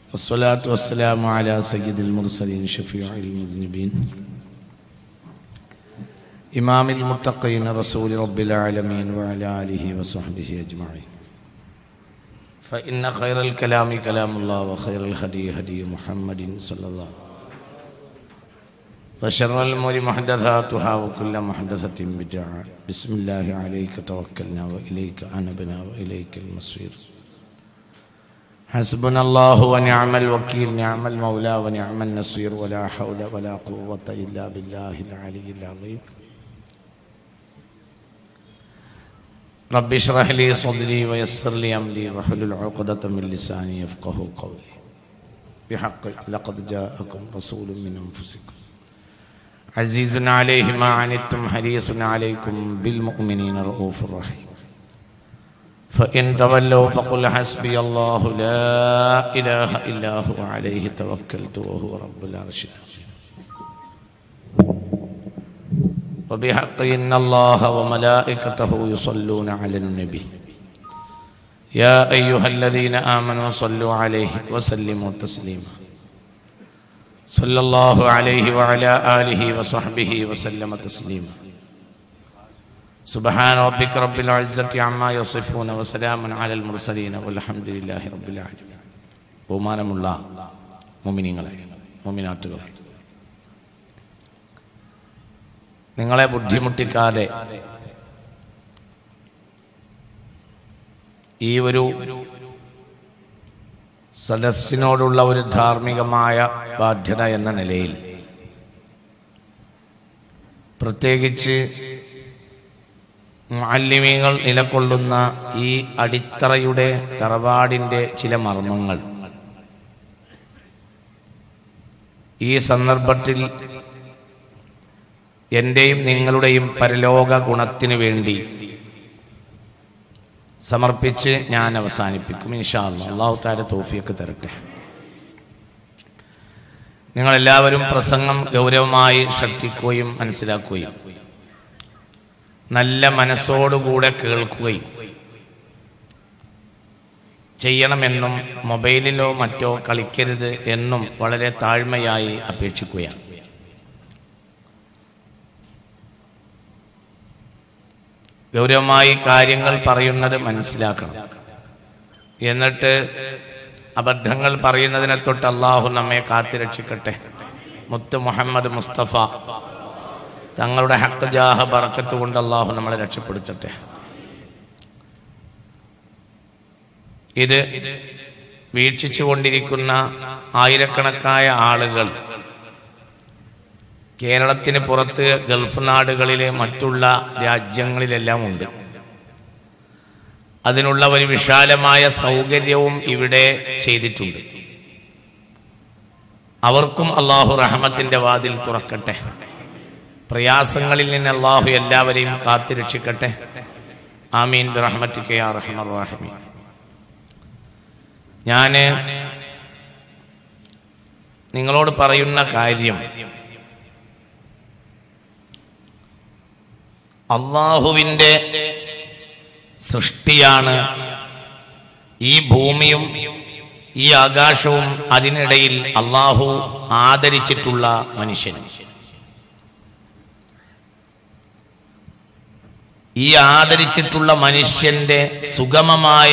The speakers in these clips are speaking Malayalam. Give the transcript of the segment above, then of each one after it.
والصلاة والسلام على سيد المرسلين شفيع المذنبين إمام المتقين رسول رب العالمين وعلى آله وصحبه أجمعين فإن خير الكلام كلام الله وخير الهدي هدي محمد صلى الله عليه وسلم وشر الأمور محدثاتها وكل محدثة بدعة بسم الله عليك توكلنا وإليك أنبنا وإليك المصير حسبنا الله ونعم الوكيل نعم المولى ونعم النصير ولا حول ولا قوة إلا بالله العلي العظيم رب اشرح لي صدري ويسر لي أمري واحلل عقدة من لساني يفقه قولي بحق لقد جاءكم رسول من أنفسكم عزيز عليه ما عنتم حريص عليكم بالمؤمنين رؤوف رحيم فإن تولوا فقل حسبي الله لا إله إلا هو عليه توكلت وهو رب العرش العظيم وبحق إن الله وملائكته يصلون على النبي يا أيها الذين آمنوا صلوا عليه وسلموا تسليما صلى الله عليه وعلى آله وصحبه وسلم تسليما سبحان ربك رب العزة عما يصفون وسلام على المرسلين والحمد لله رب العالمين ബഹുമാനമുള്ള മുമിനിങ്ങളെ മുമിനാട്ടുകളെ നിങ്ങളെ ബുദ്ധിമുട്ടിക്കാതെ ഈ ഒരു സദസ്സിനോടുള്ള ഒരു ധാർമ്മികമായ ബാധ്യത എന്ന നിലയിൽ പ്രത്യേകിച്ച് മാലിന്യങ്ങൾ നിലകൊള്ളുന്ന ഈ അടിത്തറയുടെ തറവാടിൻ്റെ ചില മർമ്മങ്ങൾ ഈ സന്ദർഭത്തിൽ എൻ്റെയും നിങ്ങളുടെയും പരലോക ഗുണത്തിനു വേണ്ടി സമർപ്പിച്ച് ഞാൻ അവസാനിപ്പിക്കും ഇൻഷാ അല്ലാ അള്ളാഹു താര തോഫിയൊക്കെ തരട്ടെ നിങ്ങളെല്ലാവരും പ്രസംഗം ഗൗരവമായി ശ്രദ്ധിക്കുകയും മനസ്സിലാക്കുകയും നല്ല മനസ്സോടുകൂടെ കേൾക്കുകയും ചെയ്യണമെന്നും മൊബൈലിലോ മറ്റോ കളിക്കരുത് എന്നും വളരെ താഴ്മയായി അപേക്ഷിക്കുകയാണ് ഗൗരവമായി കാര്യങ്ങൾ പറയുന്നത് മനസ്സിലാക്കണം എന്നിട്ട് അബദ്ധങ്ങൾ പറയുന്നതിനെ തൊട്ട് അള്ളാഹു നമ്മെ കാത്തിരക്ഷിക്കട്ടെ മുത്ത് മുഹമ്മദ് മുസ്തഫ തങ്ങളുടെ ഹക്ക് ജാഹ ബറക്കത്ത് കൊണ്ട് അള്ളാഹു നമ്മളെ രക്ഷപ്പെടുത്തട്ടെ ഇത് വീക്ഷിച്ചു കൊണ്ടിരിക്കുന്ന ആയിരക്കണക്കായ ആളുകൾ കേരളത്തിന് പുറത്ത് ഗൾഫ് നാടുകളിലെ മറ്റുള്ള രാജ്യങ്ങളിലെല്ലാം ഉണ്ട് അതിനുള്ള ഒരു വിശാലമായ സൗകര്യവും ഇവിടെ ചെയ്തിട്ടുണ്ട് അവർക്കും അള്ളാഹു റഹമത്തിന്റെ വാതിൽ തുറക്കട്ടെ പ്രയാസങ്ങളിൽ നിന്ന് അള്ളാഹു എല്ലാവരെയും കാത്തുരക്ഷിക്കട്ടെ ആമീൻ റഹ്മത്തിക്കയാ റഹ്മർ റഹമീൻ ഞാന് നിങ്ങളോട് പറയുന്ന കാര്യം അള്ളാഹുവിൻ്റെ സൃഷ്ടിയാണ് ഈ ഭൂമിയും ഈ ആകാശവും അതിനിടയിൽ അള്ളാഹു ആദരിച്ചിട്ടുള്ള മനുഷ്യൻ ഈ ആദരിച്ചിട്ടുള്ള മനുഷ്യന്റെ സുഗമമായ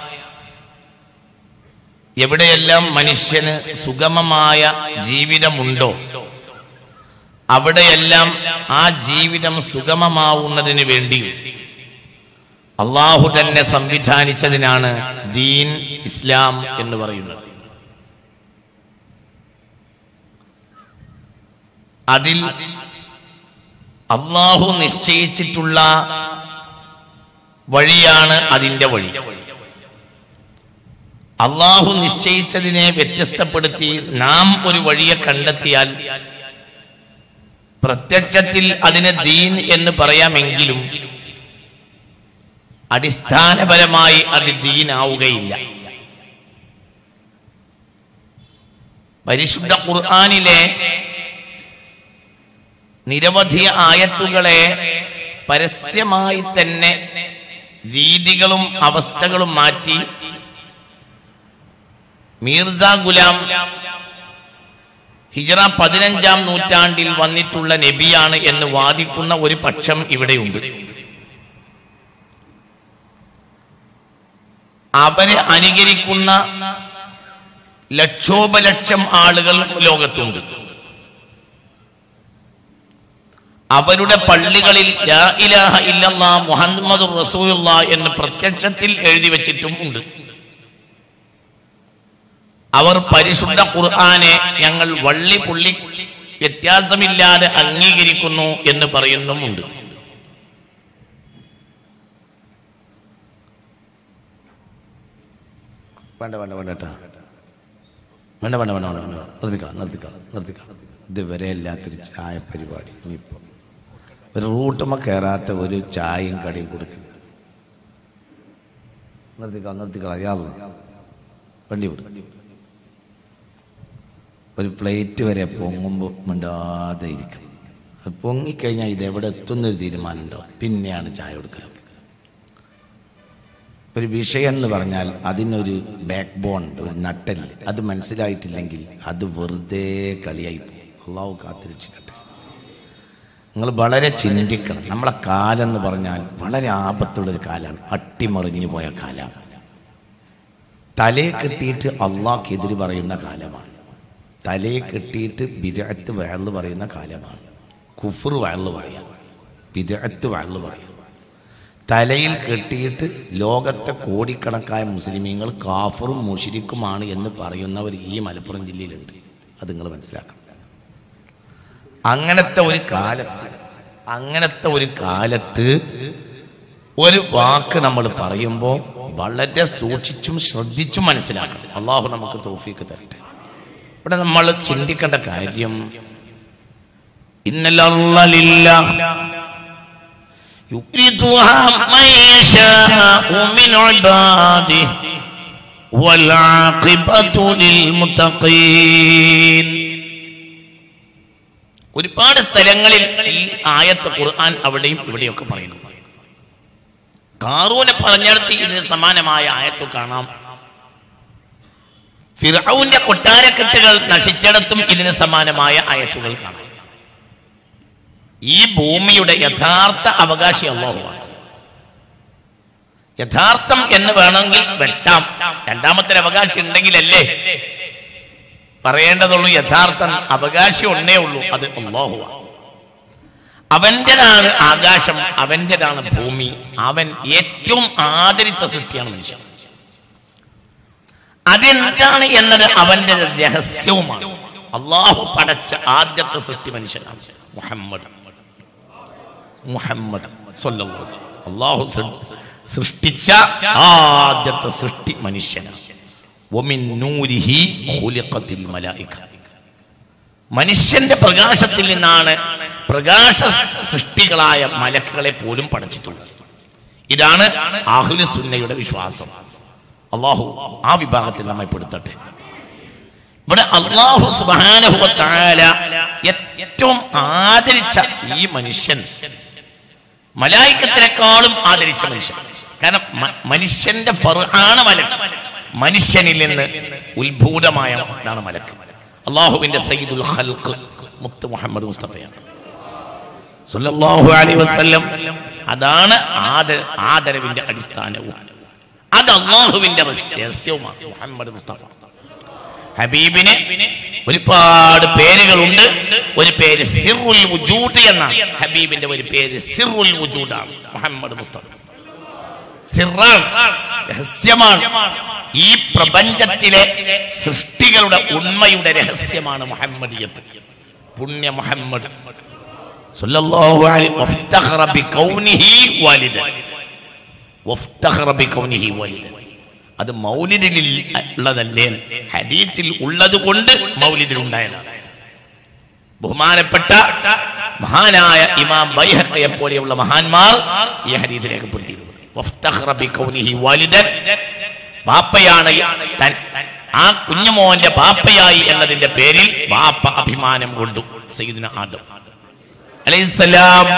എവിടെയെല്ലാം മനുഷ്യന് സുഗമമായ ജീവിതമുണ്ടോ അവിടെയെല്ലാം ആ ജീവിതം സുഗമമാവുന്നതിന് വേണ്ടി അള്ളാഹു തന്നെ സംവിധാനിച്ചതിനാണ് ദീൻ ഇസ്ലാം എന്ന് പറയുന്നത് അതിൽ അള്ളാഹു നിശ്ചയിച്ചിട്ടുള്ള വഴിയാണ് അതിന്റെ വഴി അള്ളാഹു നിശ്ചയിച്ചതിനെ വ്യത്യസ്തപ്പെടുത്തി നാം ഒരു വഴിയെ കണ്ടെത്തിയാൽ പ്രത്യക്ഷത്തിൽ അതിന് ദീൻ എന്ന് പറയാമെങ്കിലും അടിസ്ഥാനപരമായി അത് ദീനാവുകയില്ല പരിശുദ്ധ ഖുർആാനിലെ നിരവധി ആയത്തുകളെ പരസ്യമായി തന്നെ രീതികളും അവസ്ഥകളും മാറ്റി മീർജ ഗുലാം ഹിജറ പതിനഞ്ചാം നൂറ്റാണ്ടിൽ വന്നിട്ടുള്ള നബിയാണ് എന്ന് വാദിക്കുന്ന ഒരു പക്ഷം ഇവിടെയുണ്ട് അവരെ അനുകരിക്കുന്ന ലക്ഷോപലക്ഷം ആളുകൾ ലോകത്തുണ്ട് അവരുടെ പള്ളികളിൽ ലാ ഇലാഹ ഇല്ലല്ലാ മുഹമ്മദ് റസൂലുള്ള എന്ന് പ്രത്യക്ഷത്തിൽ എഴുതി വെച്ചിട്ടും ഉണ്ട് അവർ പരിശുദ്ധ ഖുർആനെ ഞങ്ങൾ വള്ളി പുള്ളി വ്യത്യാസമില്ലാതെ അംഗീകരിക്കുന്നു എന്ന് പറയുന്നുമുണ്ട് വേണ്ട വേണ്ട വേണ്ട കേട്ടാ വേണ്ട വേണ്ട വേണ്ട വേണ്ട വേണ്ട നിർത്തിക്കളാം നിർത്തിക്കളാം നിർത്തിക്കളാം ഇതുവരെ ഇല്ലാത്തൊരു ചായ പരിപാടി ഇനിയിപ്പോൾ ഒരു റൂട്ടുമ്മ കയറാത്ത ഒരു ചായയും കടിയും കൊടുക്കില്ല നിർത്തിക്കളാം നിർത്തിക്കളാം യാതൊരു വണ്ടി വിടും ഒരു പ്ലേറ്റ് വരെ പൊങ്ങുമ്പോൾ മിണ്ടാതെ ഇരിക്കണം അത് പൊങ്ങിക്കഴിഞ്ഞാൽ ഇത് എവിടെ എത്തുന്നൊരു തീരുമാനം ഉണ്ടാവും പിന്നെയാണ് ചായ കൊടുക്കലൊക്കെ ഒരു വിഷയം എന്ന് പറഞ്ഞാൽ അതിനൊരു ബാക്ക് ബോൺ ഉണ്ട് ഒരു നട്ടല് അത് മനസ്സിലായിട്ടില്ലെങ്കിൽ അത് വെറുതെ കളിയായി പോകും അള്ളാഹു കാത്തിരക്ഷിക്കട്ടെ നിങ്ങൾ വളരെ ചിന്തിക്കണം നമ്മളെ കാലം എന്ന് പറഞ്ഞാൽ വളരെ ആപത്തുള്ളൊരു കാലമാണ് അട്ടിമറിഞ്ഞു പോയ കാലമാണ് തലയെ കെട്ടിയിട്ട് അള്ളാഹ്ക്കെതിര് പറയുന്ന കാലമാണ് തലയെ കെട്ടിയിട്ട് ബിരഅത്ത് വയല് പറയുന്ന കാലമാണ് കുഫർ വയല് പറയാം ബിരഅത്ത് വയല് പറയാം തലയിൽ കെട്ടിയിട്ട് ലോകത്തെ കോടിക്കണക്കായ മുസ്ലിമീങ്ങൾ കാഫറും മുഷിരിക്കുമാണ് എന്ന് പറയുന്നവർ ഈ മലപ്പുറം ജില്ലയിലുണ്ട് അത് നിങ്ങൾ മനസ്സിലാക്കണം അങ്ങനത്തെ ഒരു കാലത്ത് അങ്ങനത്തെ ഒരു കാലത്ത് ഒരു വാക്ക് നമ്മൾ പറയുമ്പോൾ വളരെ സൂക്ഷിച്ചും ശ്രദ്ധിച്ചും മനസ്സിലാക്കണം അള്ളാഹു നമുക്ക് തോഫീക്ക് തരട്ടെ ഇവിടെ നമ്മൾ ചിന്തിക്കേണ്ട കാര്യം ഇന്നലില്ല يورثها من يشاء من عباده والعاقبة للمتقين ഒരുപാട് സ്ഥലങ്ങളിൽ ഈ ആയത്ത് ഖുർആൻ അവിടെയും ഇവിടെയൊക്കെ പറയുന്നു കാറൂനെ പറഞ്ഞെടുത്ത് ഇതിന് സമാനമായ ആയത്ത് കാണാം ഫിറൌന്റെ കൊട്ടാരക്കെട്ടുകൾ നശിച്ചിടത്തും ഇതിന് സമാനമായ ആയത്തുകൾ കാണാം ഈ ഭൂമിയുടെ യഥാർത്ഥ അവകാശി അള്ളാഹുവാണ് യഥാർത്ഥം എന്ന് വേണമെങ്കിൽ വെട്ടാം രണ്ടാമത്തെ അവകാശി ഉണ്ടെങ്കിലല്ലേ പറയേണ്ടതുള്ളൂ യഥാർത്ഥ അവകാശി ഒന്നേ ഉള്ളൂ അത് അള്ളാഹുവാണ് അവന്റേതാണ് ആകാശം അവന്റേതാണ് ഭൂമി അവൻ ഏറ്റവും ആദരിച്ച സൃഷ്ടിയാണ് മനുഷ്യൻ അതെന്താണ് എന്നത് അവന്റെ രഹസ്യവുമാണ് അള്ളാഹു പടച്ച ആദ്യത്തെ സൃഷ്ടി മനുഷ്യനാണ് മുഹമ്മദ് മുഹമ്മദ് സ്വല്ലല്ലാഹു അലൈഹി വസല്ലം. അള്ളാഹു സൃ- സൃഷ്ടിച്ച ആദ്യത്തെ സൃഷ്ടി മനുഷ്യനാണ് വമിൻ നൂരിഹി ഖുലിഖത്തിൽ മലായിക മനുഷ്യന്റെ പ്രകാശത്തിൽ നിന്നാണ് പ്രകാശ സൃഷ്ടികളായ മലക്കുകളെ പോലും പടച്ചിട്ടുള്ളത് ഇതാണ് ആഹുല സുന്നയുടെ വിശ്വാസം അള്ളാഹു ആ വിഭാഗത്തിൽ നമ്മെ പെടുത്തട്ടെ ഇവിടെ അള്ളാഹു സുബാനഹുല ഏറ്റവും ആദരിച്ച ഈ മനുഷ്യൻ മലായിക്കത്തിനേക്കാളും ആദരിച്ച മനുഷ്യൻ കാരണം മ- മനുഷ്യന്റെ ഫർഹാണ് മലക്ക് മനുഷ്യനിൽ നിന്ന് ഉത്ഭൂതമായതാണ് മലക്ക് അള്ളാഹുവിന്റെ സയ്യിദുൽ ഖൽഖ് മുത്ത് മുഹമ്മദ് മുസ്തഫയാണ് സല്ലല്ലാഹു അലൈഹി വസല്ലം അതാണ് ആദര ആദരവിന്റെ അടിസ്ഥാനവും അത് അള്ളാഹുവിന്റെ രഹസ്യവുമാണ് മുഹമ്മദ് മുസ്തഫ ഹബീബിന് ഒരുപാട് പേരുകളുണ്ട് ഒരു പേര് സിറുൽ വുജൂദ് എന്നാണ് ഹബീബിന്റെ ഒരു പേര് സിറുൽ വുജൂദാണ് മുഹമ്മദ് മുസ്തഫ സിറാണ് രഹസ്യമാണ് ഈ പ്രപഞ്ചത്തിലെ സൃഷ്ടികളുടെ ഉണ്മയുടെ രഹസ്യമാണ് മുഹമ്മദിയത്ത് പുണ്യ മുഹമ്മദ് സല്ലല്ലാഹു അലൈഹി വഫ്തഖറ ബികൗനിഹി വാലിദൻ വഫ്തഖറ ബികൗനിഹി വാലിദൻ അത് മൗലിദിൽ ഉള്ളതല്ലേ ഹദീത്തിൽ ഉള്ളത് കൊണ്ട് മൗലിദിൽ ഉണ്ടായതാണ് ബഹുമാനപ്പെട്ട മഹാനായ ഇമാം ബൈഹക്കയെ പോലെയുള്ള മഹാന്മാർ ഈ ഹദീത്ത് രേഖപ്പെടുത്തിയിരുന്നു വഫ്തഖറ ബികൗനിഹി വാലിദൻ ബാപ്പയാണ് തൻ- ആ കുഞ്ഞുമോന്റെ ബാപ്പയായി എന്നതിന്റെ പേരിൽ ബാപ്പ അഭിമാനം കൊണ്ടു സയ്യിദ്ന ആദം അലൈഹിസ്സലാം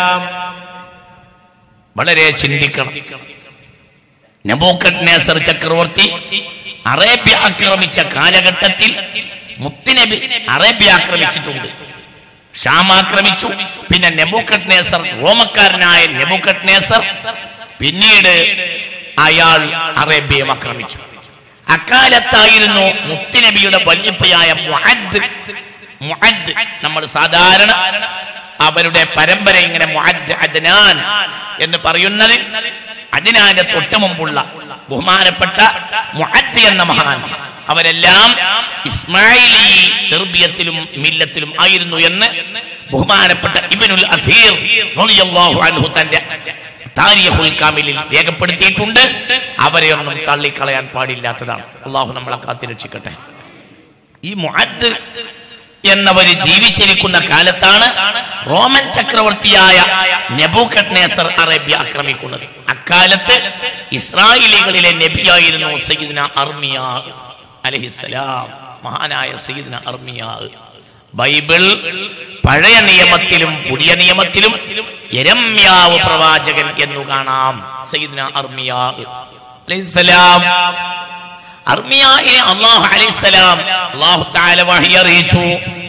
വളരെ ചിന്തിക്കണം നബൂക്കത് നേസർ ചക്രവർത്തി അറേബ്യ ആക്രമിച്ച കാലഘട്ടത്തിൽ മുത്തുനബി അറേബ്യ ആക്രമിച്ചിട്ടുണ്ട് ഷാം ആക്രമിച്ചു പിന്നെ നെബുക്കട്ട് നേസർ റോമക്കാരനായ നെബുക്കട്ട് നേസർ പിന്നീട് അയാൾ അറേബ്യയെ ആക്രമിച്ചു അക്കാലത്തായിരുന്നു മുത്തുനബിയുടെ വല്യപ്പയായ മുഅദ് മുഅദ് നമ്മൾ സാധാരണ അവരുടെ പരമ്പര ഇങ്ങനെ മുഅദ് അദ്നാൻ എന്ന് പറയുന്നത് അദ്നാന്റെ തൊട്ട് മുമ്പുള്ള ബഹുമാനപ്പെട്ട മുഅദ് എന്ന മഹാൻ അവരെല്ലാം ഇസ്മായിലി തെർബിയത്തിലും മില്ലത്തിലും ആയിരുന്നു എന്ന് ബഹുമാനപ്പെട്ട ഇബ്നുൽ അസീർ റളിയല്ലാഹു അൻഹു തന്റെ താരിഖുൽ കാമിലിൽ രേഖപ്പെടുത്തിയിട്ടുണ്ട് അവരെ ഒന്നും തള്ളിക്കളയാൻ പാടില്ലാത്തതാണ് അള്ളാഹു നമ്മളെ കാത്തിരക്ഷിക്കട്ടെ ഈ മുഅദ് എന്നവര് ജീവിച്ചിരിക്കുന്ന കാലത്താണ് റോമൻ ചക്രവർത്തിയായ നെബൂക്കട്നേസർ അറേബ്യ ആക്രമിക്കുന്നത് അക്കാലത്ത് ഇസ്രായേലികളിലെ നബിയായിരുന്നു സയ്യിദ്ന അർമിയ അലഹിസലാം മഹാനായ സയ്യിദ്ന അർമിയ ബൈബിൾ പഴയ നിയമത്തിലും പുതിയ നിയമത്തിലും യരമ്യാവ് പ്രവാചകൻ എന്നു കാണാം സയ്യിദ്ന അർമിയ അലൈഹിസ്സലാം അർമിയായിനെ അള്ളാഹു അലൈഹിസ്സലാം അള്ളാഹു താല വഹി അറിയിച്ചു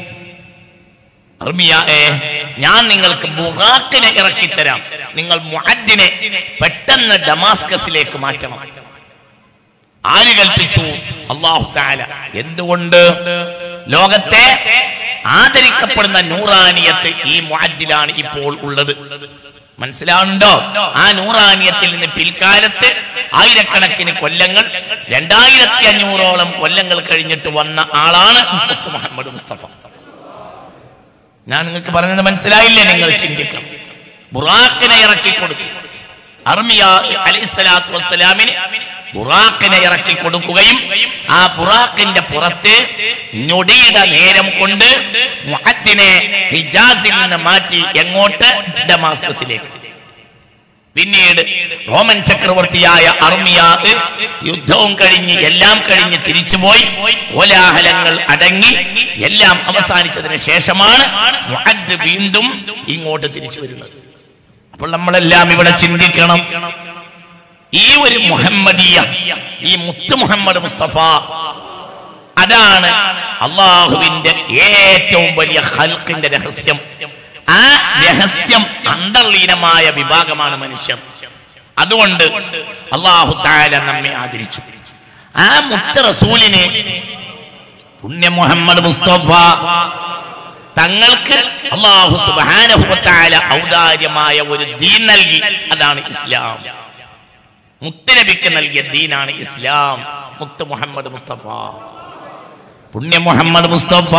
അർമിയായെ ഞാൻ നിങ്ങൾക്ക് ബുഹാക്കിനെ ഇറക്കിത്തരാം നിങ്ങൾ മുഅദ്ദിനെ പെട്ടെന്ന് ഡമാസ്കസിലേക്ക് മാറ്റണം ആര് കൽപ്പിച്ചു അള്ളാഹു താല എന്തുകൊണ്ട് ലോകത്തെ ആദരിക്കപ്പെടുന്ന നൂറാനിയത്ത് ഈ മുഅദ്ദിലാണ് ഇപ്പോൾ ഉള്ളത് മനസ്സിലാവുന്നുണ്ടോ ആ നൂറാനിയത്തിൽ നിന്ന് പിൽക്കാലത്ത് ആയിരക്കണക്കിന് കൊല്ലങ്ങൾ രണ്ടായിരത്തി അഞ്ഞൂറോളം കൊല്ലങ്ങൾ കഴിഞ്ഞിട്ട് വന്ന ആളാണ് മുത്ത് മുഹമ്മദ് മുസ്തഫ ഞാൻ നിങ്ങൾക്ക് പറഞ്ഞത് മനസ്സിലായില്ലേ നിങ്ങൾ ചിന്തിക്കണം ബുറാക്കിനെ ഇറക്കി കൊടുത്തു അർമിയ അലൈഹിസ്സലാത്തു വസ്സലാമിന് ബുറാക്കിനെ ഇറക്കി കൊടുക്കുകയും ആ ബുറാക്കിന്റെ പുറത്ത് ഞൊടിയുടെ നേരം കൊണ്ട് മുഹത്തിനെ ഹിജാസിൽ നിന്ന് മാറ്റി എങ്ങോട്ട് ഡമാസ്കസിലേക്ക് പിന്നീട് റോമൻ ചക്രവർത്തിയായ അർമിയാദ് യുദ്ധവും കഴിഞ്ഞ് എല്ലാം കഴിഞ്ഞ് തിരിച്ചുപോയി കോലാഹലങ്ങൾ അടങ്ങി എല്ലാം അവസാനിച്ചതിന് ശേഷമാണ് മുഅദ് വീണ്ടും ഇങ്ങോട്ട് തിരിച്ചു വരുന്നത് അപ്പോൾ നമ്മളെല്ലാം ഇവിടെ ചിന്തിക്കണം ഈ ഒരു മുഹമ്മദീയ ഈ മുത്ത് മുഹമ്മദ് മുസ്തഫ അതാണ് അള്ളാഹുവിന്റെ ഏറ്റവും വലിയ ഹൽക്കിന്റെ രഹസ്യം ആ രഹസ്യം അന്തർലീനമായ വിഭാഗമാണ് മനുഷ്യർ അതുകൊണ്ട് അള്ളാഹു താല നമ്മെ ആദരിച്ചു ആ മുത്ത് റസൂലിന് പുണ്യ മുഹമ്മദ് മുസ്തഫ തങ്ങൾക്ക് അള്ളാഹു സുബാനഹുത്താല ഔദാര്യമായ ഒരു ദീൻ നൽകി അതാണ് ഇസ്ലാം മുത്തനബിക്ക് നൽകിയ ദീനാണ് ഇസ്ലാം മുത്ത് മുഹമ്മദ് മുസ്തഫ പുണ്യ മുഹമ്മദ് മുസ്തഫ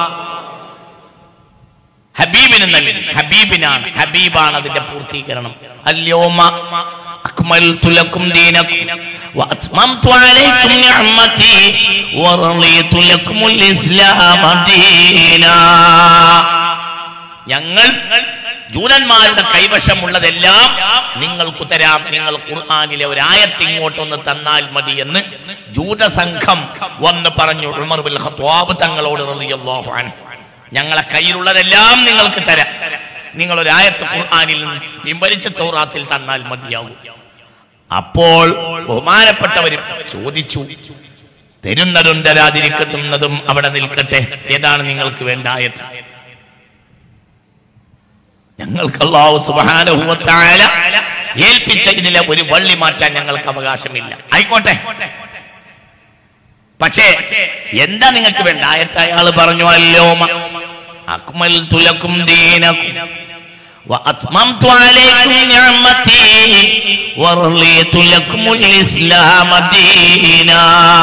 ഹബീബിന് നൽകി ഹബീബിനാണ് ഹബീബാണ് അതിന്റെ പൂർത്തീകരണം അല്യോമ أكملت لكم دينكم وأتممت عليكم نعمتي ورضيت لكم الإسلام دينا ഞങ്ങൾ ജൂതന്മാരുടെ കൈവശമുള്ളതെല്ലാം നിങ്ങൾക്ക് തരാം നിങ്ങൾ ഖുർആാനിലെ ഒരു ആയത്ത് ഇങ്ങോട്ടൊന്ന് തന്നാൽ മതി എന്ന് ജൂതസംഘം വന്ന് പറഞ്ഞു ഉമർ ബിൽ ഖത്വാബ് തങ്ങളോട് റളിയല്ലാഹു അൻഹു ഞങ്ങളെ കയ്യിലുള്ളതെല്ലാം നിങ്ങൾക്ക് തരാം നിങ്ങൾ ഒരു ആയത്ത് ഖുർആാനിൽ നിന്ന് പിൻവലിച്ച് തൗറാത്തിൽ തന്നാൽ മതിയാകും അപ്പോൾ ബഹുമാനപ്പെട്ടവരും ചോദിച്ചു തരുന്നതും തരാതിരിക്കുന്നതും അവിടെ നിൽക്കട്ടെ ഏതാണ് നിങ്ങൾക്ക് വേണ്ട ആയത്ത് ഞങ്ങൾക്ക് അള്ളാഹു സുബ്ഹാനഹു വ തആല ഏൽപ്പിച്ച ഇതിലെ ഒരു വള്ളി മാറ്റാൻ ഞങ്ങൾക്ക് അവകാശമില്ല ആയിക്കോട്ടെ പക്ഷേ എന്താ നിങ്ങൾക്ക് വേണ്ട ആയത്ത് അയാൾ പറഞ്ഞു അല്ലോ അക്മൽ തുലക്കും ദീനക്കും وأتممت عليكم نعمتي ورضيت لكم الإسلام دينا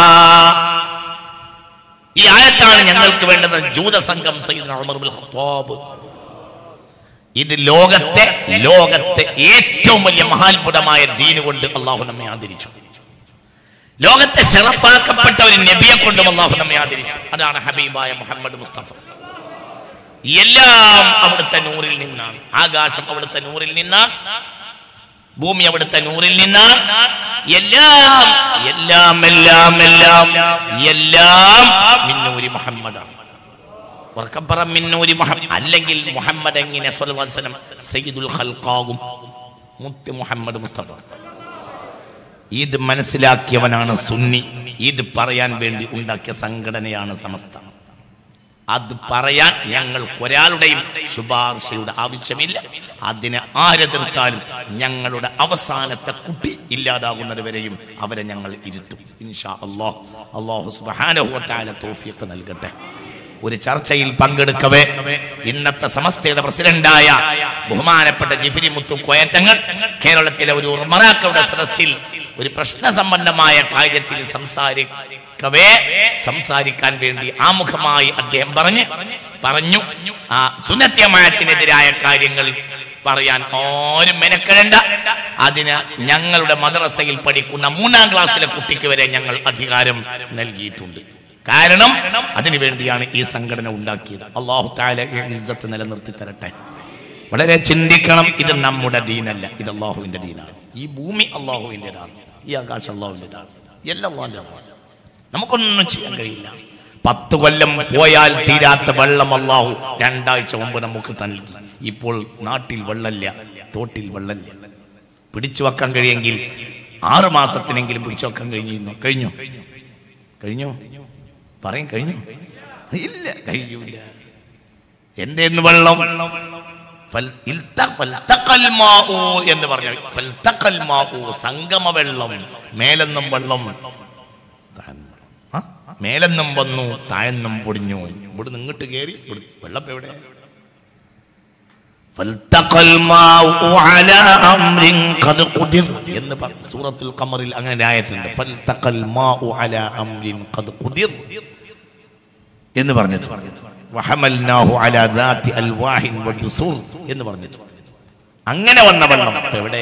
ഈ ആയത്താണ് ഞങ്ങൾക്ക് വേണ്ടത് ജൂതസംഘം സയ്യിദ്ന ഉമർ ബിൻ ഖത്താബ് ഇത് ലോകത്തെ ലോകത്തെ ഏറ്റവും വലിയ മഹാത്ഭുതമായ ദീന് കൊണ്ട് അള്ളാഹു നമ്മെ ആദരിച്ചു ലോകത്തെ ശറഫാക്കപ്പെട്ട ഒരു നബിയെ കൊണ്ടും അള്ളാഹു നമ്മെ ആദരിച്ചു അതാണ് ഹബീബായ മുഹമ്മദ് മുസ്തഫ എല്ലാം അവിടുത്തെ നൂറിൽ നിന്നാണ് ആകാശം അവിടുത്തെ നൂറിൽ നിന്നാണ് ഭൂമി അവിടുത്തെ നൂറിൽ നിന്നാണ് എല്ലാം എല്ലാം എല്ലാം എല്ലാം എല്ലാം മിന്നൂരി മുഹമ്മദാണ് ഉറക്കപ്പറ മിന്നൂരി മുഹമ്മദ് അല്ലെങ്കിൽ മുഹമ്മദ് എങ്ങനെ സ്വലം സയ്യിദുൽ ഖൽഖാകും മുത്ത് മുഹമ്മദ് മുസ്തഫ ഇത് മനസ്സിലാക്കിയവനാണ് സുന്നി ഇത് പറയാൻ വേണ്ടി ഉണ്ടാക്കിയ സംഘടനയാണ് സമസ്ത അത് പറയാൻ ഞങ്ങൾക്ക് ഒരാളുടെയും ശുപാർശയുടെ ആവശ്യമില്ല അതിനെ ആരെതിർത്താലും ഞങ്ങളുടെ അവസാനത്തെ കുട്ടി ഇല്ലാതാകുന്നത് വരെയും അവരെ ഞങ്ങൾ ഇരുത്തും ഇൻഷാ അള്ളാഹ് അള്ളാഹു സുബാനുഭവത്തായ തോഫിയൊക്കെ നൽകട്ടെ ഒരു ചർച്ചയിൽ പങ്കെടുക്കവേ ഇന്നത്തെ സമസ്തയുടെ പ്രസിഡന്റായ ബഹുമാനപ്പെട്ട ജിഫിരി മുത്തു കോയറ്റങ്ങൾ കേരളത്തിലെ ഒരു ഉർമറാക്കളുടെ സദസ്സിൽ ഒരു പ്രശ്ന സംബന്ധമായ കാര്യത്തിൽ സംസാരിക്കവേ സംസാരിക്കാൻ വേണ്ടി ആമുഖമായി അദ്ദേഹം പറഞ്ഞ് പറഞ്ഞു ആ സുന്നത്യമായത്തിനെതിരായ കാര്യങ്ങൾ പറയാൻ ആരും മെനക്കെടേണ്ട അതിന് ഞങ്ങളുടെ മദ്രസയിൽ പഠിക്കുന്ന മൂന്നാം ക്ലാസ്സിലെ കുട്ടിക്ക് വരെ ഞങ്ങൾ അധികാരം നൽകിയിട്ടുണ്ട് കാരണം അതിനു വേണ്ടിയാണ് ഈ സംഘടന ഉണ്ടാക്കിയത് അള്ളാഹു താല ഇജ്ജത്ത് നിലനിർത്തി തരട്ടെ വളരെ ചിന്തിക്കണം ഇത് നമ്മുടെ ദീനല്ല ഇത് അള്ളാഹുവിന്റെ ദീനാണ് ഈ ഭൂമി അള്ളാഹുവിൻ്റെതാണ് ഈ ആകാശം അള്ളാഹുവിൻ്റെതാണ് എല്ലാം അള്ളാഹുവിൻ്റെതാണ് നമുക്കൊന്നും ചെയ്യാൻ കഴിയില്ല പത്ത് കൊല്ലം പോയാൽ തീരാത്ത വെള്ളം അള്ളാഹു രണ്ടാഴ്ച മുമ്പ് നമുക്ക് നൽകി ഇപ്പോൾ നാട്ടിൽ വെള്ളമില്ല തോട്ടിൽ വെള്ളമില്ല പിടിച്ചു വെക്കാൻ കഴിയെങ്കിൽ ആറു മാസത്തിനെങ്കിലും പിടിച്ചു വെക്കാൻ കഴിഞ്ഞു കഴിഞ്ഞു കഴിഞ്ഞു പറയും കഴിഞ്ഞു ഇല്ല കഴിയൂല എന്തേന്ന് വെള്ളം ഫൽ ഇൽത- ഫൽതഖൽ മാഉ എന്ന് പറഞ്ഞു ഫൽതഖൽ മാഉ സംഗമ വെള്ളം മേലെന്നും വെള്ളം താഴ്ന്നും വെള്ളം. ആ? മേലെന്നും വന്നു താഴ്ന്നും പൊടിഞ്ഞു ഇവിടെ നിങ്ങോട്ട് കയറി ഇവിടെ വെള്ളം ഇപ്പൊ എവിടെ ഫൽതഖൽ മാഉ അലാ അംരിൻ ഖദ് ഖുദിർ എന്ന് പറഞ്ഞു സൂറത്തുൽ ഖമറിൽ അങ്ങനെ ഒരു ആയത്തുണ്ട് ഫൽതഖൽ മാഉ അലാ അംരിൻ ഖദ് ഖുദിർ എന്ന് പറഞ്ഞിട്ട് വഹമൽനാഹു അലാ ദാത്തി അൽവാഹിൻ വദുസൂർ എന്ന് പറഞ്ഞിട്ട് അങ്ങനെ വന്ന വെള്ളം ഇപ്പൊ എവിടെ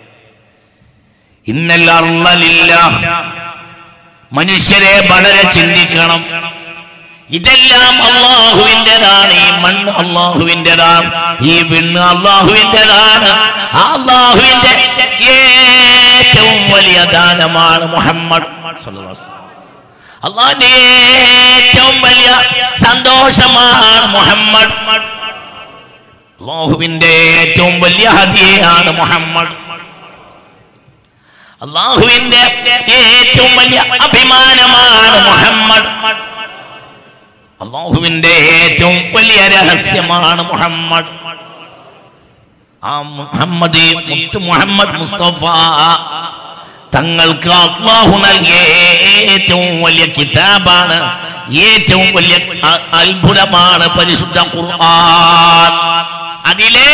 ഇന്നൽ അർള ലില്ലാഹ് മനുഷ്യരെ വളരെ ചിന്തിക്കണം ഇതെല്ലാം അള്ളാഹുവിൻ്റെതാണ് ഈ മണ്ണ് അള്ളാഹുവിൻ്റെതാണ് ഈ വിണ്ണ് അള്ളാഹുവിൻ്റെതാണ് ആ അള്ളാഹുവിന്റെ ഏറ്റവും വലിയ ദാനമാണ് മുഹമ്മദ് സല്ലല്ലാഹു അലൈഹി വസല്ലം. അള്ളാഹിന്റെ ഏറ്റവും വലിയ സന്തോഷമാണ് മുഹമ്മദ് അള്ളാഹുവിന്റെ ഏറ്റവും വലിയ ഹദിയാണ് മുഹമ്മദ് അള്ളാഹുവിന്റെ ഏറ്റവും വലിയ അഭിമാനമാണ് മുഹമ്മദ് അള്ളാഹുവിന്റെ ഏറ്റവും വലിയ രഹസ്യമാണ് മുഹമ്മദ് ആ മുഹമ്മദ് മുത്ത് മുഹമ്മദ് മുസ്തഫ തങ്ങൾക്ക് അള്ളാഹു നൽകിയ ഏറ്റവും വലിയ കിതാബാണ് ഏറ്റവും വലിയ അ- അത്ഭുതമാണ് പരിശുദ്ധ ഖുർആൻ അതിലെ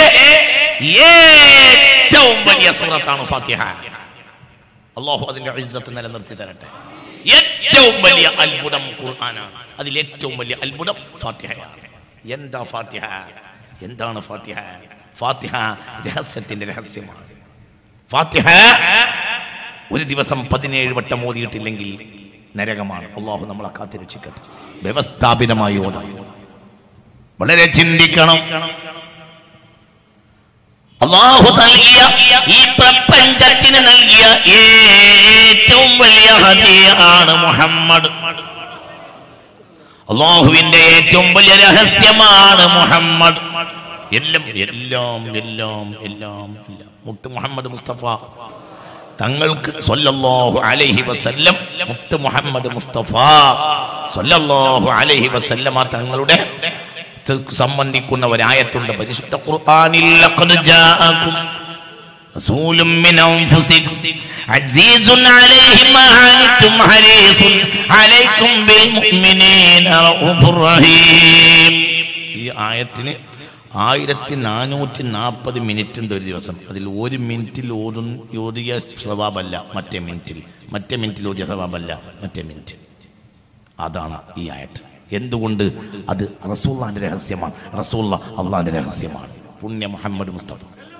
ഏറ്റവും വലിയ സൂറത്താണ് ഫാത്തിഹ അള്ളാഹു അതിന്റെ ഇജ്ജത്ത് നിലനിർത്തി തരട്ടെ ഏറ്റവും വലിയ അത്ഭുതം ഖുർആനാണ് അതിൽ ഏറ്റവും വലിയ അത്ഭുതം ഫാത്തിഹയാണ് എന്താ ഫാത്തിഹ എന്താണ് ഫാത്തിഹ ഫാത്തിഹ രഹസ്യത്തിന്റെ രഹസ്യമാണ് ഫാത്തിഹ ഒരു ദിവസം പതിനേഴ് വട്ടം ഓതിയിട്ടില്ലെങ്കിൽ നരകമാണ് അള്ളാഹു നമ്മളെ കാത്തിരക്ഷിക്കട്ടെ വ്യവസ്ഥാപിതമായി ഓതാം വളരെ ചിന്തിക്കണം അള്ളാഹു നൽകിയ ഈ പ്രപഞ്ചത്തിന് നൽകിയ ഏറ്റവും വലിയ ഹദിയാണ് മുഹമ്മദ് അള്ളാഹുവിന്റെ ഏറ്റവും വലിയ രഹസ്യമാണ് മുഹമ്മദ് എല്ലാം എല്ലാം എല്ലാം എല്ലാം എല്ലാം മുത്ത് മുഹമ്മദ് മുസ്തഫ തങ്ങൾക്ക് സല്ലല്ലാഹു അലൈഹി വസല്ലം മുത്ത് മുഹമ്മദ് മുസ്തഫ സല്ലല്ലാഹു അലൈഹി വസല്ലമ തങ്ങളുടെ സംബന്ധിക്കുന്ന ഒരായത്തുണ്ട് പരിശുദ്ധ ഖുർആനിൽ ലഖദ് ജാഅകും رسول من أنفسكم عزيز عليه ما عنتم حريص عليكم بالمؤمنين رؤوف رحيم ഈ ആയത്തിന് ആയിരത്തി നാനൂറ്റി നാൽപ്പത് മിനിറ്റ് ഉണ്ട് ഒരു ദിവസം അതിൽ ഒരു മിനിറ്റിൽ ഓതു ഓതിയ സ്വഭാവമല്ല മറ്റേ മിനിറ്റിൽ മറ്റേ മിനിറ്റിൽ ഓതിയ സ്വഭാവമല്ല മറ്റേ മിനിറ്റ് അതാണ് ഈ ആയത്ത് എന്തുകൊണ്ട് അത് റസൂള്ളാന്റെ രഹസ്യമാണ് റസൂള്ള അള്ളാന്റെ രഹസ്യമാണ് പുണ്യ മുഹമ്മദ് മുസ്തഫ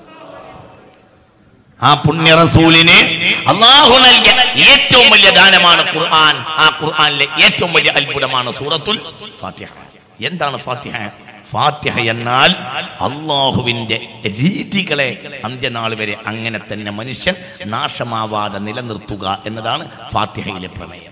ആ പുണ്യ റസൂലിന് അള്ളാഹു നൽകിയ ഏറ്റവും വലിയ ദാനമാണ് ഖുർആൻ ആ ഖുർആനിലെ ഏറ്റവും വലിയ അത്ഭുതമാണ് സൂറത്തുൽ ഫാത്തിഹ എന്താണ് ഫാത്തിഹ ഫാത്തിഹ എന്നാൽ അള്ളാഹുവിന്റെ രീതികളെ അന്ത്യനാൾ വരെ അങ്ങനെ തന്നെ മനുഷ്യൻ നാശമാവാതെ നിലനിർത്തുക എന്നതാണ് ഫാത്തിഹയിലെ പ്രമേയം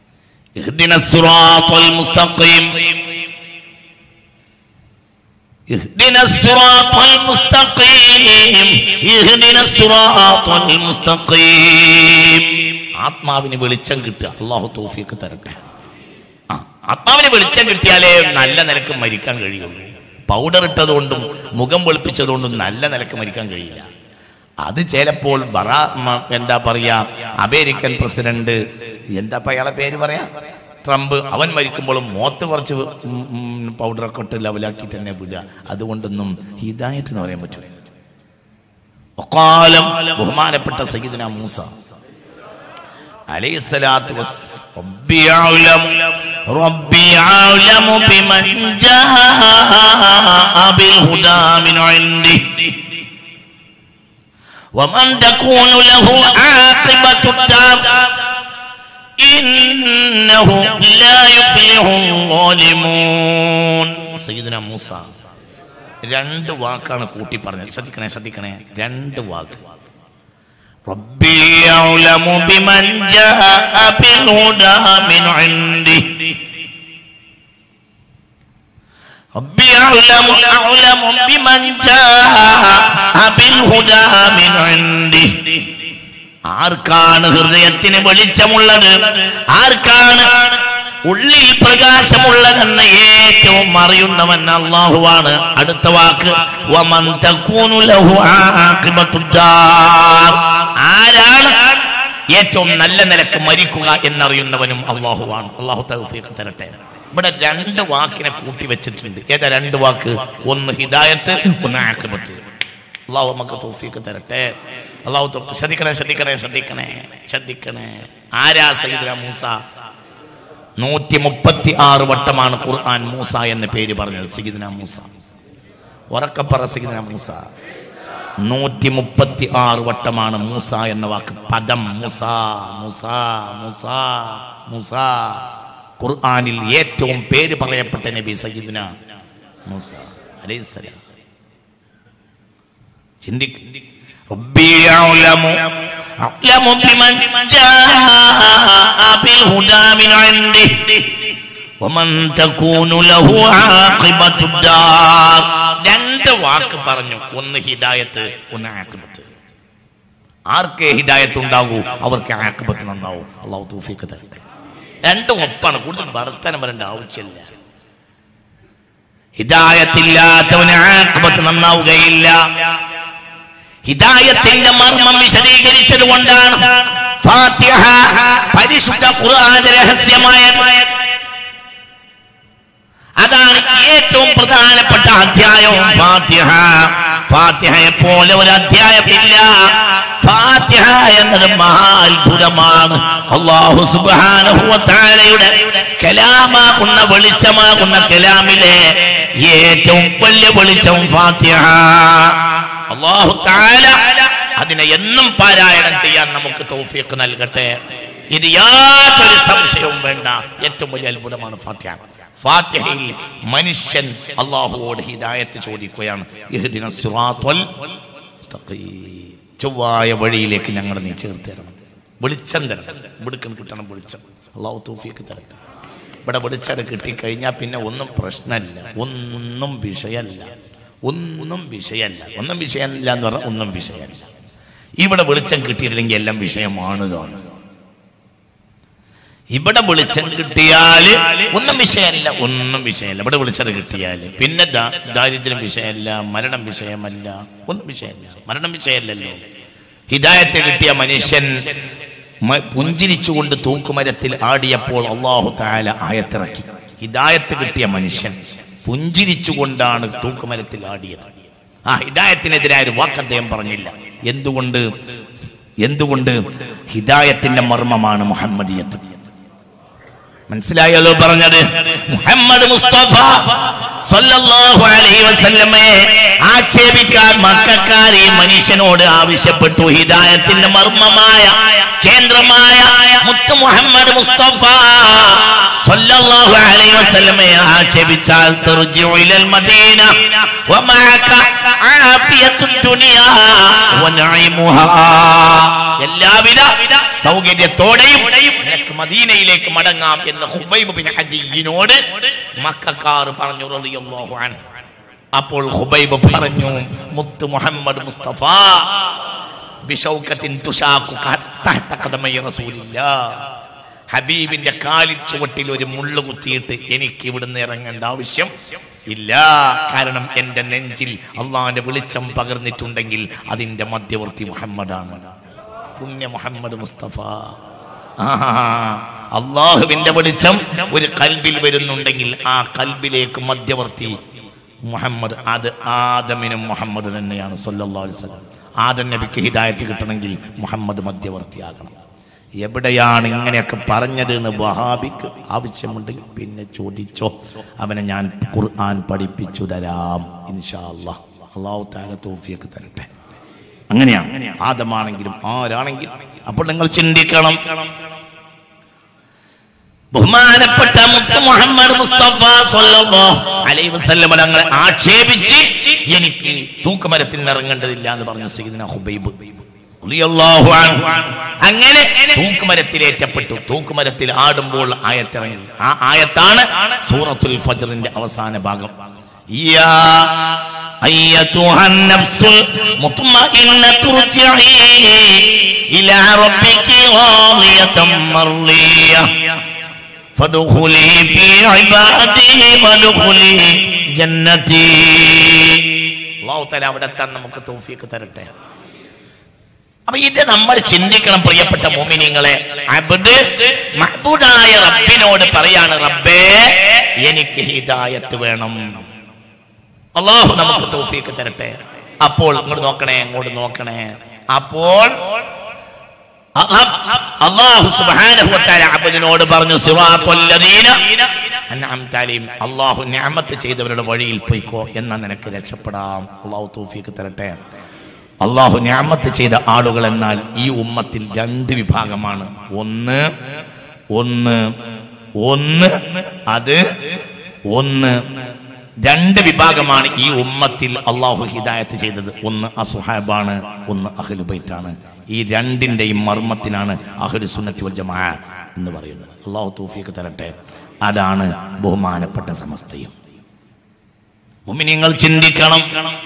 ഇഹ്ദിന സിറാത്തുൽ മുസ്തഖീം اهدنا الصراط المستقيم اهدنا الصراط المستقيم ആത്മാവിന് വെളിച്ചം കിട്ടുക അള്ളാഹു തോഫിയൊക്കെ തരട്ടെ ആ, ആത്മാവിന് വെളിച്ചം കിട്ടിയാലേ നല്ല നിലക്ക് മരിക്കാൻ കഴിയുള്ളൂ പൗഡർ ഇട്ടതുകൊണ്ടും മുഖം വെളുപ്പിച്ചതുകൊണ്ടും നല്ല നിലക്ക് മരിക്കാൻ കഴിയില്ല അത് ചിലപ്പോൾ ബറാ മ- എന്താ പറയാ അമേരിക്കൻ പ്രസിഡന്റ് എന്താ ഇപ്പൊ അയാളെ പേര് പറയാ ട്രംപ് അവൻ മരിക്കുമ്പോഴും മോത്ത് കുറച്ച് ഉം, ഉം, പൗഡറൊക്കെ ഇട്ട് ലെവലാക്കി തന്നെ വിടുക അതുകൊണ്ടൊന്നും ഹിദായത്ത് എന്ന് പറയാൻ പറ്റില്ല ഒക്കാലം ബഹുമാനപ്പെട്ട സയ്യിദ്ന മൂസ عليه الصلاة والسلام ربي أعلم ربي أعلم بمن جاء بالهدى من عنده ومن تكون له عاقبة الدار إنه لا يفلح الظالمون سيدنا موسى രണ്ട് വാക്കാണ് കൂട്ടി പറഞ്ഞത് ശ്രദ്ധിക്കണേ ശ്രദ്ധിക്കണേ രണ്ട് വാക്ക് ربي أعلم بمن جاء بالهدى من عنده ربي أعلم أعلم بمن جاء بالهدى من عنده ആർക്കാണ് ഹൃദയത്തിന് വെളിച്ചമുള്ളത് ആർക്കാണ് ഉള്ളിൽ പ്രകാശമുള്ളതെന്ന് ഏറ്റവും അറിയുന്നവൻ അള്ളാഹുവാണ് അടുത്ത വാക്ക് വമൻ തകൂനു ലഹു ആഖിബത്തുദ്ദാർ. ആരാണ് ഏറ്റവും നല്ല നിലക്ക് മരിക്കുക എന്നറിയുന്നവനും അള്ളാഹുവാണ് അള്ളാഹു തൗഫീഖ് തരട്ടെ ഇവിടെ രണ്ട് വാക്കിനെ കൂട്ടി വെച്ചിട്ടുണ്ട് ഏതാ രണ്ട് വാക്ക് ഒന്ന് ഹിദായത്ത് ഒന്ന് ആഖിബത്ത് അള്ളാഹു നമുക്ക് തൗഫീഖ് തരട്ടെ അള്ളാഹു തൗ- ശ്രദ്ധിക്കണേ ശ്രദ്ധിക്കണേ ശ്രദ്ധിക്കണേ ശ്രദ്ധിക്കണേ ആരാ സയ്യിദ്ന മൂസ നൂറ്റി മുപ്പത്തി ആറ് വട്ടമാണ് ഖുർആൻ മൂസ എന്ന പേര് പറഞ്ഞത് സയ്യിദ്ന മൂസ ഉറക്കപ്പറ സയ്യിദ്ന മൂസ നൂറ്റി മുപ്പത്തി ആറ് വട്ടമാണ് മൂസ എന്ന വാക്ക് പദം മുസ മുസ മുസ മുസ ഖുർആനിൽ ഏറ്റവും പേര് പറയപ്പെട്ട നബി സയ്യിദ്ന മൂസ അലൈഹിസ്സലാം ചിന്തിക്ക് റബ്ബി അഅലമു അഅലമു ബിമൻ ജാഅ ബിൽ ഹുദാ മിൻ ഇൻദി വമൻ തകൂനു ലഹു ആഖിബത്തു ദാർ രണ്ട് വാക്ക് പറഞ്ഞു ഒന്ന് ഹിദായത്ത് ഒന്ന് ആഖിബത്ത് ആർക്കേ ഹിദായത്ത് ഉണ്ടാകൂ അവർക്ക് ആഖിബത്ത് നന്നാവും അള്ളാഹു തൗഫീഖ് തരട്ടെ രണ്ടും ഒപ്പാണ് കൂടുതൽ വർത്തനം വരേണ്ട ആവശ്യമില്ല ഹിദായത്തില്ലാത്തവന് ആഖിബത്ത് നന്നാവുകയില്ല ഹിദായത്തിന്റെ മർമ്മം വിശദീകരിച്ചത് കൊണ്ടാണ് ഫാത്തിഹ പരിശുദ്ധ ഖുർആൻ രഹസ്യമായ അതാണ് ഏറ്റവും പ്രധാനപ്പെട്ട അധ്യായവും ഫാത്തിഹ ഫാത്തിഹയെ പോലെ ഒരു അധ്യായമില്ല ഫാത്തിഹ എന്നത് മഹാത്ഭുതമാണ് അള്ളാഹു സുബ്ഹാനഹു വ തആലയുടെ കലാമാകുന്ന വെളിച്ചമാകുന്ന കലാമിലെ ഏറ്റവും വലിയ വെളിച്ചം ഫാത്തിഹ അള്ളാഹു തആല അതിനെ എന്നും പാരായണം ചെയ്യാൻ നമുക്ക് തൗഫീഖ് നൽകട്ടെ ഇത് യാതൊരു സംശയവും വേണ്ട ഏറ്റവും വലിയ അത്ഭുതമാണ് ഫാത്തിഹ ഫാത്തിഹയിൽ മനുഷ്യൻ അള്ളാഹുവോട് ഹിദായത്ത് ചോദിക്കുകയാണ് ഇഹ്ദിന സിറാത്തുൽ മുസ്തഖീം. ചൊവ്വായ വഴിയിലേക്ക് ഞങ്ങൾ നീ ചേർത്ത് തരണം വെളിച്ചം തരണം ഇവിടുക്കും കിട്ടണം വെളിച്ചം അള്ളാഹു തൗഫീഖ് തരട്ടെ ഇവിടെ വെളിച്ചം കിട്ടിക്കഴിഞ്ഞാൽ പിന്നെ ഒന്നും പ്രശ്നമില്ല ഒന്നും വിഷയമല്ല ഒന്നും വിഷയമല്ല ഒന്നും വിഷയമല്ല എന്ന് പറഞ്ഞാൽ ഒന്നും വിഷയമല്ല ഇവിടെ വെളിച്ചം കിട്ടിയില്ലെങ്കിൽ എല്ലാം വിഷയമാണ് താനും ഇവിടെ വെളിച്ചം കിട്ടിയാല് ഒന്നും വിഷയമല്ല ഒന്നും വിഷയമല്ല ഇവിടെ വെളിച്ചം കിട്ടിയാല് പിന്നെ ദാ- ദാരിദ്ര്യം വിഷയമല്ല മരണം വിഷയമല്ല ഒന്നും വിഷയമല്ല മരണം വിഷയമല്ലല്ലോ ഹിദായത്തെ കിട്ടിയ മനുഷ്യൻ മ- പുഞ്ചിരിച്ചുകൊണ്ട് തൂക്കുമരത്തിൽ ആടിയപ്പോൾ അള്ളാഹു താല ആയത്തിറക്കി ഹിദായത്ത് കിട്ടിയ മനുഷ്യൻ പുഞ്ചിരിച്ചുകൊണ്ടാണ് തൂക്കുമരത്തിൽ ആടിയത് ആ ഹിദായത്തിനെതിരായ ഒരു വാക്ക് അദ്ദേഹം പറഞ്ഞില്ല എന്തുകൊണ്ട് എന്തുകൊണ്ട് ഹിദായത്തിന്റെ മർമ്മമാണ് മുഹമ്മദിയത്ത് മനസ്സിലായല്ലോ പറഞ്ഞത് മുഹമ്മദ് മുസ്തഫ സല്ലല്ലാഹു അലൈഹി വസല്ലമയെ ആക്ഷേപിക്കാൻ മക്കാർ ഈ മനുഷ്യനോട് ആവശ്യപ്പെട്ടു ഹിദായത്തിന്റെ മർമ്മമായ കേന്ദ്രമായ മുത്ത് മുഹമ്മദ് മുസ്തഫ സല്ലല്ലാഹു അലൈഹി വസല്ലമയെ ആക്ഷേപിച്ചാൽ തർജിഉ ഇലൽ മദീന വമഅക ആഫിയത്തുദ് ദുനിയ വനഈമുഹാ എല്ലാവിധ സൗകര്യത്തോടെയും നിനക്ക് മദീനയിലേക്ക് മടങ്ങാം എന്ന് ഹുബൈബ് ബിൻ ഹദിയിനോട് മക്കാർ പറഞ്ഞു റളിയല്ലാഹു അൻഹു അപ്പോൾ ഹുബൈബ് പറഞ്ഞു മുത്ത് മുഹമ്മദ് മുസ്തഫ ബിഷൗക്കത്തിൻ തുഷാക്കു തഹ്ത ഖദമൈ റസൂലില്ലാ ഹബീബിന്റെ കാലിൽ ചുവട്ടിൽ ഒരു മുള്ളു കുത്തിയിട്ട് എനിക്ക് ഇവിടുന്ന് ഇറങ്ങേണ്ട ആവശ്യം ഇല്ല കാരണം എന്റെ നെഞ്ചിൽ അള്ളാന്റെ വെളിച്ചം പകർന്നിട്ടുണ്ടെങ്കിൽ അതിന്റെ മധ്യവർത്തി മുഹമ്മദാണ് പുണ്യ മുഹമ്മദ് മുസ്തഫ ആഹാ. അള്ളാഹുവിന്റെ വെളിച്ചം ഒരു കൽബിൽ വരുന്നുണ്ടെങ്കിൽ ആ കൽബിലേക്ക് മധ്യവർത്തി മുഹമ്മദ് അത് ആദമിനും മുഹമ്മദ് തന്നെയാണ് സല്ലല്ലാഹു അലൈഹി വസല്ലം ആദം നബിക്ക് ഹിദായത്ത് കിട്ടണമെങ്കിൽ മുഹമ്മദ് മധ്യവർത്തിയാകണം എവിടെയാണ് ഇങ്ങനെയൊക്കെ പറഞ്ഞത് എന്ന് വഹാബിക്ക് ആവശ്യമുണ്ടെങ്കിൽ പിന്നെ ചോദിച്ചോ അവനെ ഞാൻ ഖുർആൻ പഠിപ്പിച്ചു തരാം ഇൻഷാ അല്ലാഹ് അള്ളാഹു താല തോഫിയൊക്കെ തരട്ടെ അങ്ങനെയാണ് ആദമാണെങ്കിലും ആരാണെങ്കിലും അപ്പോൾ നിങ്ങൾ ചിന്തിക്കണം ബഹുമാനപ്പെട്ട മുത്ത് മുഹമ്മദ് മുസ്തഫ സല്ലല്ലാഹു അലൈഹി വസല്ലം തങ്ങളെ ആക്ഷേപിച്ച് എനിക്ക് തൂക്കുമരത്തിൽ നിന്ന് ഇറങ്ങേണ്ടതില്ല എന്ന് പറഞ്ഞു സയ്യിദ്ന ഹുബൈബ് റളിയല്ലാഹു അൻഹു. അങ്ങനെ തൂക്കുമരത്തിലേറ്റപ്പെട്ടു തൂക്കുമരത്തിൽ ആടുമ്പോൾ ആയത്തിറങ്ങി ആ ആയത്താണ് സൂറത്തുൽ ഫജ്റിന്റെ അവസാന ഭാഗം യാ أيتها النفس المطمئنة ارجعي إلى ربك راضية مرضية فادخلي في عبادي وادخلي جنتي അള്ളാഹു തല അവിടെ എത്താൻ നമുക്ക് തോഫിയൊക്കെ തരട്ടെ അപ്പൊ ഇത് നമ്മൾ ചിന്തിക്കണം പ്രിയപ്പെട്ട മോമിനിങ്ങളെ അബ്ദ് മഹബൂദായ റബ്ബിനോട് പറയാണ് റബ്ബേ എനിക്ക് ഹിദായത്ത് വേണം അള്ളാഹു നമുക്ക് തൗഫീക്ക് തരട്ടെ അപ്പോൾ ഇങ്ങോട്ട് നോക്കണേ അങ്ങോട്ട് നോക്കണേ അപ്പോൾ അള്ളാഹു സുബ്ഹാനഹു വതആല അബ്ദിനോട് പറഞ്ഞു സിറാത്തുല്ലദീന അൻഅംത അലൈഹിം അള്ളാഹു നിഅമത്ത് ചെയ്തവരുടെ വഴിയിൽ പോയിക്കോ എന്നാ നിനക്ക് രക്ഷപ്പെടാം അള്ളാഹു തൗഫീക്ക് തരട്ടെ അള്ളാഹു ഞാമത്ത് ചെയ്ത ആളുകൾ എന്നാൽ ഈ ഉമ്മത്തിൽ രണ്ട് വിഭാഗമാണ് ഒന്ന് ഒന്ന് ഒന്ന് അത് ഒന്ന് രണ്ട് വിഭാഗമാണ് ഈ ഉമ്മത്തിൽ അള്ളാഹു ഹിദായത്ത് ചെയ്തത് ഒന്ന് അസുഹാബാണ് ഒന്ന് അഹ്ലുബൈറ്റാണ് ഈ രണ്ടിന്റെയും മർമ്മത്തിനാണ് അഹ്ലു സുന്നത്തി വൽ ജമാ എന്ന് പറയുന്നത് അള്ളാഹു തൗഫീഖ് തരട്ടെ അതാണ് ബഹുമാനപ്പെട്ട സമസ്തയും മുമിനിങ്ങൾ ചിന്തിക്കണം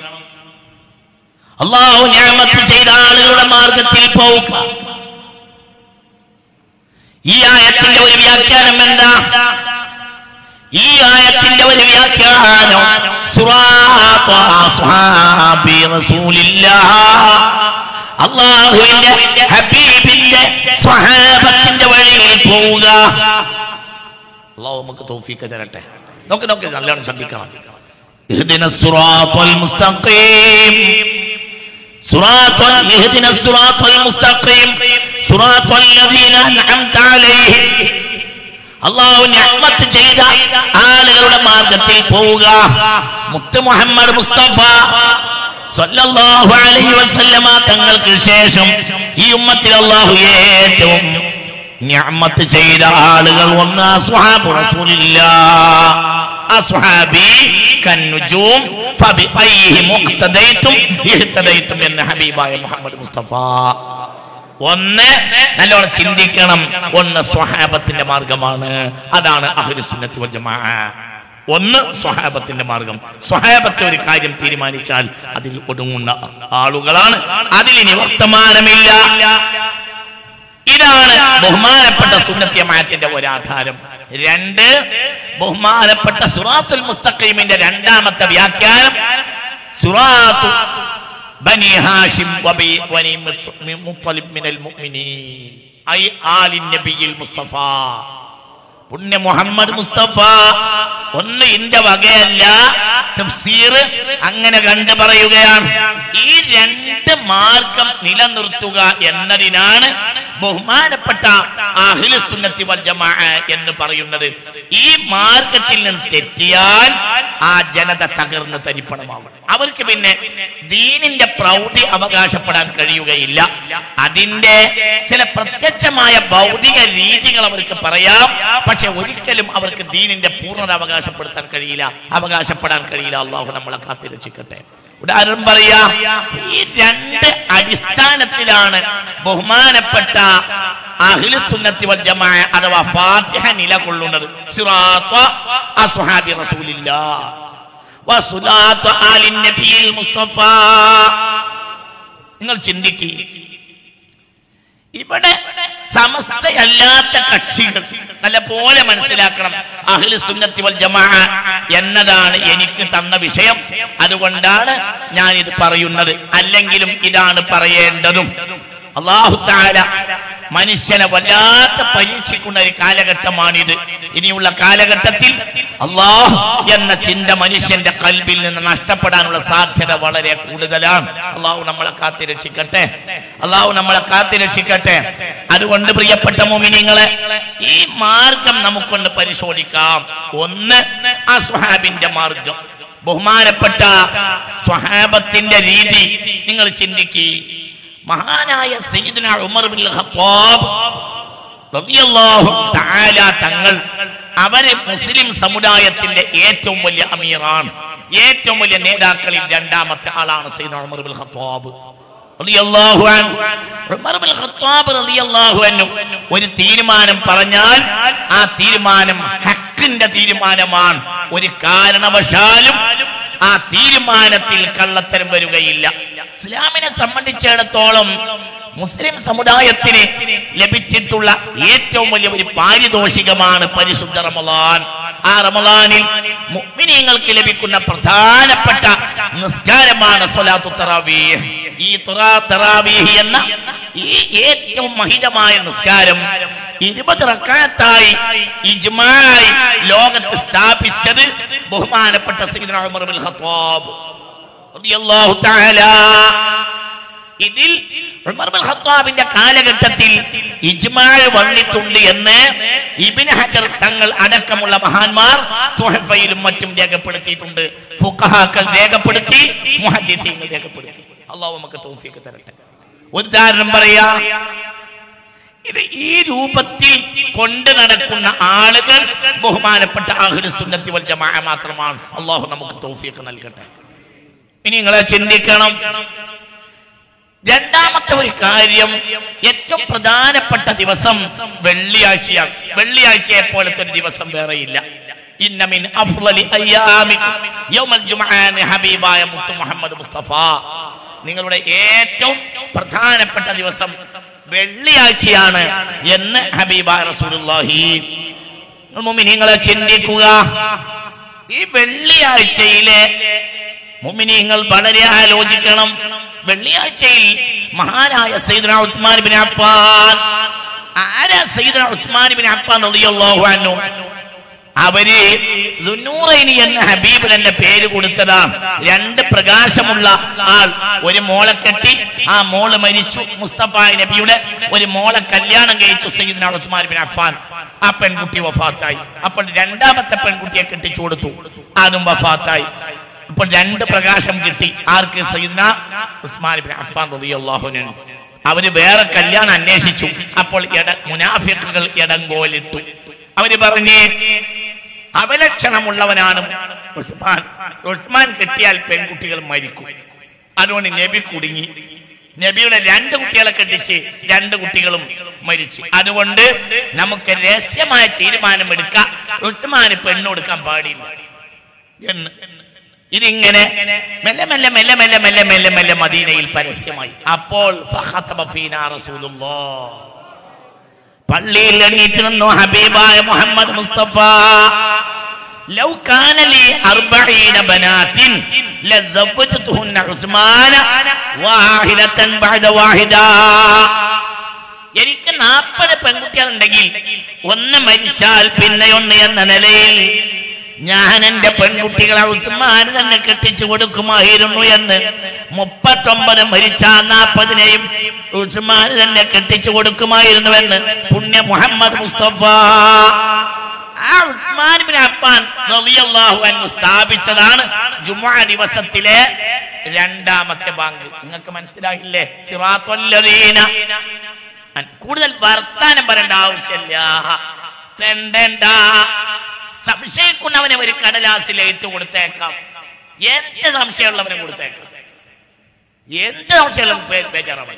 അള്ളാഹു ഞാമത്ത് ചെയ്ത ആളുകളുടെ മാർഗത്തിൽ പോവുക ഈ ആയത്തിന്റെ ഒരു വ്യാഖ്യാനം എന്താ ഈ ആയത്തിന്റെ ഒരു വ്യാഖ്യാനം സുറാത്ത അസ്ഹാബി റസൂലില്ലാഹ് അള്ളാഹുവിന്റെ ഹബീബിന്റെ സ്വഹാബത്തിന്റെ വഴിയിൽ പോവുക അള്ളാഹു നമുക്ക് തൗഫീഖ് തരട്ടെ നോക്ക് നോക്ക് നല്ലോണം ശ്രദ്ധിക്കണം اهدنا الصراط المستقيم صراط اهدنا الصراط المستقيم صراط الذين انعمت عليهم അള്ളാഹു ഞമ്മത്ത് ചെയ്ത ആളുകളുടെ മാർഗത്തിൽ പോവുക മുത്ത് മുഹമ്മദ് മുസ്തഫ സല്ലല്ലാഹു അലൈഹി വസല്ലമ തങ്ങൾക്ക് ശേഷം ഈ ഉമ്മത്തിൽ അള്ളാഹു ഏറ്റവും ഞമ്മത്ത് ചെയ്ത ആളുകൾ ഒന്ന് അസ്ഹാബു റസൂലില്ലാ അസ്ഹാബി കന്നുജൂം ഫബിഅയ്ഹി മുഖ്തദൈതും ഇഹ്തദൈതും എന്ന ഹബീബായ മുഹമ്മദ് മുസ്തഫ ഒന്ന് നല്ലോണം ചിന്തിക്കണം ഒന്ന് സ്വഹാബത്തിന്റെ മാർഗമാണ് അതാണ് അഹ്ലുസുന്നത്ത് വൽ ജമാ ഒന്ന് സ്വഹാബത്തിന്റെ മാർഗം സ്വഹാബത്തെ ഒരു കാര്യം തീരുമാനിച്ചാൽ അതിൽ ഒടുങ്ങുന്ന ആളുകളാണ് അതിലിനി വർത്തമാനമില്ല ഇതാണ് ബഹുമാനപ്പെട്ട സുന്നത്യമായത്തിന്റെ ഒരാധാരം രണ്ട് ബഹുമാനപ്പെട്ട സുറാത്തുൽ മുസ്തഖീമിന്റെ രണ്ടാമത്തെ വ്യാഖ്യാനം സുറാത്തു ബനി ഹാഷിം വബി വനി മുത്തലിബ് മിനൽ മുഅ്മിനീൻ ഐ ആലിൻ നബിയിൽ മുസ്തഫ പുണ്യ മുഹമ്മദ് മുസ്തഫ ഒന്ന് ഇന്റെ വകയല്ല തഫ്സീർ അങ്ങനെ കണ്ടു പറയുകയാണ് ഈ രണ്ട് മാർഗം നിലനിർത്തുക എന്നതിനാണ് ബഹുമാനപ്പെട്ട അഹ്ലുസുന്നത്തി വൽ ജമാ എന്ന് പറയുന്നത് ഈ മാർഗത്തിൽ നിന്ന് തെറ്റിയാൽ ആ ജനത തകർന്ന് തരിപ്പണമാകും അവർക്ക് പിന്നെ ദീനിന്റെ പ്രൗഢി അവകാശപ്പെടാൻ കഴിയുകയില്ല അതിന്റെ ചില പ്രത്യക്ഷമായ ഭൗതിക രീതികൾ അവർക്ക് പറയാം പക്ഷെ ഒരിക്കലും അവർക്ക് ദീനിന്റെ പൂർണ്ണത അവകാശപ്പെടുത്താൻ കഴിയില്ല അവകാശപ്പെടാൻ കഴിയില്ല അള്ളാഹു നമ്മളെ കാത്തിരക്ഷിക്കട്ടെ ഉദാഹരണം പറയാ ഈ രണ്ട് അടിസ്ഥാനത്തിലാണ് ബഹുമാനപ്പെട്ട അഹ്ലുസുന്നത്തി വൽ ജമാഅ അഥവാ ഫാത്തിഹ നിലകൊള്ളുന്നത് സിറാത്ത അസ്ഹാബി റസൂലില്ലാ വസുലാത്തു ആലിൻ നബിയിൽ മുസ്തഫ നിങ്ങൾ ചിന്തിക്കുക ഇവിടെ സമസ്തയല്ലാത്ത കക്ഷികൾ നല്ല പോലെ മനസ്സിലാക്കണം അഹ്ലു സുന്നത്തി വൽ ജമാ എന്നതാണ് എനിക്ക് തന്ന വിഷയം അതുകൊണ്ടാണ് ഞാൻ ഇത് പറയുന്നത് അല്ലെങ്കിലും ഇതാണ് പറയേണ്ടതും അള്ളാഹു താല മനുഷ്യനെ വല്ലാത്ത പരീക്ഷിക്കുന്ന ഒരു കാലഘട്ടമാണിത് ഇനിയുള്ള കാലഘട്ടത്തിൽ അള്ളാഹ് എന്ന ചിന്ത മനുഷ്യന്റെ കൽബിൽ നിന്ന് നഷ്ടപ്പെടാനുള്ള സാധ്യത വളരെ കൂടുതലാണ് അള്ളാഹു നമ്മളെ കാത്തി രക്ഷിക്കട്ടെ അള്ളാഹു നമ്മളെ കാത്തി രക്ഷിക്കട്ടെ അതുകൊണ്ട് പ്രിയപ്പെട്ട മോമിനിങ്ങളെ ഈ മാർഗം നമുക്കൊന്ന് പരിശോധിക്കാം ഒന്ന് ആ സ്വഹാബിന്റെ മാർഗം ബഹുമാനപ്പെട്ട സ്വഹാബത്തിന്റെ രീതി നിങ്ങൾ ചിന്തിക്കുക മഹാനായ സയ്യിദ്ന ഉമർ ബിൻ ഖത്താബ് റളിയല്ലാഹു തആല തങ്ങൾ അവര് മുസ്ലിം സമുദായത്തിന്റെ ഏറ്റവും വലിയ അമീറാണ് ഏറ്റവും വലിയ നേതാക്കളിൽ രണ്ടാമത്തെ ആളാണ് സയ്യിദ്ന ഉമർ ബിൻ ഖത്താബ് റളിയല്ലാഹു അൻഹു ഉമർ ബിൻ ഖത്താബ് റളിയല്ലാഹു അൻഹു ഒരു തീരുമാനം പറഞ്ഞാൽ ആ തീരുമാനം ഹക്കിന്റെ തീരുമാനമാണ് ഒരു കാരണവശാലും ആ തീരുമാനത്തിൽ കള്ളത്തരം വരികയില്ല ഇസ്ലാമിനെ സംബന്ധിച്ചിടത്തോളം മുസ്ലിം സമുദായത്തിന് ലഭിച്ചിട്ടുള്ള ഏറ്റവും വലിയ ഒരു പാരിതോഷികമാണ് പരിശുദ്ധ റമദാൻ ആ റമദാനിൽ മുഅ്മിനീങ്ങൾക്ക് ലഭിക്കുന്ന പ്രധാനപ്പെട്ട നിസ്കാരമാണ് സ്വലാത്തു തറാവീഹ് ഈ തുറാ- തറാവീഹ് എന്ന ഈ ഏറ്റവും മഹിതമായ നിസ്കാരം ഇരുപത് റക്കാത്തായി ഇജ്മായി ലോകത്ത് സ്ഥാപിച്ചത് ബഹുമാനപ്പെട്ട സയ്യിദ്ന ഉമർ ബിൻ ഖത്താബ് റളിയല്ലാഹു തആല ഇതിൽ ഉമർ ബിൻ ഖത്താബിന്റെ കാലഘട്ടത്തിൽ ഇജ്മാഴ് വന്നിട്ടുണ്ട് എന്ന് ഇബ്നു ഹജർ തങ്ങൾ അടക്കമുള്ള മഹാന്മാർ തുഹഫയിലും മറ്റും രേഖപ്പെടുത്തിയിട്ടുണ്ട് ഫുഖഹാക്കൾ രേഖപ്പെടുത്തി മുഹദ്ദിസീങ്ങൾ രേഖപ്പെടുത്തി അള്ളാഹു നമുക്ക് തൗഫീഖ് തരട്ടെ ഒരു ഉദാഹരണം പറയാ ഇത് ഈ രൂപത്തിൽ കൊണ്ട് നടക്കുന്ന ആളുകൾ ബഹുമാനപ്പെട്ട അഹ്ലു സുന്നത്തി വൽ ജമാഅ മാത്രമാണ് അള്ളാഹു നമുക്ക് തൗഫീഖ് നൽകട്ടെ ഇനി നിങ്ങളെ ചിന്തിക്കണം രണ്ടാമത്തെ ഒരു കാര്യം ഏറ്റവും പ്രധാനപ്പെട്ട ദിവസം വെള്ളിയാഴ്ചയാണ് വെള്ളിയാഴ്ചയെ പോലത്തെ ഒരു ദിവസം വേറെയില്ല ഇന്ന മിൻ അഫ്ളലി അയ്യാമിക്കും യൗമൽ ജുമആന് ഹബീബായ മുത്തു മുഹമ്മദ് മുസ്തഫ നിങ്ങളുടെ ഏറ്റവും പ്രധാനപ്പെട്ട ദിവസം വെള്ളിയാഴ്ചയാണ് എന്ന് ഹബീബായ റസൂലുള്ളാഹി മുഅ്മിനീങ്ങളെ ചിന്തിക്കുക ഈ വെള്ളിയാഴ്ചയിലെ മുഅ്മിനീങ്ങൾ വളരെ ആലോചിക്കണം വെള്ളിയാഴ്ചയിൽ മഹാനായ സയ്യിദ്ന ഉസ്മാൻ ബിൻ അഫ്ഫാൻ ആരാ സയ്യിദ്ന ഉസ്മാൻ ബിൻ അഫ്ഫാൻ റളിയല്ലാഹു അൻഹു അവര് ദുന്നൂറൈനി എന്ന ഹബീബിന് എന്റെ പേര് കൊടുത്തതാണ് രണ്ട് പ്രകാശമുള്ള ആൾ ഒരു മോളെ കെട്ടി ആ മോള് മരിച്ചു മുസ്തഫ നബിയുടെ ഒരു മോളെ കല്യാണം കഴിച്ചു സയ്യിദ്ന ഉസ്മാൻ ബിൻ അഫ്ഫാൻ ആ പെൺകുട്ടി വഫാത്തായി അപ്പോൾ രണ്ടാമത്തെ പെൺകുട്ടിയെ കെട്ടിച്ചു കൊടുത്തു അതും വഫാത്തായി അപ്പോൾ രണ്ട് പ്രകാശം കിട്ടി ആർക്ക് സയ്യിദ്ന ഉസ്മാൻ ബിൻ അഫ്ഫാൻ റളിയല്ലാഹുവിന് അവര് വേറെ കല്യാണം അന്വേഷിച്ചു അപ്പോൾ ഇട മുനാഫിക്കുകൾ ഇടങ്കോലിട്ടു അവര് പറഞ്ഞ് അവലക്ഷണമുള്ളവനാണ് ഉസ്മാൻ ഉസ്മാൻ കെട്ടിയാൽ പെൺകുട്ടികൾ മരിക്കും അതുകൊണ്ട് നബി കുടുങ്ങി നബിയുടെ രണ്ട് കുട്ടികളെ കെട്ടിച്ച് രണ്ട് കുട്ടികളും മരിച്ചു അതുകൊണ്ട് നമുക്ക് രഹസ്യമായ തീരുമാനമെടുക്കാം ഉസ്മാന് പെണ്ണ് കൊടുക്കാൻ പാടില്ല എന്ന് ഇതിങ്ങനെ മെല്ലെ മെല്ലെ മെല്ലെ മെല്ലെ മെല്ലെ മെല്ലെ മെല്ലെ മദീനയിൽ പരസ്യമായി അപ്പോൾ ഫഖതബ ഫീനാ റസൂലുള്ളാഹ് പള്ളിയിൽ എണീറ്റ് നിന്നു ഹബീബായ മുഹമ്മദ് മുസ്തഫ لو كان لي أربعين بنات لزوجتهن عثمان واحدة بعد واحدة എനിക്ക് നാൽപ്പത് പെൺകുട്ടികളുണ്ടെങ്കിൽ ഒന്ന് മരിച്ചാൽ പിന്നെ ഒന്ന് എന്ന നിലയിൽ ഞാൻ എന്റെ പെൺകുട്ടികളെ ഉസ്മാൻ തന്നെ കെട്ടിച്ചു കൊടുക്കുമായിരുന്നു എന്ന് മുപ്പത്തൊമ്പത് മരിച്ച നാൽപ്പതിനെയും ഉസ്മാൻ തന്നെ കെട്ടിച്ചു കൊടുക്കുമായിരുന്നുവെന്ന് പുണ്യ മുഹമ്മദ് മുസ്തഫ ആ ഉസ്മാൻ ബിൻ അഫ്ഫാൻ റളിയല്ലാഹു അൻഹു സ്ഥാപിച്ചതാണ് ജുമുഅ ദിവസത്തിലെ രണ്ടാമത്തെ ബാങ്ക് നിങ്ങൾക്ക് മനസ്സിലായില്ലേ സിറാത്തുല്ലദീന കൂടുതൽ വർത്താനം പറയേണ്ട ആവശ്യമില്ല തെണ്ടേണ്ട സംശയിക്കുന്നവനെ ഒരു കടലാസിൽ എഴുത്ത് കൊടുത്തേക്കാം എന്ത് സംശയമുള്ളവനെ കൊടുത്തേക്കാം എന്ത് സംശയമുള്ള ബേജാറാവില്ല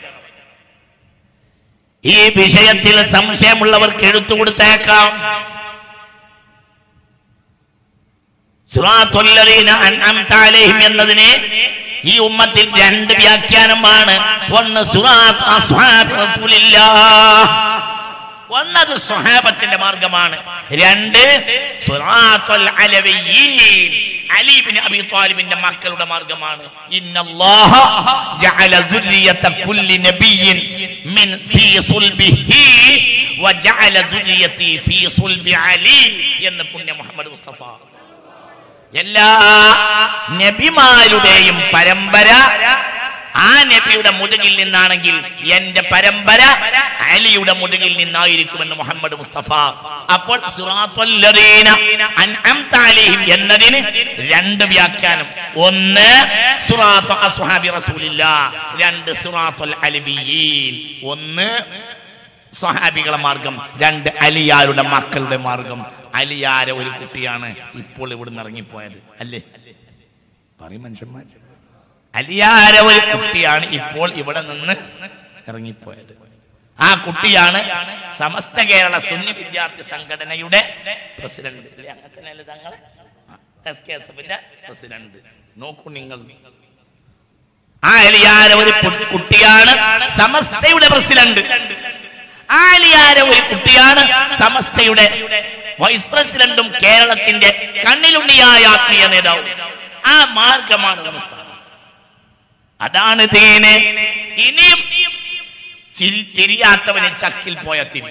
ഈ വിഷയത്തിൽ സംശയമുള്ളവർക്ക് എഴുത്തു കൊടുത്തേക്കാം സിറാത്തുല്ലദീന അൻഅംത അലൈഹിം എന്നതിന് ഈ ഉമ്മത്തിൽ രണ്ട് വ്യാഖ്യാനമാണ് ഒന്ന് സുറാത്ത് അസ്ഹാബ് റസൂലില്ലാഹ് ഒന്നത് സ്വഹാബത്തിന്റെ മാർഗമാണ് രണ്ട് സുറാത്തുൽ അലവിയ്യീൻ അലി ഇബ്നു അബി ത്വാലിബിന്റെ മക്കളുടെ മാർഗമാണ് ഇന്നല്ലാഹ ജഅല ദുർരിയത കുല്ലി നബിയ്യിൻ മിൻ ഫീ സുൽബിഹി വജഅല ദുർരിയതി ഫീ സുൽബി അലി എന്ന് പുണ്യ മുഹമ്മദ് മുസ്തഫ എല്ലാ നബിമാരുടെയും പരമ്പര ആ നബിയുടെ മുതുകിൽ നിന്നാണെങ്കിൽ എന്റെ പരമ്പര അലിയുടെ മുതുകിൽ നിന്നായിരിക്കുമെന്ന് മുഹമ്മദ് മുസ്തഫ അപ്പോൾ സിറാത്തുല്ലദീന അൻഅംത അലൈഹിം എന്നതിന് രണ്ട് വ്യാഖ്യാനം ഒന്ന് സുറാത്തു അസ്ഹാബി റസൂലില്ലാ രണ്ട് സുറാത്തുൽ അലിബിയീൻ ഒന്ന് സ്വഹാബികളെ മാർഗം രണ്ട് അലിയാരുടെ മക്കളുടെ മാർഗം അലിയാര ഒരു കുട്ടിയാണ് ഇപ്പോൾ ഇവിടുന്ന് ഇറങ്ങിപ്പോയത് അല്ലേ പറയും മനുഷ്യന്മാർ അലിയാര ഒരു കുട്ടിയാണ് ഇപ്പോൾ ഇവിടെ നിന്ന് ഇറങ്ങിപ്പോയത് ആ കുട്ടിയാണ് സമസ്ത കേരള സുന്നി വിദ്യാർത്ഥി സംഘടനയുടെ പ്രസിഡന്റ് ഇല്ലേ? അങ്ങനെ തന്നെയല്ലേ തങ്ങള് എസ് കെ എസ് എഫിന്റെ പ്രസിഡന്റ് നോക്കൂ നിങ്ങൾ ആ അലിയാര ഒരു കു- കുട്ടിയാണ് സമസ്തയുടെ പ്രസിഡന്റ് ആ അലിയാര ഒരു കുട്ടിയാണ് സമസ്തയുടെ വൈസ് പ്രസിഡന്റും കേരളത്തിന്റെ കണ്ണിലുണ്ണിയായ ആത്മീയ നേതാവും ആ മാർഗമാണ് സമസ്ത അതാണ് തേന് ഇനിയും ചിരി തിരിയാത്തവന് ചക്കിൽ പോയ തിരി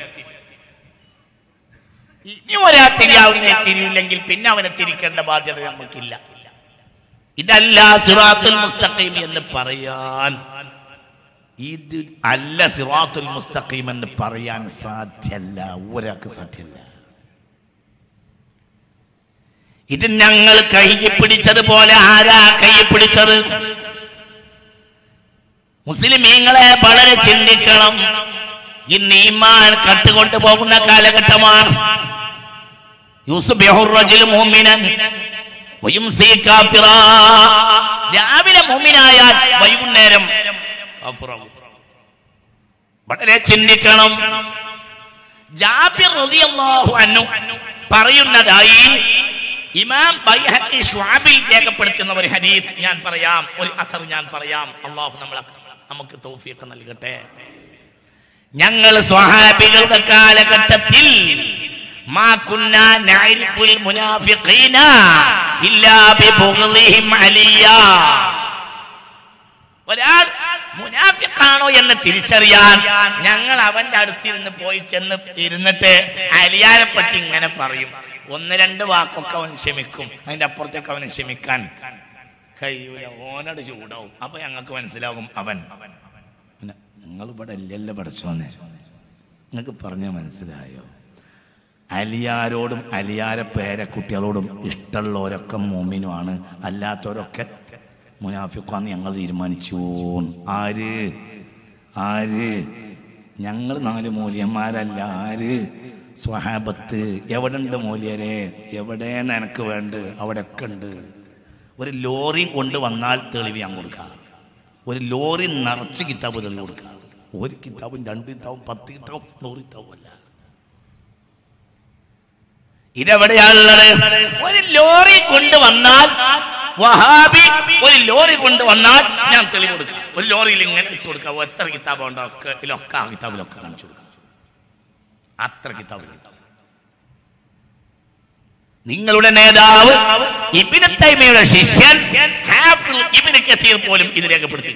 ഇനി ഒരാ തിരിയാവുന്ന തിരിയില്ലെങ്കിൽ പിന്നെ അവനെ തിരിക്കേണ്ട ബാധ്യത നമുക്കില്ല ഇതല്ല സിറാത്തുൽ മുസ്തഖീം എന്ന് പറയാൻ ഇത് അല്ല സിറാത്തുൽ മുസ്തഖീം എന്ന് പറയാൻ സാധ്യല്ല ഒരാൾക്ക് സാധ്യല്ല ഇത് ഞങ്ങൾ കൈ പിടിച്ചതുപോലെ ആരാ കൈ പിടിച്ചത് മുസ്ലിമീങ്ങളെ വളരെ ചിന്തിക്കണം ഇന്ന് ഈമാൻ കട്ടുകൊണ്ടു പോകുന്ന കാലഘട്ടമാണ് യൂസുഫ് റജുൽ മുഅ്മിനൻ വയുംസി കാഫിറാ. രാവിലെ മുഅ്മിനായാൽ വൈകുന്നേരം കാഫിറാവും. വളരെ ചിന്തിക്കണം ജാബിർ റളിയല്ലാഹു അൻഹു പറയുന്നതായി ഇമാം ബൈഹഖി ഷുഅബിൽ രേഖപ്പെടുത്തുന്ന ഒരു ഹദീസ് ഞാൻ പറയാം ഒരു അഥർ ഞാൻ പറയാം അള്ളാഹു നമ്മളെ നമുക്ക് തൗഫീഖ് നൽകട്ടെ ഞങ്ങൾ സ്വഹാബികളുടെ കാലഘട്ടത്തിൽ മാ കുന്നാ നഅരിഫുൽ മുനാഫിഖീന ഇല്ലാ ബിബുഗ്ളിഹിം അലിയാ ഒരാൾ മുനാഫിക്കാണോ എന്ന് തിരിച്ചറിയാൻ ഞങ്ങൾ അവന്റെ അടുത്തിരുന്ന് പോയി ചെന്ന് ഇരുന്നിട്ട് അലിയാരെ പറ്റി ഇങ്ങനെ പറയും ഒന്ന് രണ്ട് വാക്കൊക്കെ അവൻ ക്ഷമിക്കും അതിന്റെ അപ്പുറത്തേക്ക് അവന് ക്ഷമിക്കാൻ കഴിയൂല ഓനോട് ചൂടാവും അപ്പൊ ഞങ്ങൾക്ക് മനസ്സിലാകും അവൻ നിങ്ങൾ ഇവിടെ ഇല്ലല്ലോ പഠിച്ചോനെ നിങ്ങൾക്ക് പറഞ്ഞ മനസ്സിലായോ അലിയാരോടും അലിയാര പേരക്കുട്ടികളോടും ഇഷ്ടമുള്ളവരൊക്കെ മോമിനുമാണ് അല്ലാത്തവരൊക്കെ മുനാഫിക്കാന്ന് ഞങ്ങൾ തീരുമാനിച്ചു ആര് ആര് ഞങ്ങൾ നാല് മൂല്യന്മാരല്ല ആര് സ്വഹാബത്ത് എവിടെ ഉണ്ട് മൂല്യരെ എവിടെയാണ് എനിക്ക് വേണ്ട അവിടെയൊക്കെ ഉണ്ട് ഒരു ലോറി കൊണ്ട് വന്നാൽ തെളിവ് ഞാൻ കൊടുക്കാം ഒരു ലോറി നിറച്ച് കിതാബ് തെളിവ് കൊടുക്കാം ഒരു കിതാബും രണ്ട് കിതാബും പത്ത് കിതാബും നൂറ് കിതാബും അല്ല ഇതെവിടെയാണുള്ളത് ഒരു ലോറി കൊണ്ടുവന്നാൽ വഹാബി ഒരു ലോറി കൊണ്ടുവന്നാൽ ഞാൻ തെളിവ് കൊടുക്കാം ഒരു ലോറിയിൽ ഇങ്ങനെ ഇട്ട് കൊടുക്കാം എത്ര കിതാബ് ഉണ്ടോ ഒക്കെ ഇതിലൊക്കെ ആ കിതാബിലൊക്കെ കാണിച്ചു കൊടുക്കാം അത്ര കിതാബ് നിങ്ങളുടെ നേതാവ് ഇബിന് തൈമയുടെ ശിഷ്യൻ ഹാഫിൾ ഇബിന് കത്തീർ പോലും ഇത് രേഖപ്പെടുത്തി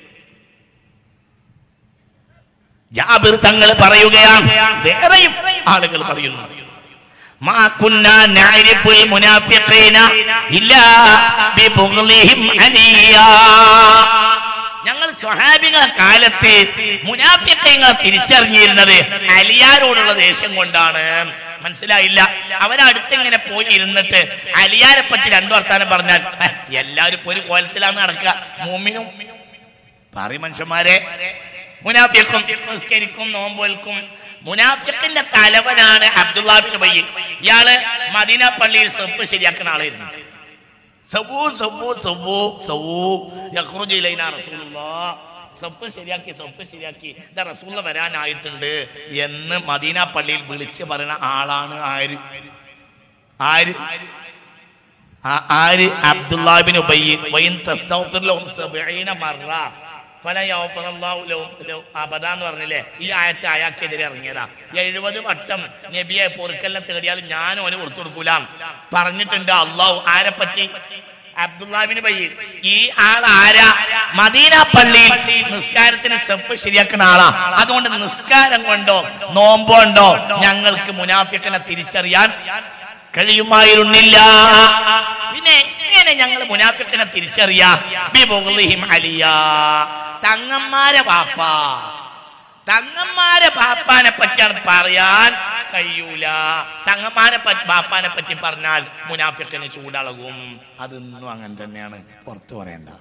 ജാബിർ തങ്ങൾ പറയുകയാണ് വേറെയും ആളുകൾ പറയുന്നു ما كنا نعرف المنافقين إلا ببغضهم عليا ഞങ്ങൾ സ്വഹാബികളെ കാലത്ത് മുനാഫിക്കങ്ങളെ തിരിച്ചറിഞ്ഞിരുന്നത് അലിയാരോടുള്ള ദേഷ്യം കൊണ്ടാണ് മനസ്സിലായില്ല അവരടുത്തിങ്ങനെ പോയി ഇരുന്നിട്ട് അലിയാരെ പറ്റി രണ്ടു വർത്താനം പറഞ്ഞാൽ "ഹ, എല്ലാവരും ഇപ്പൊ ഒരു കോലത്തിലാണ് നടക്കുക മൂമിനും പറയും മനുഷ്യന്മാരെ മുനാഫിക്കും നിസ്കരിക്കും നോമ്പോൽക്കും മുനാഫിക്കിന്റെ തലവനാണ് അബ്ദുല്ലാബിൻ ബയ്യ ഇയാള് മദീന പള്ളിയിൽ സെപ്പ് ശരിയാക്കുന്ന ആളായിരുന്നു സബൂ സബൂ സബൂ സബൂ യഖ്റുജു ഇലൈനാ റസൂലുള്ളാഹ് സപ്പ് ശരിയാക്കി സപ്പ് ശരിയാക്കി ഇതാ റസൂല വരാനായിട്ടുണ്ട് എന്ന് മദീന പള്ളിയിൽ വിളിച്ച് പറയുന്ന ആളാണ് ആര് ആര് ആ- ആര് അബ്ദുല്ലാബിൻ ഉബയ്യ് വൈൻ തസ്തഗ്ഫിർ ലഹും സബഈന മർറ ഫലാ യഗ്ഫിറല്ലാഹു ലഹും ലഹും അബദ എന്ന് പറഞ്ഞില്ലേ ഈ ആയത്ത് അയാൾക്കെതിരെ ഇറങ്ങിയതാ എഴുപത് വട്ടം നബിയെ പൊറുക്കല്ല തേടിയാലും ഞാൻ ഓന് കൊടുത്തു കൊടുക്കൂല പറഞ്ഞിട്ടുണ്ട് അള്ളാഹു ആരെ പറ്റി അബ്ദുല്ലാബിന് ബയ്യ് ഈ ആൾ ആരാ മദീന പള്ളിയിൽ നിസ്കാരത്തിന് സ്റ്റെപ്പ് ശരിയാക്കുന്ന ആളാ അതുകൊണ്ട് നിസ്കാരം കൊണ്ടോ നോമ്പുണ്ടോ ഞങ്ങൾക്ക് മുനാഫിക്കനെ തിരിച്ചറിയാൻ കഴിയുമായിരുന്നില്ല പിന്നെ എങ്ങനെ ഞങ്ങൾ മുനാഫിക്കിനെ തിരിച്ചറിയാ ബിബുഗ്ളിഹിം അലിയ തങ്ങന്മാരെ ബാപ്പ തങ്ങന്മാരെ ബാപ്പാനെ പറ്റിയാണ് പറയാൻ കഴിയൂല തങ്ങന്മാരെ പറ്റി ബാപ്പാനെ പറ്റി പറഞ്ഞാൽ മുനാഫിക്കിന് ചൂടളകും അതൊന്നും അങ്ങനെ തന്നെയാണ് പുറത്തു പറയണ്ട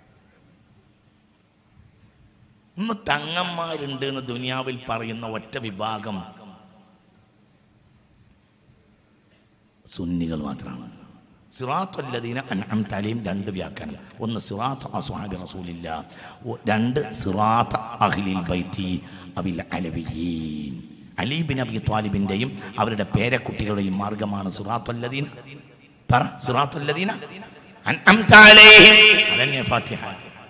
ഇന്ന് തങ്ങന്മാരുണ്ട് എന്ന് ദുനിയാവിൽ പറയുന്ന ഒറ്റ വിഭാഗം സുന്നികൾ മാത്രമാണ് സിറാത്തല്ലദീന അൻഅംത അലൈഹിം രണ്ട് വ്യാഖ്യാനം ഒന്ന് സിറാത്ത് അസ്ഹാബി റസൂലില്ല ഒ- രണ്ട് സിറാത്ത് അഹ്ലിൽ ബൈത്തി അവിൽ അലവിയീൻ അലി ബിൻ അബി ത്വാലിബിന്റെയും അവരുടെ പേരക്കുട്ടികളുടെയും മാർഗമാണ് സിറാത്തല്ലദീന പറ സിറാത്തല്ലദീന അൻഅംത അലൈഹിം അതന്നെ ഫാത്തിഹ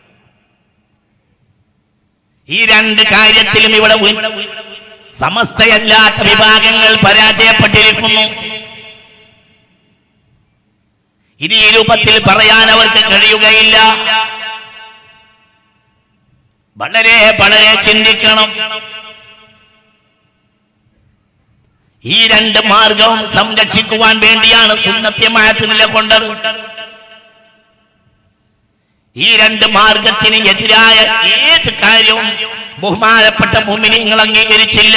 ഈ രണ്ട് കാര്യത്തിലും ഇവിടെ ഉ- സമസ്തയല്ലാത്ത വിഭാഗങ്ങൾ പരാജയപ്പെട്ടിരിക്കുന്നു ഇത് ഈ രൂപത്തിൽ പറയാൻ അവർക്ക് കഴിയുകയില്ല വളരെ വളരെ ചിന്തിക്കണം ഈ രണ്ട് മാർഗവും സംരക്ഷിക്കുവാൻ വേണ്ടിയാണ് സുന്നത്യമായിട്ട് നിലകൊണ്ടത് ഈ രണ്ട് മാർഗത്തിന് എതിരായ ഏത് കാര്യവും ബഹുമാനപ്പെട്ട ഭൂമിനിങ്ങൾ അംഗീകരിച്ചില്ല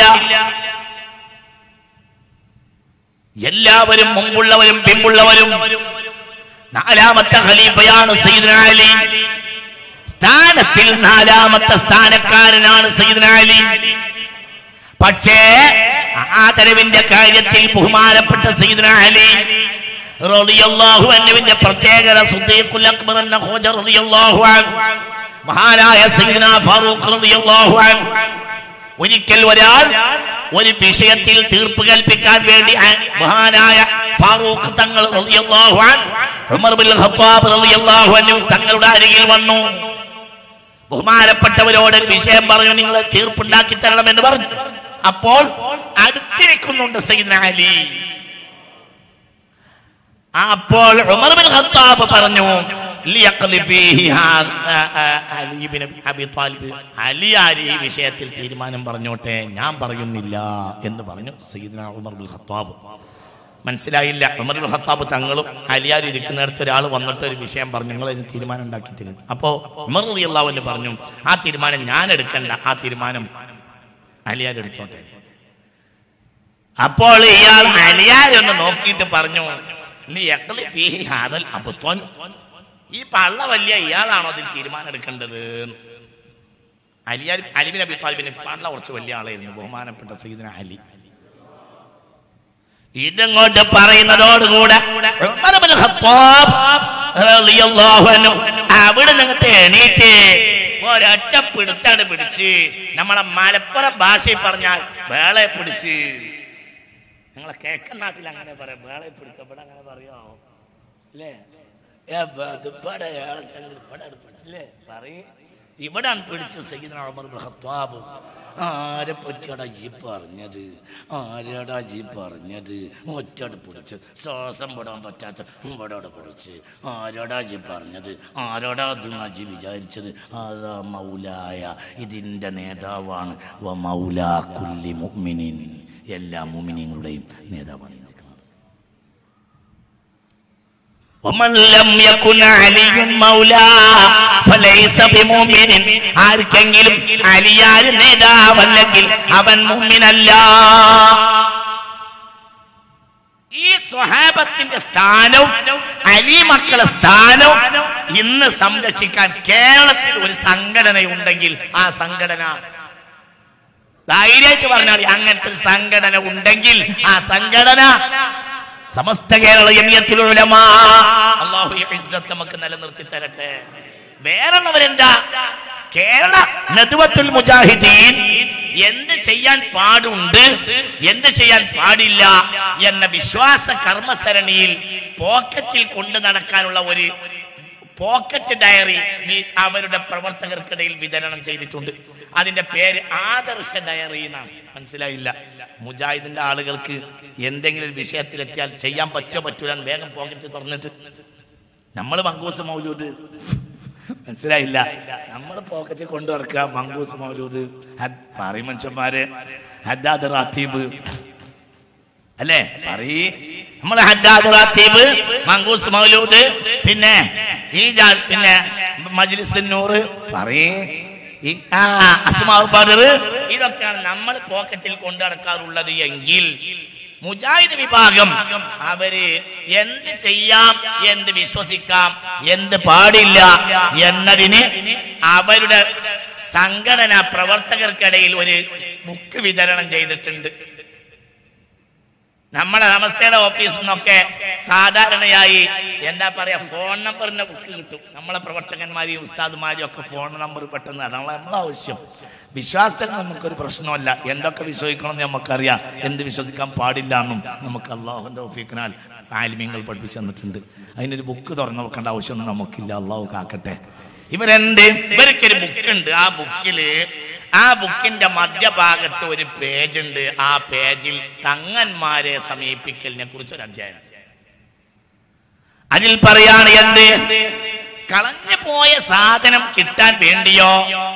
എല്ലാവരും മുമ്പുള്ളവരും പിമ്പുള്ളവരും നാലാമത്തെ ഖലീഫയാണ് സയ്യിദ്ന അലി സ്ഥാനത്തിൽ നാലാമത്തെ സ്ഥാനക്കാരനാണ് സയ്യിദ്ന അലി പക്ഷേ ആ തെരവിന്റെ കാര്യത്തിൽ ബഹുമാനപ്പെട്ട സയ്യിദ്ന അലി റളിയല്ലാഹു അൻഹുവിന്റെ പ്രത്യേകത സുദ്ദീഖുൽ അക്ബർ എന്ന ഖോജ റളിയല്ലാഹു അൻഹു മഹാനായ സയ്യിദ്ന ഫാറൂഖ് റളിയല്ലാഹു അൻഹു ഒരിക്കൽ ഒരാൾ ഒരു വിഷയത്തിൽ തീർപ്പ് കൽപ്പിക്കാൻ വേണ്ടി ആ- മഹാനായ ഫാറൂഖ് തങ്ങൾ റളിയല്ലാഹു അൻഹു ഉമർ ബിൻ ഖത്താബ് റളിയല്ലാഹു അൻഹു തങ്ങളുടെ അരികിൽ വന്നു ബഹുമാനപ്പെട്ടവരോട് ഒരു വിഷയം പറഞ്ഞു നിങ്ങൾ തീർപ്പുണ്ടാക്കി തരണമെന്ന് പറഞ്ഞു അപ്പോൾ അടുത്തിരിക്കുന്നുണ്ട് സയ്യിദ്ന അലി അപ്പോൾ ഉമർ ബിൻ ഖത്താബ് പറഞ്ഞു ലിയഖ്ലി ഫീഹി ഹാ- ആ- ആ- Ali bin Abi Talib Ali ആര് ഈ വിഷയത്തിൽ തീരുമാനം പറഞ്ഞോട്ടെ ഞാൻ പറയുന്നില്ല എന്ന് പറഞ്ഞു സയ്യിദ്ന ഉമർ ബിൻ ഖത്താബ് മനസ്സിലായില്ല ഉമർ ബിൻ ഖത്താബ് തങ്ങളും അലിയാരും ഇരിക്കുന്നിടത്ത് ഒരാൾ വന്നിട്ട് ഒരു വിഷയം പറഞ്ഞു നിങ്ങൾ അതിന് തീരുമാനം ഉണ്ടാക്കി തരും അപ്പോ ഉമർ അള്ളാഹുവിന് പറഞ്ഞു ആ തീരുമാനം ഞാൻ എടുക്കണ്ട ആ തീരുമാനം അലിയാർ എടുത്തോട്ടെ അപ്പോൾ ഇയാൾ അലിയാരൊന്ന് നോക്കിയിട്ട് പറഞ്ഞു "ലിയഖ്ലി ഫീഹി ഹാദൽ അബ്ത്വൻ." ഈ പള്ള വലിയ ഇയാളാണോ അതിൽ തീരുമാനം എടുക്കേണ്ടത് അലിയാർ അലിബിൻ അബി താലിബിന് പള്ള കുറച്ച് വലിയ ആളായിരുന്നു ബഹുമാനപ്പെട്ട സയ്യിദിന അലി ഇതങ്ങോട്ട് പറയുന്നതോടുകൂടെ ഉമർ ഇബ്നുൽ ഖത്താബ് റളിയല്ലാഹു അൻഹു അവിടെ നിന്നിട്ട് എണീറ്റ് ഒരൊറ്റ പിടുത്താണ് പിടിച്ച് നമ്മളെ മലപ്പുറം ഭാഷയിൽ പറഞ്ഞാൽ വേളെ പിടിച്ച് ഞങ്ങളെ കേക്കൻ നാട്ടിൽ അങ്ങനെ പറയാം വേളെ പിടിക്ക ഇവിടെ അങ്ങനെ പറയാമോ അല്ലേ ഏ, ബ- ഇത് ഇവിടെ ഏളെ ചങ്ങൽ ഇവിടെ അടുപ്പുണ്ട്. അല്ലേ പറയ് ഇവിടാണ് പിടിച്ച് സയ്യിദ്ന ഉമർ ഇബ്നുൽ ഖത്താബ് ആരെ പറ്റിയാടാ ജി പറഞ്ഞത് ആരാടാ ജി പറഞ്ഞത് ഒറ്റട് പിടിച്ച് ശ്വാസം വിടാൻ പറ്റാത്ത ഇവിടെ പിടിച്ച് ആരോടാ ജി പറഞ്ഞത് ആരോടാ അത് ജി വിചാരിച്ചത് അതാ മൗലായ ഇതിൻ്റെ നേതാവാണ് വ മൗലാ കുല്ലി മുഅ്മിനിൻ എല്ലാ മുഅ്മിനീങ്ങളുടെയും നേതാവാണ് ومن لم يكن علي مولى فليس بمؤمن ആർക്കെങ്കിലും അലിയാര് നേതാവല്ലെങ്കിൽ അവൻ മുഅ്മിനല്ല ഈ സ്വഹാബത്തിന്റെ സ്ഥാനവും അലി മക്കളെ സ്ഥാനവും ഇന്ന് സംരക്ഷിക്കാൻ കേരളത്തിൽ ഒരു സംഘടന ഉണ്ടെങ്കിൽ ആ സംഘടന ധൈര്യമായിട്ട് പറഞ്ഞാൽ മതി, അങ്ങനത്തെ ഒരു സംഘടന ഉണ്ടെങ്കിൽ ആ സംഘടന സമസ്ത കേരള യമിയത്തിലുലമാ അള്ളാഹു ഈ ഇജ്ജത്ത് നമുക്ക് നിലനിർത്തി തരട്ടെ വേറുള്ളവരെന്താ കേരള നദുവത്തുൽ മുജാഹിദീൻ എന്ത് ചെയ്യാൻ പാടുണ്ട് എന്ത് ചെയ്യാൻ പാടില്ല എന്ന വിശ്വാസ കർമ്മസരണിയിൽ പോക്കറ്റിൽ കൊണ്ടു നടക്കാനുള്ള ഒരു പോക്കറ്റ് ഡയറി വി- അവരുടെ പ്രവർത്തകർക്കിടയിൽ വിതരണം ചെയ്തിട്ടുണ്ട് അതിന്റെ പേര് ആദർശ ഡയറി എന്നാണ് മനസ്സിലായില്ല മുജാഹിദിന്റെ ആളുകൾക്ക് എന്തെങ്കിലും ഒരു വിഷയത്തിലെത്തിയാൽ ചെയ്യാൻ പറ്റോ പറ്റൂല എന്ന് വേഗം പോക്കറ്റ് തുറന്നിട്ട് നമ്മൾ മങ്കൂസ് മൗലൂദ് മനസ്സിലായില്ല നമ്മൾ പോക്കറ്റിൽ കൊണ്ടു നടക്കുക മങ്കൂസ് മൗലൂദ് ഹദ്- പറയും മനുഷ്യന്മാര് ഹദ്ദാദ് റാത്തീബ് അല്ലേ പറയ് നമ്മൾ ഹദ്ദാദ് റാത്തീബ് മങ്കൂസ് മൗലൂദ് പിന്നെ ഈ ജാ- പിന്നെ മജ്ലിസ് നൂറ് പറയ് ഈ ആ അസ്മാവ് ബദർ ഇതൊക്കെയാണ് നമ്മൾ പോക്കറ്റിൽ കൊണ്ടു നടക്കാറുള്ളത് എങ്കിൽ മുജാഹിദ് വിഭാഗം അവര് എന്ത് ചെയ്യാം എന്ത് വിശ്വസിക്കാം എന്ത് പാടില്ല എന്നതിന് അവരുടെ സംഘടന പ്രവർത്തകർക്കിടയിൽ ഒരു ബുക്ക് വിതരണം ചെയ്തിട്ടുണ്ട് നമ്മുടെ നമസ്തയുടെ ഓഫീസിൽ നിന്നൊക്കെ സാധാരണയായി എന്താ പറയാ ഫോൺ നമ്പറിന്റെ ബുക്ക് കിട്ടും നമ്മളെ പ്രവർത്തകന്മാരെയും ഉസ്താദുമാരെയും ഒക്കെ ഫോൺ നമ്പർ പെട്ടെന്ന് അതാണ് നമ്മളെ ആവശ്യം വിശ്വാസത്തിൽ നമുക്കൊരു പ്രശ്നമല്ല എന്തൊക്കെ വിശ്വസിക്കണമെന്ന് നമുക്കറിയാം എന്ത് വിശ്വസിക്കാൻ പാടില്ല എന്നും നമുക്ക് അള്ളാഹുന്റെ ഓഫീക്കിനാൽ ആലിമ്യങ്ങൾ പഠിപ്പിച്ചു തന്നിട്ടുണ്ട് അതിനൊരു ബുക്ക് തുറന്നു വെക്കേണ്ട ആവശ്യമൊന്നും നമുക്കില്ല അള്ളാഹു കാക്കട്ടെ ഇവരെന്ത് ഇവർക്കൊരു ബുക്കുണ്ട് ആ ബുക്കില് ആ ബുക്കിന്റെ മധ്യഭാഗത്ത് ഒരു പേജ് ഉണ്ട് ആ പേജിൽ തങ്ങന്മാരെ സമീപിക്കലിനെ കുറിച്ച് ഒരു അധ്യായം അതിൽ പറയാണ് എന്ത് കളഞ്ഞു പോയ സാധനം കിട്ടാൻ വേണ്ടിയോ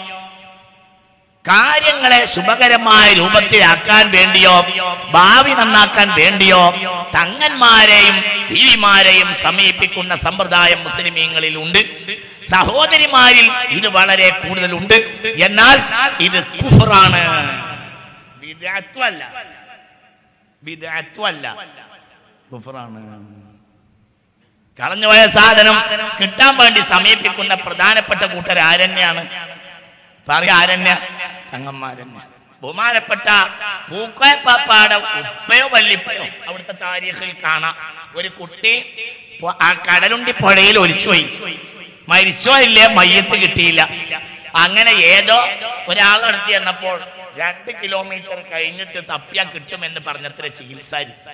കാര്യങ്ങളെ ശുഭകരമായ രൂപത്തിലാക്കാൻ വേണ്ടിയോ ഭാവി നന്നാക്കാൻ വേണ്ടിയോ തങ്ങന്മാരെയും ബീവിമാരെയും സമീപിക്കുന്ന സമ്പ്രദായം മുസ്ലിമീങ്ങളിൽ ഉണ്ട് സഹോദരിമാരിൽ ഇത് വളരെ കൂടുതലുണ്ട് എന്നാൽ ഇത് കുഫറാണ് വിദഅത്തുമല്ല വിദഅത്തുമല്ല കുഫറാണ് കളഞ്ഞുപോയ സാധനം കിട്ടാൻ വേണ്ടി സമീപിക്കുന്ന പ്രധാനപ്പെട്ട കൂട്ടർ ആരന്നെയാണ് പറയാ ആരന്നെ തങ്ങന്മാരന്നെ ബഹുമാനപ്പെട്ട പൂക്കോയപ്പാപ്പാടെ ഉപ്പയോ വല്ലിപ്പയോ അവിടുത്തെ താരീഖിൽ കാണാം ഒരു കുട്ടി പൊ- ആ കടലുണ്ടി പുഴയിൽ ഒലിച്ചുപോയി മരിച്ചോ ഇല്ലേ മയ്യത്ത് കിട്ടിയില്ല അങ്ങനെ ഏതോ ഒരാളടുത്ത് ചെന്നപ്പോൾ രണ്ട് കിലോമീറ്റർ കഴിഞ്ഞിട്ട് തപ്പിയാ കിട്ടുമെന്ന് പറഞ്ഞത്ര ചികിത്സ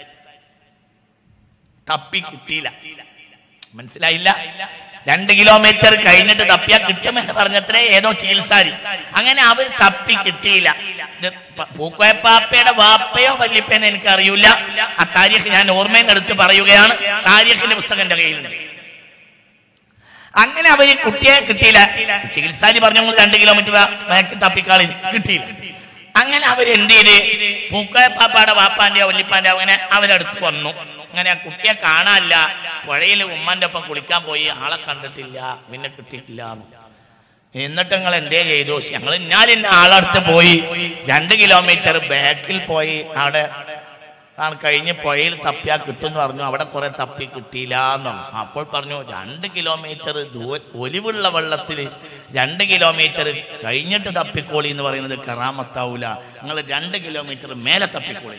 തപ്പി കിട്ടിയില്ല മനസ്സിലായില്ല രണ്ട് കിലോമീറ്റർ കഴിഞ്ഞിട്ട് തപ്പിയാ കിട്ടുമെന്ന് പറഞ്ഞത്രേ ഏതോ ചികിത്സാരി അങ്ങനെ അവർ തപ്പി കിട്ടിയില്ല ഇത് പ- പൂക്കോയപ്പാപ്പയുടെ വാപ്പയോ വല്യപ്പയെന്ന് എനിക്ക് അറിയില്ല ആ താരീഖ് ഞാൻ ഓർമ്മയിൽ നിന്ന് എടുത്ത് പറയുകയാണ് താരീഖിന്റെ പുസ്തകം എന്റെ കയ്യിലുണ്ട് അങ്ങനെ അവര് കുട്ടിയെ കിട്ടിയില്ല ചികിത്സാരി പറഞ്ഞു രണ്ട് കിലോമീറ്റർ ബാക്ക് തപ്പിക്കാളി കിട്ടിയില്ല അങ്ങനെ അവർ എന്ത് ചെയ്ത് പൂക്കോയപ്പാപ്പാടെ വാപ്പാന്റെ വല്യപ്പാന്റെ അങ്ങനെ അവരടുത്ത് വന്നു അങ്ങനെ ആ കുട്ടിയെ കാണാനില്ല പുഴയിൽ ഉമ്മന്റെ ഒപ്പം കുളിക്കാൻ പോയി ആളെ കണ്ടിട്ടില്ല പിന്നെ കിട്ടിയിട്ടില്ല എന്നിട്ട് ഞങ്ങൾ എന്തേ ചെയ്തു ഞങ്ങൾ ഞാൻ ഇന്ന ആളടുത്ത് പോയി രണ്ട് കിലോമീറ്റർ ബാക്കിൽ പോയി അവിടെ ആ കഴിഞ്ഞ് പുഴയിൽ തപ്പിയാ കിട്ടും എന്ന് പറഞ്ഞു അവിടെ കുറെ തപ്പി കിട്ടിയില്ല എന്ന് പറഞ്ഞു അപ്പോൾ പറഞ്ഞു രണ്ട് കിലോമീറ്റർ ദൂര ഒലിവുള്ള വെള്ളത്തിൽ രണ്ട് കിലോമീറ്റർ കഴിഞ്ഞിട്ട് തപ്പിക്കോളി എന്ന് പറയുന്നത് കറാമത്താവൂല നിങ്ങൾ രണ്ട് കിലോമീറ്റർ മേലെ തപ്പിക്കോളി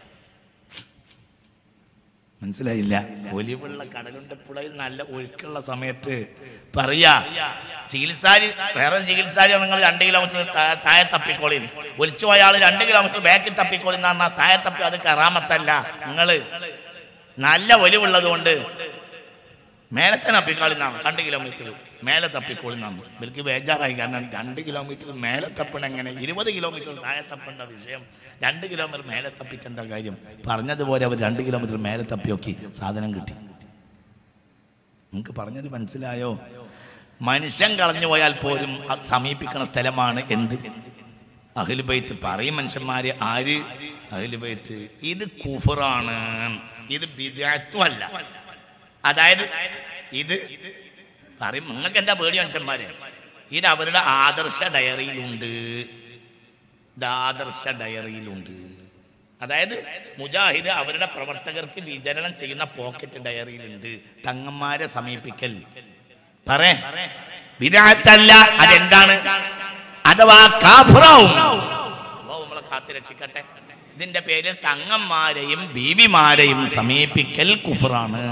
മനസ്സിലായില്ല ഒലിവുള്ള കടലുണ്ട പുഴയിൽ നല്ല ഒഴുക്കുള്ള സമയത്ത് പറയാ ചികിത്സാരി വേറെ ചികിത്സാരി നിങ്ങൾ രണ്ട് കിലോമീറ്റർ താ- താഴെ തപ്പിക്കോളി ഒലിച്ചു പോയ ആള് രണ്ട് കിലോമീറ്റർ ബാക്കിൽ തപ്പിക്കോളി എന്ന് പറഞ്ഞാൽ താഴെ തപ്പി അത് കറാമത്തല്ല നിങ്ങള് നല്ല ഒലിവുള്ളത് കൊണ്ട് മേലെ തന്നെ തപ്പിക്കോളിന്നാണ് രണ്ട് കിലോമീറ്റർ മേലെ തപ്പിക്കോളിന്നാണ് ഇവർക്ക് ബേജാറായി കാരണം രണ്ട് കിലോമീറ്റർ മേലെ തപ്പണ എങ്ങനെ ഇരുപത് കിലോമീറ്റർ താഴെ തപ്പേണ്ട വിഷയം രണ്ട് കിലോമീറ്റർ മേലെ തപ്പിട്ട് എന്താ കാര്യം പറഞ്ഞതുപോലെ അവർ രണ്ട് കിലോമീറ്റർ മേലെ തപ്പി നോക്കി സാധനം കിട്ടി നിങ്ങൾക്ക് പറഞ്ഞത് മനസ്സിലായോ മനുഷ്യൻ കളഞ്ഞു പോയാൽ പോലും അത് സമീപിക്കുന്ന സ്ഥലമാണ് എന്ത് അഖിലുബൈത്ത് പറയും മനുഷ്യന്മാര് ആര് അഖിലുബൈത്ത് ഇത് കുഫറാണ് ഇത് ബിദഅത്തുമല്ല അതായത് ഇത് പറയും നിങ്ങൾക്ക് എന്താ പേടി മനുഷ്യന്മാര് ഇത് അവരുടെ ആദർശ ഡയറിയിലുണ്ട് ഇത് ആദർശ ഡയറിയിലുണ്ട് അതായത് മുജാഹിദ് അവരുടെ പ്രവർത്തകർക്ക് വിതരണം ചെയ്യുന്ന പോക്കറ്റ് ഡയറിയിലുണ്ട് തങ്ങന്മാരെ സമീപിക്കൽ പറ വിരാത്തല്ല അതെന്താണ് അഥവാ കാഫറാവും അള്ളാഹു നമ്മളെ കാത്തു രക്ഷിക്കട്ടെ ഇതിന്റെ പേരിൽ തങ്ങന്മാരെയും ബീവിമാരെയും സമീപിക്കൽ കുഫറാണ്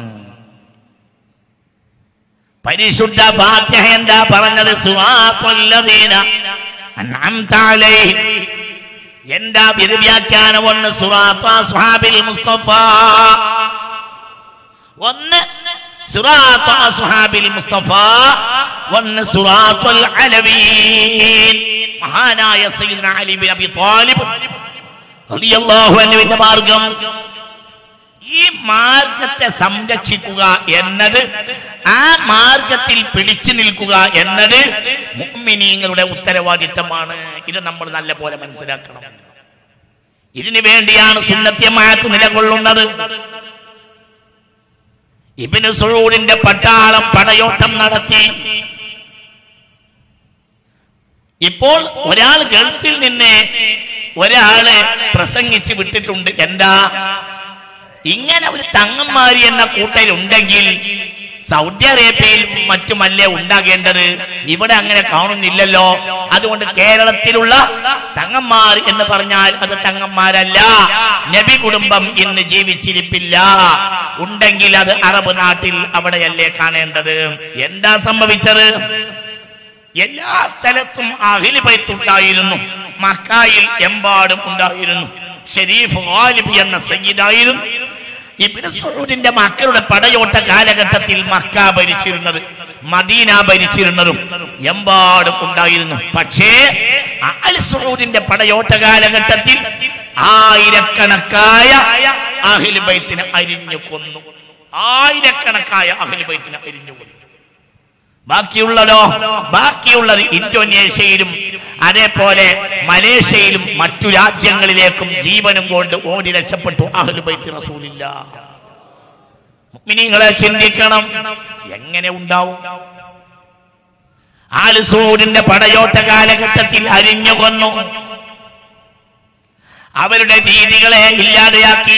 പരിശുദ്ധ ഫാത്തിഹ എന്താ പറഞ്ഞത് സുവാത്തുല്ലദീന അൻഅംത അലൈഹിം എന്താ ഇത് വ്യാഖ്യാനം ഒന്ന് സുറാത്ത സുഹാബിൽ മുസ്തഫ ഒന്ന് സുറാത്ത സുഹാബിൽ മുസ്തഫ ഒന്ന് സുറാത്തുൽ അലവീൻ മഹാനായ സയ്യിദ്ന അലി ബിൻ അബി ത്വാലിബ് റളിയല്ലാഹു അൻഹുവിന്റെ മാർഗം ഈ മാർഗത്തെ സംരക്ഷിക്കുക എന്നത് ആ മാർഗത്തിൽ പിടിച്ചു നിൽക്കുക എന്നത് മുഅ്മിനീങ്ങളുടെ ഉത്തരവാദിത്തമാണ് ഇത് നമ്മൾ നല്ല പോലെ മനസ്സിലാക്കണം ഇതിനു വേണ്ടിയാണ് സുന്നത്യമാക്ക് നിലകൊള്ളുന്നത് ഇബിന് സുഴൂരിന്റെ പട്ടാളം പടയോട്ടം നടത്തി ഇപ്പോൾ ഒരാൾ ഗൾഫിൽ നിന്ന് ഒരാള് പ്രസംഗിച്ച് വിട്ടിട്ടുണ്ട് എന്താ ഇങ്ങനെ ഒരു തങ്ങന്മാരി എന്ന കൂട്ടരുണ്ടെങ്കിൽ സൗദി അറേബ്യയിൽ മറ്റുമല്ലേ ഉണ്ടാകേണ്ടത് ഇവിടെ അങ്ങനെ കാണുന്നില്ലല്ലോ അതുകൊണ്ട് കേരളത്തിലുള്ള തങ്ങന്മാർ എന്ന് പറഞ്ഞാൽ അത് തങ്ങന്മാരല്ല നബി കുടുംബം ഇന്ന് ജീവിച്ചിരിപ്പില്ല ഉണ്ടെങ്കിൽ അത് അറബ് നാട്ടിൽ അവിടെയല്ലേ കാണേണ്ടത് എന്താ സംഭവിച്ചത് എല്ലാ സ്ഥലത്തും അഹിലി പൈത്തുണ്ടായിരുന്നു മക്കായിൽ എമ്പാടും ഉണ്ടായിരുന്നു ഷെരീഫ് ഗാലിബ് എന്ന സയ്യിദായിരുന്നു ഇബ്നു സഊദിന്റെ മക്കളുടെ പടയോട്ട കാലഘട്ടത്തിൽ മക്ക ഭരിച്ചിരുന്നത് മദീന ഭരിച്ചിരുന്നതും എമ്പാടും ഉണ്ടായിരുന്നു പക്ഷേ അൽ സഊദിന്റെ പടയോട്ട കാലഘട്ടത്തിൽ ആയിരക്കണക്കായ അഹിൽ ബൈത്തിനെ അരിഞ്ഞു കൊന്നു ആയിരക്കണക്കായ അഹിൽ ബൈത്തിനെ അരിഞ്ഞു കൊന്നു ബാക്കിയുള്ളതോ ബാക്കിയുള്ളത് ഇന്തോനേഷ്യയിലും അതേപോലെ മലേഷ്യയിലും മറ്റു രാജ്യങ്ങളിലേക്കും ജീവനും കൊണ്ട് ഓടി രക്ഷപ്പെട്ടു അഹ്ലുബൈത്ത് റസൂലില്ല മുഅ്മിനീങ്ങളെ ചിന്തിക്കണം എങ്ങനെ ഉണ്ടാവും ആലുസൂരിന്റെ പടയോട്ട കാലഘട്ടത്തിൽ അരിഞ്ഞു കൊന്നു അവരുടെ രീതികളെ ഇല്ലാതെയാക്കി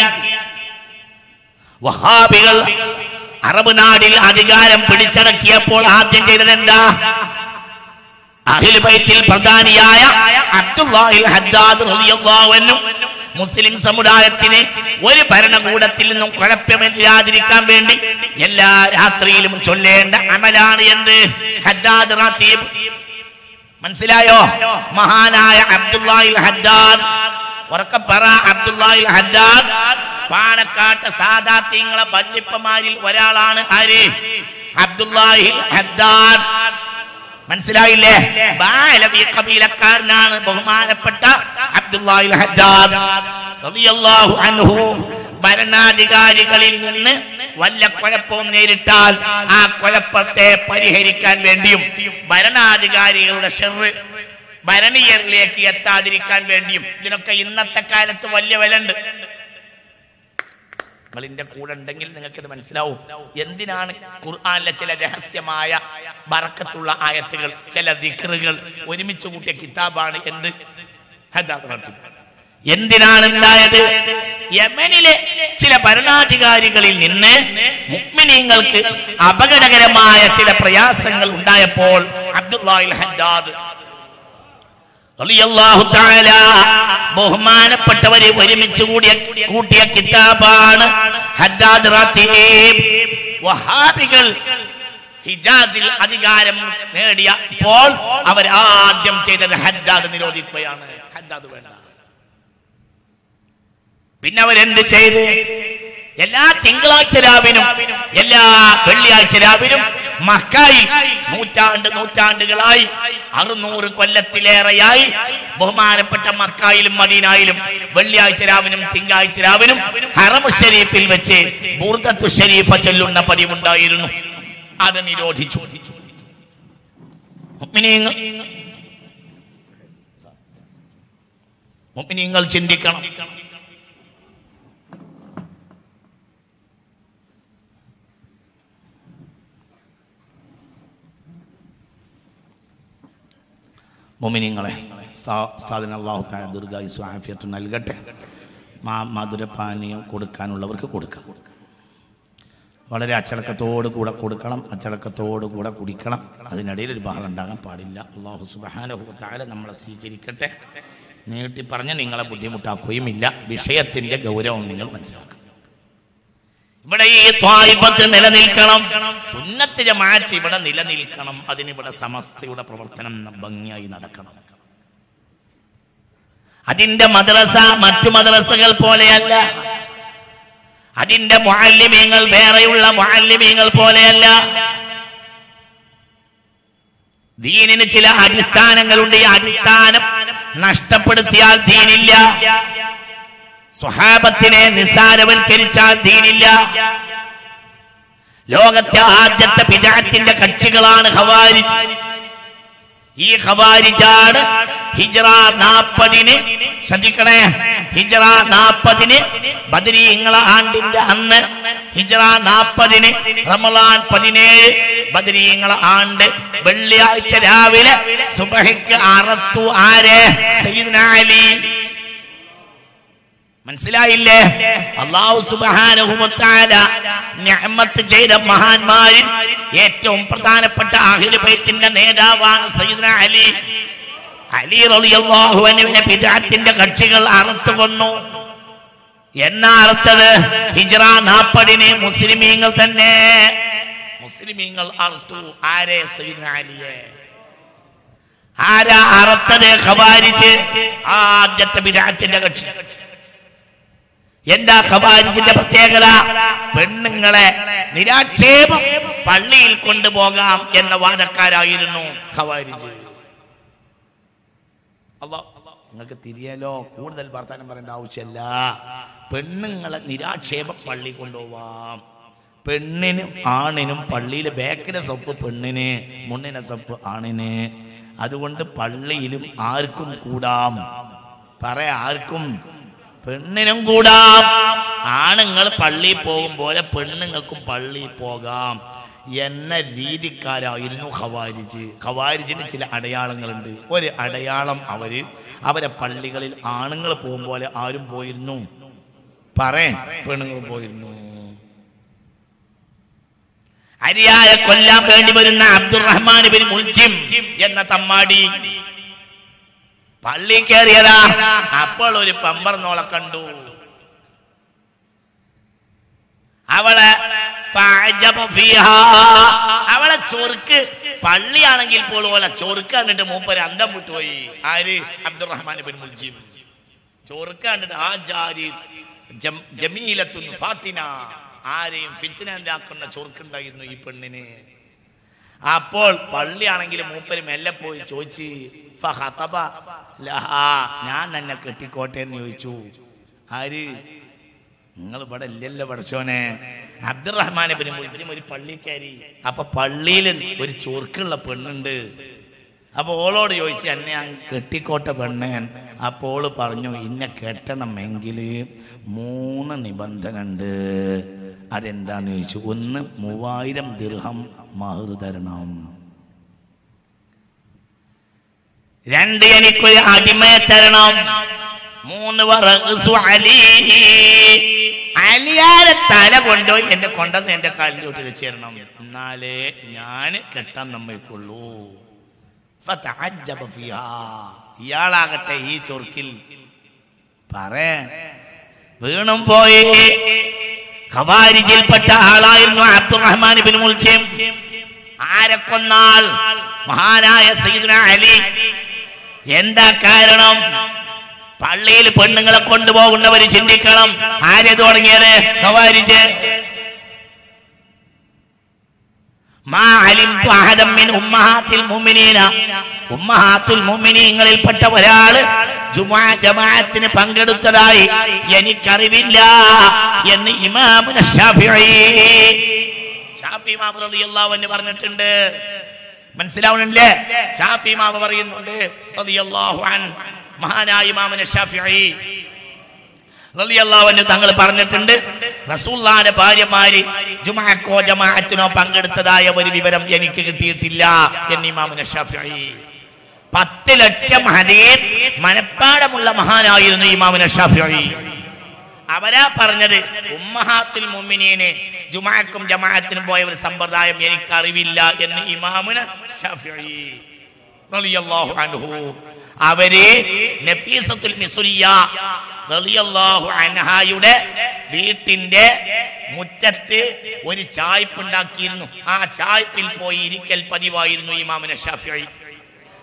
വഹാബികൾ അറബ് നാടിൽ അധികാരം പിടിച്ചടക്കിയപ്പോൾ ആദ്യം ചെയ്തത് എന്താ അഹിൽ ബൈത്തിൽ പ്രധാനിയായ അബ്ദുല്ലാഹിൽ ഹദ്ദാദ് റളിയല്ലാഹു അൻഹു മുസ്ലിം സമുദായത്തിന് ഒരു ഭരണകൂടത്തിൽ നിന്നും കുഴപ്പമില്ലാതിരിക്കാൻ വേണ്ടി എല്ലാ രാത്രിയിലും ചൊല്ലേണ്ട അമലാണ് എന്ത് ഹദ്ദാദ് റാത്തീബ് മനസ്സിലായോ മഹാനായ അബ്ദുല്ലാഹിൽ ഹദ്ദാദ് ഉറക്കെ പറ അബ്ദുല്ലാഹിൽ ഹദ്ദാദ് പാണക്കാട്ട് സാദാത്യങ്ങളെ വല്യപ്പമാരിൽ ഒരാളാണ് ആര് അബ്ദുല്ലാഹിൽ ഹദ്ദാദ് മനസ്സിലായില്ലേ ബാലവി കബീലക്കാരനാണ് ബഹുമാനപ്പെട്ട അബ്ദുല്ലാഹിൽ ഹദ്ദാദ് റളിയല്ലാഹു അൻഹു ഭരണാധികാരികളിൽ നിന്ന് വല്ല കുഴപ്പവും നേരിട്ടാൽ ആ കുഴപ്പത്തെ പരിഹരിക്കാൻ വേണ്ടിയും ഭരണാധികാരികളുടെ ഷെറ് ഭരണീയരിലേക്ക് എത്താതിരിക്കാൻ വേണ്ടിയും ഇതിനൊക്കെ ഇന്നത്തെ കാലത്ത് വലിയ വില ഉണ്ട് നിങ്ങളിന്റെ കൂടെ ഉണ്ടെങ്കിൽ നിങ്ങൾക്ക് ഇത് മനസ്സിലാവും എന്തിനാണ് ഖുർആാനിലെ ചില രഹസ്യമായ ബറക്കത്തുള്ള ആയത്തുകൾ ചില ദിക്റുകൾ ഒരുമിച്ച് കൂട്ടിയ കിതാബാണ് എന്ത് ഹദാദ് റാത്തീബ്. എന്തിനാണ് ഉണ്ടായത് യമനിലെ ചില ഭരണാധികാരികളിൽ നിന്ന് മുക്മിനീങ്ങൾക്ക് അപകടകരമായ ചില പ്രയാസങ്ങൾ ഉണ്ടായപ്പോൾ അബ്ദുല്ലാഹിൽ ഹദ്ദാദ് റളിയല്ലാഹു തആല ബഹുമാനപ്പെട്ടവരെ ഒരുമിച്ച് കൂടിയ കൂട്ടിയ കിതാബാണ് ഹദ്ദാദ് റാത്തീബ് വഹാബികൾ ഹിജാസിൽ അധികാരം നേടിയപ്പോൾ അവർ ആദ്യം ചെയ്തത് ഹദ്ദാദ് നിരോധിക്കുകയാണ് ഹദ്ദാദ് വേണ്ട പിന്നെ അവരെന്ത് ചെയ്ത് എല്ലാ തിങ്കളാഴ്ച രാവിനും എല്ലാ വെള്ളിയാഴ്ച രാവിനും മക്കായിൽ നൂറ്റാണ്ട് നൂറ്റാണ്ടുകളായി അറുന്നൂറ് കൊല്ലത്തിലേറെയായി ബഹുമാനപ്പെട്ട മക്കായിലും മദീനായിലും വെള്ളിയാഴ്ച രാവിനും തിങ്കളാഴ്ച രാവിനും ഹറമു ഷരീഫിൽ വെച്ച് ബൂർദത്തു ഷരീഫ ചൊല്ലുന്ന പതിവുണ്ടായിരുന്നു അത് നിരോധിച്ചു മുഅ്മിനീങ്ങൾ മുഅ്മിനീങ്ങൾ ചിന്തിക്കണം മുമിനിങ്ങളെ സ്ഥാപന അള്ളാഹു താല ദീർഘായുസ് ആഫിയത്ത് നൽകട്ടെ മാ മധുരപാനീയം കൊടുക്കാനുള്ളവർക്ക് കൊടുക്കാം വളരെ അച്ചടക്കത്തോട് കൂടെ കൊടുക്കണം അച്ചടക്കത്തോട് കൂടെ കുടിക്കണം അതിനിടയിൽ ഒരു ബഹളം ഉണ്ടാകാൻ പാടില്ല അള്ളാഹു സുബാനഹു താല നമ്മളെ സ്വീകരിക്കട്ടെ നീട്ടി പറഞ്ഞ് നിങ്ങളെ ബുദ്ധിമുട്ടാക്കുകയും ഇല്ല വിഷയത്തിന്റെ ഗൗരവം നിങ്ങൾ മനസ്സിലാക്കണം ഇവിടെ ഈ ത്വായിഫത്ത് നിലനിൽക്കണം സുന്നത്ത് ജമാഅത്ത് ഇവിടെ നിലനിൽക്കണം അതിനിവിടെ സമസ്തയുടെ പ്രവർത്തനം ഭംഗിയായി നടക്കണം അതിന്റെ മദ്രസ മറ്റു മദ്രസകൾ പോലെയല്ല അതിന്റെ മുഅല്ലിമീങ്ങൾ വേറെയുള്ള മുഅല്ലിമീങ്ങൾ പോലെയല്ല ദീനിന് ചില അടിസ്ഥാനങ്ങളുണ്ട് ഈ അടിസ്ഥാനം നഷ്ടപ്പെടുത്തിയാൽ ദീനില്ല സ്വഹാബത്തിനെ നിസ്സാരവൽക്കരിച്ചാൽ ദീനില്ല ലോകത്തെ ആദ്യത്തെ പിതാത്തിന്റെ കക്ഷികളാണ് ഹവാരിജ് ഈ ഖവാരിജാണ് ഹിജ്റ നാപ്പതിന് ശ്രദ്ധിക്കണേ ഹിജ്റ നാപ്പതിന് ബദരീങ്ങളെ ആണ്ടിന്റെ അന്ന് ഹിജ്റ നാപ്പതിന് റമലാൻ പതിനേഴ് ബദരീങ്ങളെ ആണ്ട് വെള്ളിയാഴ്ച രാവിലെ സുബഹിക്ക് അറത്തു ആരെ സയ്യിദ്ന അലി മനസ്സിലായില്ലേ അള്ളാഹു സുബാനുഹുമത്താല ഞമ്മത്ത് ചെയ്ത മഹാന്മാരിൽ ഏറ്റവും പ്രധാനപ്പെട്ട അഹിൽ ബൈത്തിന്റെ നേതാവാണ് സയ്യിദ്ന അലി അലി റളിയല്ലാഹു അൻഹുവിനെ പിതാത്തിന്റെ കക്ഷികൾ അറുത്തു കൊന്നു എന്നാ അറുത്തത് ഹിജ്റ നാപ്പതിന് മുസ്ലിമീങ്ങൾ തന്നെ മുസ്ലിമീങ്ങൾ അറുത്തു ആരെ സയ്യിദ്ന അലിയെ ആരാ അറുത്തത് ഖവാരിച്ച് ആദ്യത്തെ പിതാത്തിന്റെ കക്ഷി എന്താ ഖവാരിജിന്റെ പ്രത്യേകത പെണ്ണുങ്ങളെ നിരാക്ഷേപം പള്ളിയിൽ കൊണ്ടുപോകാം എന്ന വാദക്കാരായിരുന്നു ഖവാരിജ് അള്ളാ നിങ്ങൾക്ക് തിരിയാലോ കൂടുതൽ വർത്തമാനം പറയേണ്ട ആവശ്യമല്ല പെണ്ണുങ്ങളെ നിരാക്ഷേപം പള്ളി കൊണ്ടുപോവാം പെണ്ണിനും ആണിനും പള്ളിയിലെ ബേക്കിലെ സൊപ്പ് പെണ്ണിന് മുണ്ണിനെ സൊപ്പ് ആണിന് അതുകൊണ്ട് പള്ളിയിലും ആർക്കും കൂടാം പറയാ ആർക്കും പെണ്ണിനും കൂടാം ആണുങ്ങൾ പള്ളിയിൽ പോകും പോലെ പെണ്ണുങ്ങൾക്കും പള്ളിയിൽ പോകാം എന്ന രീതിക്കാരായിരുന്നു ഖവാരിജ് ഖവാരിജിന് ചില അടയാളങ്ങളുണ്ട് ഒരു അടയാളം അവര് അവരെ പള്ളികളിൽ ആണുങ്ങൾ പോകും പോലെ ആരും പോയിരുന്നു പറേ പെണ്ണുങ്ങളും പോയിരുന്നു അരിയായ കൊല്ലാൻ വേണ്ടി വരുന്ന അബ്ദുറഹ്മാൻ ബിൻ മുൽജിം എന്ന തമ്മാടി പള്ളി കയറിയതാ അപ്പോൾ ഒരു പമ്പർന്നോളെ കണ്ടു അവളെ ഫഅജബ ഫീഹാ. അവളെ ചൊറുക്ക് പള്ളിയാണെങ്കിൽ പോലും ഓല ചൊറുക്ക് കണ്ടിട്ട് മൂപ്പര് അന്തം വിട്ടുപോയി ആര് അബ്ദുറഹ്മാൻ ബിൻ മുൽജിം ചൊറുക്ക് കണ്ടിട്ട് ആ ജാരി ജം- ജമീലത്തുൻ ഫാത്തിന ആരെയും ഫിത്തിന ഉണ്ടാക്കുന്ന ചൊറുക്കുണ്ടായിരുന്നു ഈ പെണ്ണിന് അപ്പോൾ പള്ളിയാണെങ്കിൽ മൂപ്പര് മെല്ലെ പോയി ചോദിച്ച് ഫഹതബ ലഹാ, ഞാൻ തന്നെ കെട്ടിക്കോട്ടെ എന്ന് ചോദിച്ചു ആര് നിങ്ങൾ ഇവിടെ ഇല്ലല്ലോ പഠിച്ചോനെ അബ്ദുറഹ്മാനെ പിന്നെ വിളിച്ചും ഒരു പള്ളിക്കാരി അപ്പൊ പള്ളിയിൽ ഒരു ചൊറുക്കുള്ള പെണ്ണുണ്ട് അപ്പൊ ഓളോട് ചോദിച്ചു എന്നെ ഞാൻ കെട്ടിക്കോട്ട പെണ്ണൻ അപ്പോൾ ഓള് പറഞ്ഞു ഇന്നെ കെട്ടണമെങ്കിൽ മൂന്ന് നിബന്ധന ഉണ്ട് അതെന്താന്ന് ചോദിച്ചു ഒന്ന് മൂവായിരം ദിർഹം മഹർ തരണം രണ്ട് എനിക്കൊരു അടിമയെ തരണം മൂന്ന് വറസു അലി അലിയാരെ തല കൊണ്ടുപോയി എന്റെ കൊണ്ടെന്ന് എന്റെ കാലിലോട്ട് വെച്ചേരണം എന്നാലേ ഞാൻ കെട്ടാൻ നമ്മൾക്കുള്ളൂ ഫതഅജ്ജബ ഫിഹാ. ഇയാളാകട്ടെ ഈ ചൊർക്കിൽ പറ വീണും പോയി ഖവാരിജിൽപ്പെട്ട ആളായിരുന്നു അബ്ദുറഹ്മാൻ ബിൻ മുൽജിം ആരെ കൊന്നാൽ മഹാനായ സയ്യിദ്ന അലി എന്താ കാരണം പള്ളിയിൽ പെണ്ണുങ്ങളെ കൊണ്ടുപോകുന്നവര് ചിന്തിക്കണം ആരെ തുടങ്ങിയത് ഖവാരിജ് മാ അലിംതു അഹദം മിൻ ഉമ്മഹാത്തിൽ മുഅ്മിനീന ഉമ്മഹാത്തുൽ മുഅ്മിനീങ്ങളിൽപ്പെട്ട ഒരാള് ജുമാ ജമാഅത്തിന് പങ്കെടുത്തതായി എനിക്കറിവില്ല എന്ന് ഇമാമുന ഷാഫിഈ ഷാഫി ഇമാം റളിയല്ലാഹു അൻഹു പറഞ്ഞിട്ടുണ്ട് മനസ്സിലാവുന്നില്ലേ ഷാഫി ഇമാം പറയുന്നുണ്ട് റളിയല്ലാഹു അൻ മഹാനായ ഇമാമുന ഷാഫിഈ റളിയല്ലാഹു അൻഹു തങ്ങൾ പറഞ്ഞിട്ടുണ്ട് റസൂലുള്ളാഹിന്റെ ഭാര്യമാര് ജുമാക്കോ ജമാഅത്തിനോ പങ്കെടുത്തതായ ഒരു വിവരം എനിക്ക് കിട്ടിയിട്ടില്ല എന്ന് ഇമാമുന ഷാഫിഈ പത്ത് ലക്ഷം ഹദീസ് മനപ്പാടമുള്ള മഹാനായിരുന്നു ഇമാമുന ഷാഫിഈ അവരാ പറഞ്ഞത് ഉമ്മഹാത്തുൽ മുഅ്മിനീന് ജുമാക്കും ജമാഅത്തിനും പോയ ഒരു സമ്പ്രദായം എനിക്ക് അറിവില്ല എന്ന് ഇമാമുന ഷാഫിഈ റളിയല്ലാഹു അൻഹു അവര് നഫീസത്തുൽ മിസ്രിയ റളിയല്ലാഹു അൻഹായുടെ വീട്ടിന്റെ മുറ്റത്ത് ഒരു ചായ്പ് ഉണ്ടാക്കിയിരുന്നു ആ ചായ്പിൽ പോയി ഇരിക്കൽ പതിവായിരുന്നു ഇമാമുന ഷാഫിഈ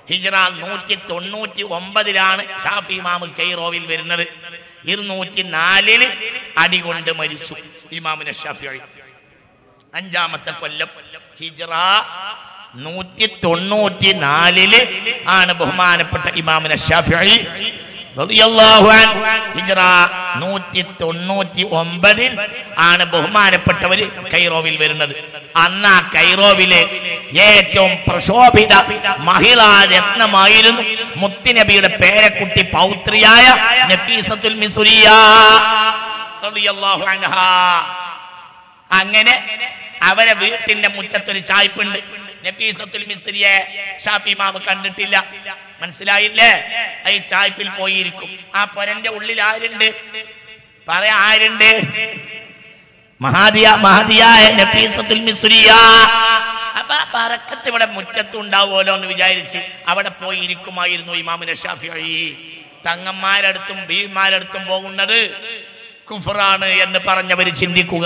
ഹിജ്റ നൂറ്റി തൊണ്ണൂറ്റി ഒമ്പതിലാണ് ഷാഫി ഇമാമ് കൈറോവിൽ വരുന്നത് ഇരുന്നൂറ്റി നാലില് അടികൊണ്ട് മരിച്ചു ഇമാമിനെ ഷാഫി അഞ്ചാമത്തെ കൊല്ലം ഹിജ്റ നൂറ്റി തൊണ്ണൂറ്റി നാലില് ആണ് ബഹുമാനപ്പെട്ട ഇമാമിനെ ഷാഫി റളിയല്ലാഹു അൻഹു ഹിജ്റ നൂറ്റി തൊണ്ണൂറ്റി ഒമ്പതിൽ ആണ് ബഹുമാനപ്പെട്ടവര് കൈറോവിൽ വരുന്നത് അന്ന് ആ കൈറോവിലെ ഏറ്റവും പ്രശോഭിത മഹിളാ രത്നമായിരുന്നു മുത്തുനബിയുടെ പേരക്കുട്ടി പൗത്രിയായ നഫീസത്തുൽ മിസുരിയ റളിയല്ലാഹു അൻഹാ അങ്ങനെ അവരെ വീട്ടിന്റെ മുറ്റത്തൊരു ചായ്പുണ്ട് നഫീസത്തുൽ മിസ്രിയെ ഷാഫി മാമ് കണ്ടിട്ടില്ല മനസ്സിലായില്ലേ ഈ ചായ്പിൽ പോയിരിക്കും ആ പൊരന്റെ ഉള്ളിൽ ആരുണ്ട് പറയാ ആരുണ്ട് മഹാദിയ മഹദിയായ നഫീസത്തുൽ മിസ്രിയ അപ്പൊ ആ പറക്കത്ത് ഇവിടെ മുറ്റത്ത് ഉണ്ടാവുമല്ലോ എന്ന് വിചാരിച്ച് അവിടെ പോയി ഇരിക്കുമായിരുന്നു ഇമാമിനെ ഷാഫി തങ്ങന്മാരടുത്തും ഭീമാരടുത്തും പോകുന്നത് കുഫറാണ് എന്ന് പറഞ്ഞവര് ചിന്തിക്കുക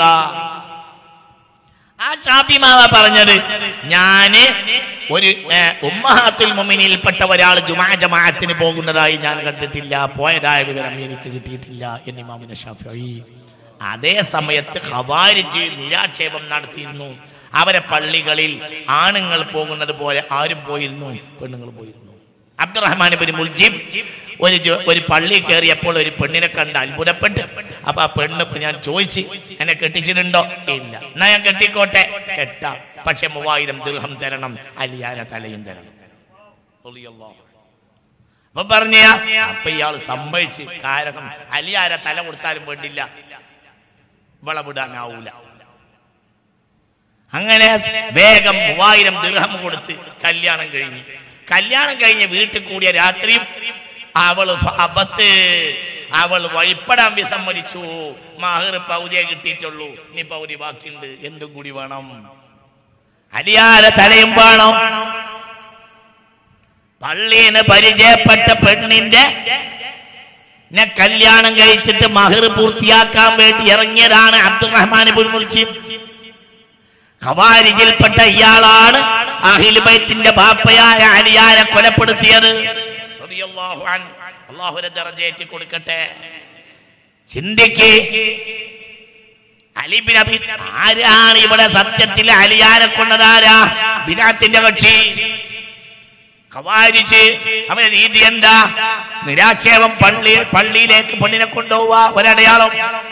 ആ ഷാഫി മാവ പറഞ്ഞത് ഞാന് ഒരു ഏഹ്, ഉമ്മഹാത്തുൽ മുമിനിൽപ്പെട്ട ഒരാൾ ജുമാ ജമാഅത്തിന് പോകുന്നതായി ഞാൻ കണ്ടിട്ടില്ല പോയതായ വിവരം എനിക്ക് കിട്ടിയിട്ടില്ല എന്ന് ഇമാമിനെ ഷാഫി അതേ സമയത്ത് ഖവാരിജ് നിരാക്ഷേപം നടത്തിയിരുന്നു അവരെ പള്ളികളിൽ ആണുങ്ങൾ പോകുന്നത് പോലെ ആരും പോയിരുന്നു പെണ്ണുങ്ങൾ പോയിരുന്നു അബ്ദുറഹ്മാൻ ബിൻ മുൽജിം ഒരു ജോ- ഒരു പള്ളി കയറിയപ്പോൾ ഒരു പെണ്ണിനെ കണ്ട് അത്ഭുതപ്പെട്ട് അപ്പൊ ആ പെണ്ണ് ഇപ്പൊ ഞാൻ ചോദിച്ച് എന്നെ കെട്ടിച്ചിട്ടുണ്ടോ ഇല്ല എന്നാ ഞാൻ കെട്ടിക്കോട്ടെ കെട്ടാം പക്ഷെ മൂവായിരം ദീർഘം തരണം അലിയാര തലയും തരണം റളിയല്ലാഹു. അപ്പൊ പറഞ്ഞ അപ്പൊ ഇയാൾ സമ്മതിച്ച് കാരണം അലിയാര തല കൊടുത്താലും വേണ്ടില്ല വളവിടാനാവൂല അങ്ങനെ വേഗം മൂവായിരം ദീർഘം കൊടുത്ത് കല്യാണം കഴിഞ്ഞു കല്യാണം കഴിഞ്ഞ് വീട്ടിൽ കൂടിയ രാത്രിയും അവള് ഫ- അബത്ത് അവൾ വഴിപ്പെടാൻ വിസമ്മതിച്ചു മഹർ പൗതിയെ കിട്ടിയിട്ടുള്ളൂ ഇനി പൗതി ബാക്കിയുണ്ട് എന്തും കൂടി വേണം അടിയാര തലയും വേണം പള്ളിന്ന് പരിചയപ്പെട്ട പെണ്ണിന്റെ നെ കല്യാണം കഴിച്ചിട്ട് മഹർ പൂർത്തിയാക്കാൻ വേണ്ടി ഇറങ്ങിയതാണ് അബ്ദുറഹ്മാൻ മുൽച്ചി ഖവാരിജിൽപ്പെട്ട ഇയാളാണ് അഹിൽ ബൈത്തിന്റെ ബാപ്പയായ അലിയാരെ കൊലപ്പെടുത്തിയത് റളിയല്ലാഹു അൻഹു. അല്ലാഹുവിന്റെ ദറജയേറ്റി കൊടുക്കട്ടെ ചിന്തിക്ക് അലി ബിൻ അബി ആരാണ് ഇവിടെ സത്യത്തിൽ അലിയാരെ കൊണ്ടതാരാ ബിനാത്തിന്റെ കക്ഷി ഖവാരിജ് അവന്റെ രീതി എന്താ നിരാക്ഷേപം പള്ളി പള്ളിയിലേക്ക് പെണ്ണിനെ കൊണ്ടുപോവാ ഒരടയാളം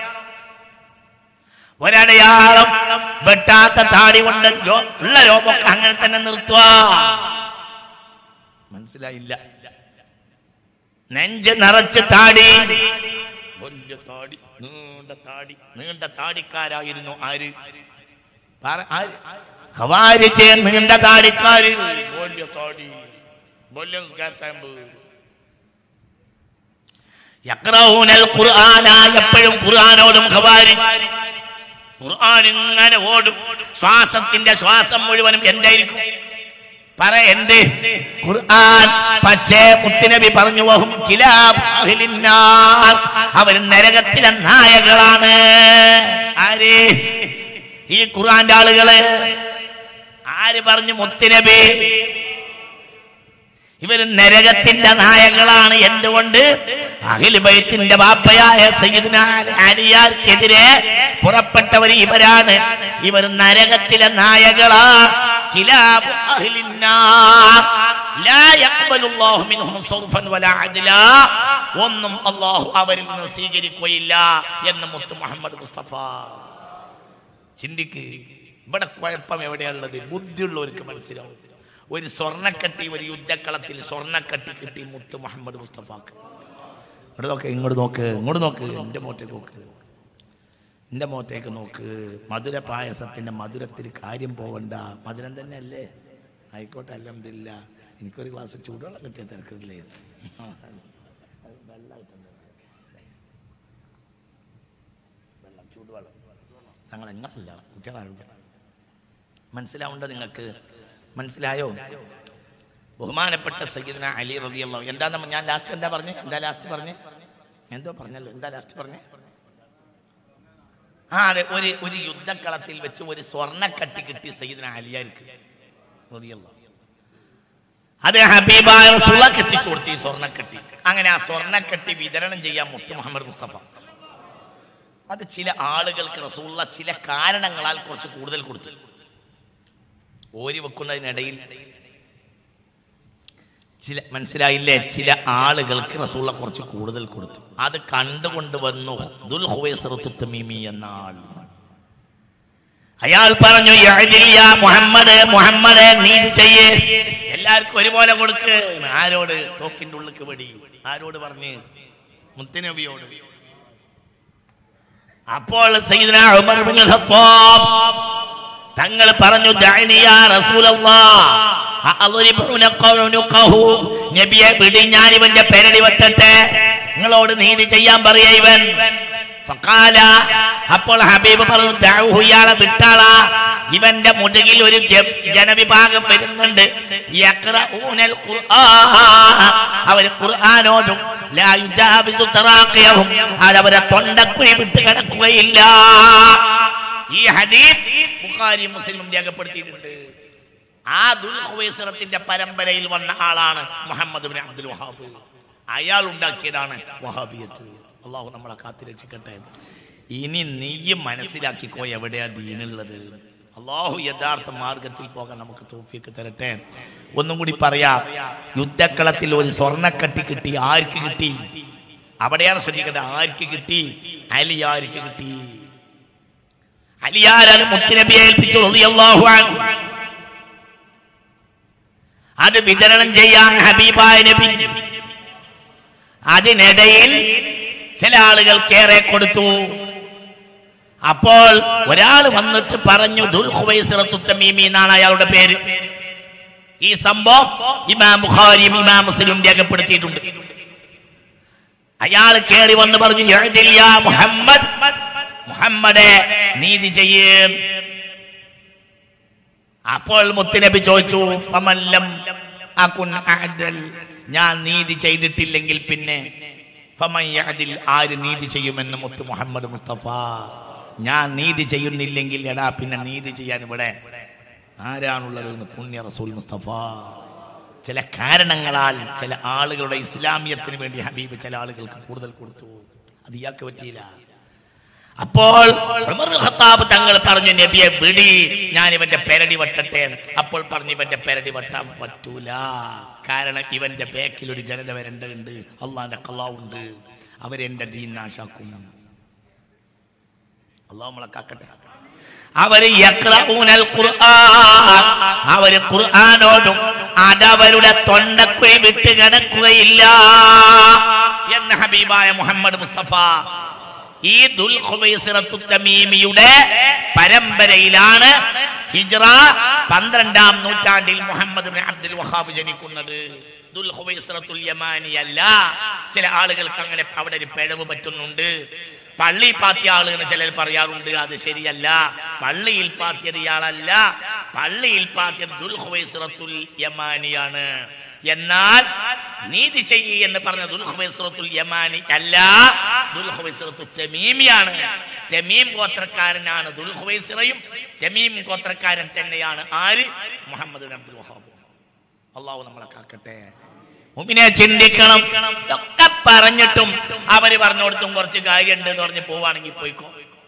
ഒരടയാളം വെട്ടാത്ത താടി കൊണ്ട് രോ- ഉള്ള രോമൊക്കെ അങ്ങനെ തന്നെ നിർത്തുക മനസ്സിലായില്ല നെഞ്ച് നിറച്ച് താടി വലിയ താടി നീണ്ട താടി നീണ്ട താടിക്കാരായിരുന്നു ആര് പറ- ആര്? ഖവാരിജ് നീണ്ട താടിക്കാര് വലിയ താടി വലിയ നിസ്കാരത്താമ്പ് യക്റഊനൽ ഖുർആന എപ്പോഴും ഖുർആനോടും ഖവാരിജ് ഖുർആൻ ഇങ്ങനെ ഓടും ശ്വാസത്തിന്റെ ശ്വാസം മുഴുവനും എന്തായിരിക്കും പറ എന്ത് ഖുർആൻ പക്ഷേ മുത്തുനബി പറഞ്ഞു വഹും കിലാബ് അഹ്ലിന്നാർ. അവർ നരകത്തിലെ നായകളാണ് ആര് ഈ ഖുർആന്റെ ആളുകള് ആര് പറഞ്ഞു മുത്തുനബി ഇവര് നരകത്തിന്റെ നായകളാണ് എന്തുകൊണ്ട് അഖിൽ ബൈത്തിന്റെ ബാപ്പയായ സയ്യിദ്ന അലിയാർക്കെതിരെ പുറപ്പെട്ടവർ ഇവരാണ് ഇവർ നരകത്തിലെ നായകളാ കിലാബ് അഹ്ലിന്നാർ. ലാ യഖ്ബലുല്ലാഹു മിൻഹും സർഫൻ വലാ അദ്ലാ. ഒന്നും അള്ളാഹു അവരിൽ നിന്ന് സ്വീകരിക്കുകയില്ല എന്ന് മുത്ത് മുഹമ്മദ് മുസ്തഫ ചിന്തിക്ക് ഇവിടെ കുഴപ്പം എവിടെയുള്ളത് ബുദ്ധിയുള്ളവർക്ക് മനസ്സിലാവും ഒരു സ്വർണ്ണക്കട്ടി ഒരു യുദ്ധക്കളത്തിൽ സ്വർണ്ണക്കട്ടി കിട്ടി മുത്ത് മുഹമ്മദ് മുസ്തഫാക്ക് ഇവിടെ നോക്ക് ഇങ്ങോട്ട് നോക്ക് ഇങ്ങോട്ട് നോക്ക് എൻ്റെ മോത്തേക്ക് നോക്ക് എൻ്റെ മുഖത്തേക്ക് നോക്ക് മധുര പായസത്തിന്റെ മധുരത്തിൽ കാര്യം പോവണ്ട മധുരം തന്നെ അല്ലേ ആയിക്കോട്ടെ അല്ലമില്ല എനിക്കൊരു ഗ്ലാസ് ചൂടുവെള്ളം കിട്ടിയ തിരക്കില്ലേ വെള്ളം ചൂടുവെള്ളം ഞങ്ങൾ എങ്ങനല്ല കുട്ടികളാണ് മനസ്സിലാവുണ്ടോ നിങ്ങൾക്ക് മനസ്സിലായോ ബഹുമാനപ്പെട്ട സയ്യിദ്ന അലി റബിയല്ലോ എന്താ നമ്മ ഞാൻ ലാസ്റ്റ് എന്താ പറഞ്ഞേ എന്താ ലാസ്റ്റ് പറഞ്ഞേ എന്തോ പറഞ്ഞല്ലോ എന്താ ലാസ്റ്റ് പറഞ്ഞേ ആ അതെ ഒരു ഒരു യുദ്ധക്കളത്തിൽ വെച്ച് ഒരു സ്വർണ്ണക്കട്ടി കിട്ടി സയ്യിദ്ന അലിയാർക്ക് റളിയല്ലാഹു. അത് ഹബീബായ റസൂലക്ക് എത്തിച്ചു കൊടുത്തു ഈ സ്വർണ്ണക്കെട്ടി അങ്ങനെ ആ സ്വർണ്ണക്കെട്ടി വിതരണം ചെയ്യാൻ മുത്തു മുഹമ്മദ് മുസ്തഫ അത് ചില ആളുകൾക്ക് റസൂള്ള ചില കാരണങ്ങളാൽ കുറച്ച് കൂടുതൽ കൊടുത്തു ഓരി വെക്കുന്നതിനിടയിൽ ചില മനസ്സിലായില്ലേ ചില ആളുകൾക്ക് റസൂള്ള കുറച്ച് കൂടുതൽ കൊടുത്തു അത് കണ്ടുകൊണ്ട് വന്നു ദുൽ ഹുവൈസറത്തു തമീമി എന്ന ആൾ അയാൾ പറഞ്ഞു "യഅ്ദിൽ യാ മുഹമ്മദ് മുഹമ്മദ് നീതി ചെയ്യേ എല്ലാവർക്കും ഒരുപോലെ കൊടുക്ക് ആരോട് തോക്കിന്റെ ഉള്ളിക്ക് വെടി ആരോട് പറഞ്ഞ് മുത്തനബിയോട് അപ്പോൾ സയ്യിദുന ഉമർ ബിൻ ഖത്താബ് തങ്ങൾ പറഞ്ഞു "ദഅനി യാ റസൂലല്ലാഹ് അഅദ്രിബു ഉനഖഹു ഉനഖഹു." നബിയെ വിടി ഞാൻ ഇവന്റെ പെരടി വെട്ടട്ടെ നിങ്ങളോട് നീതി ചെയ്യാൻ പറയാ ഇവൻ ഫഖാല അപ്പോൾ ഹബീബ് പറഞ്ഞു "ദഅഹു ഇയാളെ വിട്ടാളാ ഇവന്റെ മുതുകിൽ ഒരു ജ- ജനവിഭാഗം വരുന്നുണ്ട് യഖ്റഊനൽ ഖുർആൻ അവർ ഖുർആനോടും ലാ യുജാബിസു തറാഖിയഹും അവരെ തൊണ്ടക്കുഴി വിട്ട് കിടക്കുകയില്ല ഈ ഹദീസ് ബുഖാരി മുസ്ലിം രേഖപ്പെടുത്തിയിട്ടുണ്ട് ആ ദുൽഹുവൈസറത്തിന്റെ പരമ്പരയിൽ വന്ന ആളാണ് മുഹമ്മദ് ബിൻ അബ്ദുൽ വഹാബ് അയാൾ ഉണ്ടാക്കിയതാണ് വഹാബിയത്ത് അള്ളാഹു നമ്മളെ കാത്തിരക്ഷിക്കട്ടെ ഇനി നീയും മനസ്സിലാക്കിക്കോ എവിടെയാ ദീനുള്ളത് അള്ളാഹു യഥാർത്ഥ മാർഗത്തിൽ പോകാൻ നമുക്ക് തോഫിയൊക്കെ തരട്ടെ ഒന്നും കൂടി പറയാ യുദ്ധക്കളത്തിൽ ഒരു സ്വർണ്ണക്കട്ടി കിട്ടി ആർക്ക് കിട്ടി അവിടെയാണ് ശ്രദ്ധിക്കേണ്ടത് ആർക്ക് കിട്ടി അലി ആർക്ക് കിട്ടി അലിയാരാണ് മുത്തുനബിയെ ഏൽപ്പിച്ചു റളിയല്ലാഹു അൻഹു അത് വിതരണം ചെയ്യാൻ ഹബീബായ നബി അതിനിടയിൽ ചില ആളുകൾക്കേറെ കൊടുത്തു അപ്പോൾ ഒരാൾ വന്നിട്ട് പറഞ്ഞു ദുൽഹുവൈസിറത്തു തമീമി എന്നാണ് അയാളുടെ പേര് ഈ സംഭവം ഇമാം ബുഖാരിയും ഇമാം മുസ്ലിം രേഖപ്പെടുത്തിയിട്ടുണ്ട് അയാൾ കേറി വന്ന് പറഞ്ഞു "യഅ്ദിൽ യാ മുഹമ്മദ് മുഹമ്മദെ നീതി ചെയ്യേ അപ്പോൾ മുത്തുനബി ചോദിച്ചു ഫമല്ലം അകുൻ അഅദൽ ഞാൻ നീതി ചെയ്തിട്ടില്ലെങ്കിൽ പിന്നെ ഫമൻ യഅദിൽ ആര് നീതി ചെയ്യുമെന്ന് മുത്ത് മുഹമ്മദ് മുസ്തഫ ഞാൻ നീതി ചെയ്യുന്നില്ലെങ്കിൽ എടാ പിന്നെ നീതി ചെയ്യാൻ ഇവിടെ ആരാണുള്ളത് എന്ന് പുണ്യ റസൂൽ മുസ്തഫ ചില കാരണങ്ങളാൽ ചില ആളുകളുടെ ഇസ്ലാമിയത്തിന് വേണ്ടി ഹബീബ് ചില ആളുകൾക്ക് കൂടുതൽ കൊടുത്തു അത് ഇയാൾക്ക് പറ്റിയില്ല അപ്പോൾ ഉമർ ഖത്താബ് തങ്ങൾ പറഞ്ഞു നബിയെ വിടി ഞാൻ ഇവന്റെ പെരടി വെട്ടട്ടെ അപ്പോൾ പറഞ്ഞു ഇവന്റെ പെരടി വെട്ടാൻ പറ്റൂല കാരണം ഇവന്റെ ബാക്കിൽ ഒരു ജനത വരേണ്ടതുണ്ട് അള്ളാന്റെ കള്ളാവുണ്ട് അവരെന്റെ ദീൻ നാശാക്കും അള്ളാഹു നമ്മളെ കാക്കട്ടെ അവര് യഖ്റഊനൽ ഖുർആൻ അവര് ഖുർആനോടും അതവരുടെ തൊണ്ടക്കുഴി വിട്ട് കിടക്കുകയില്ല എന്ന് ഹബീബായ മുഹമ്മദ് മുസ്തഫ ഈ ദുൽഖുബൈസിറത്തു തമീമിയുടെ പരമ്പരയിലാണ് ഹിജ്റ പന്ത്രണ്ടാം നൂറ്റാണ്ടിൽ മുഹമ്മദ് ബിൻ അബ്ദുൽ വഹാബ് ജനിക്കുന്നത് ദുൽഖുബൈസിറത്തുൽ യമാനി അല്ല ചില ആളുകൾക്ക് അങ്ങനെ അവിടെ ഒരു പിഴവ് പറ്റുന്നുണ്ട് പള്ളി പാത്തിയ ആള് എന്ന് ചിലർ പറയാറുണ്ട് അത് ശരിയല്ല പള്ളിയിൽ പാത്തിയത് ഇയാളല്ല പള്ളിയിൽ പാത്തിയത് ദുൽഖുബൈസിറത്തുൽ യമാനിയാണ് എന്നാൽ നീതി ചെയ്യ് എന്ന് പറഞ്ഞ ദുൽഹുബൈസുറത്തുൽ യമാനി അല്ല ദുൽഹുബൈസുറത്തു തെമീമിയാണ് തെമീം ഗോത്രക്കാരനാണ് ദുൽഹുബൈസിറയും തെമീം ഗോത്രക്കാരൻ തന്നെയാണ് ആര് മുഹമ്മദ് ബിൻ അബ്ദുൽ വഹാബ് അള്ളാഹു നമ്മളെ കാക്കട്ടെ മുമിനെ ചിന്തിക്കണം ഇതൊക്കെ പറഞ്ഞിട്ടും അവര് പറഞ്ഞോടത്തും കുറച്ച് കാര്യമുണ്ട് എന്ന് പറഞ്ഞ് പോവാണെങ്കിൽ പോയിക്കോ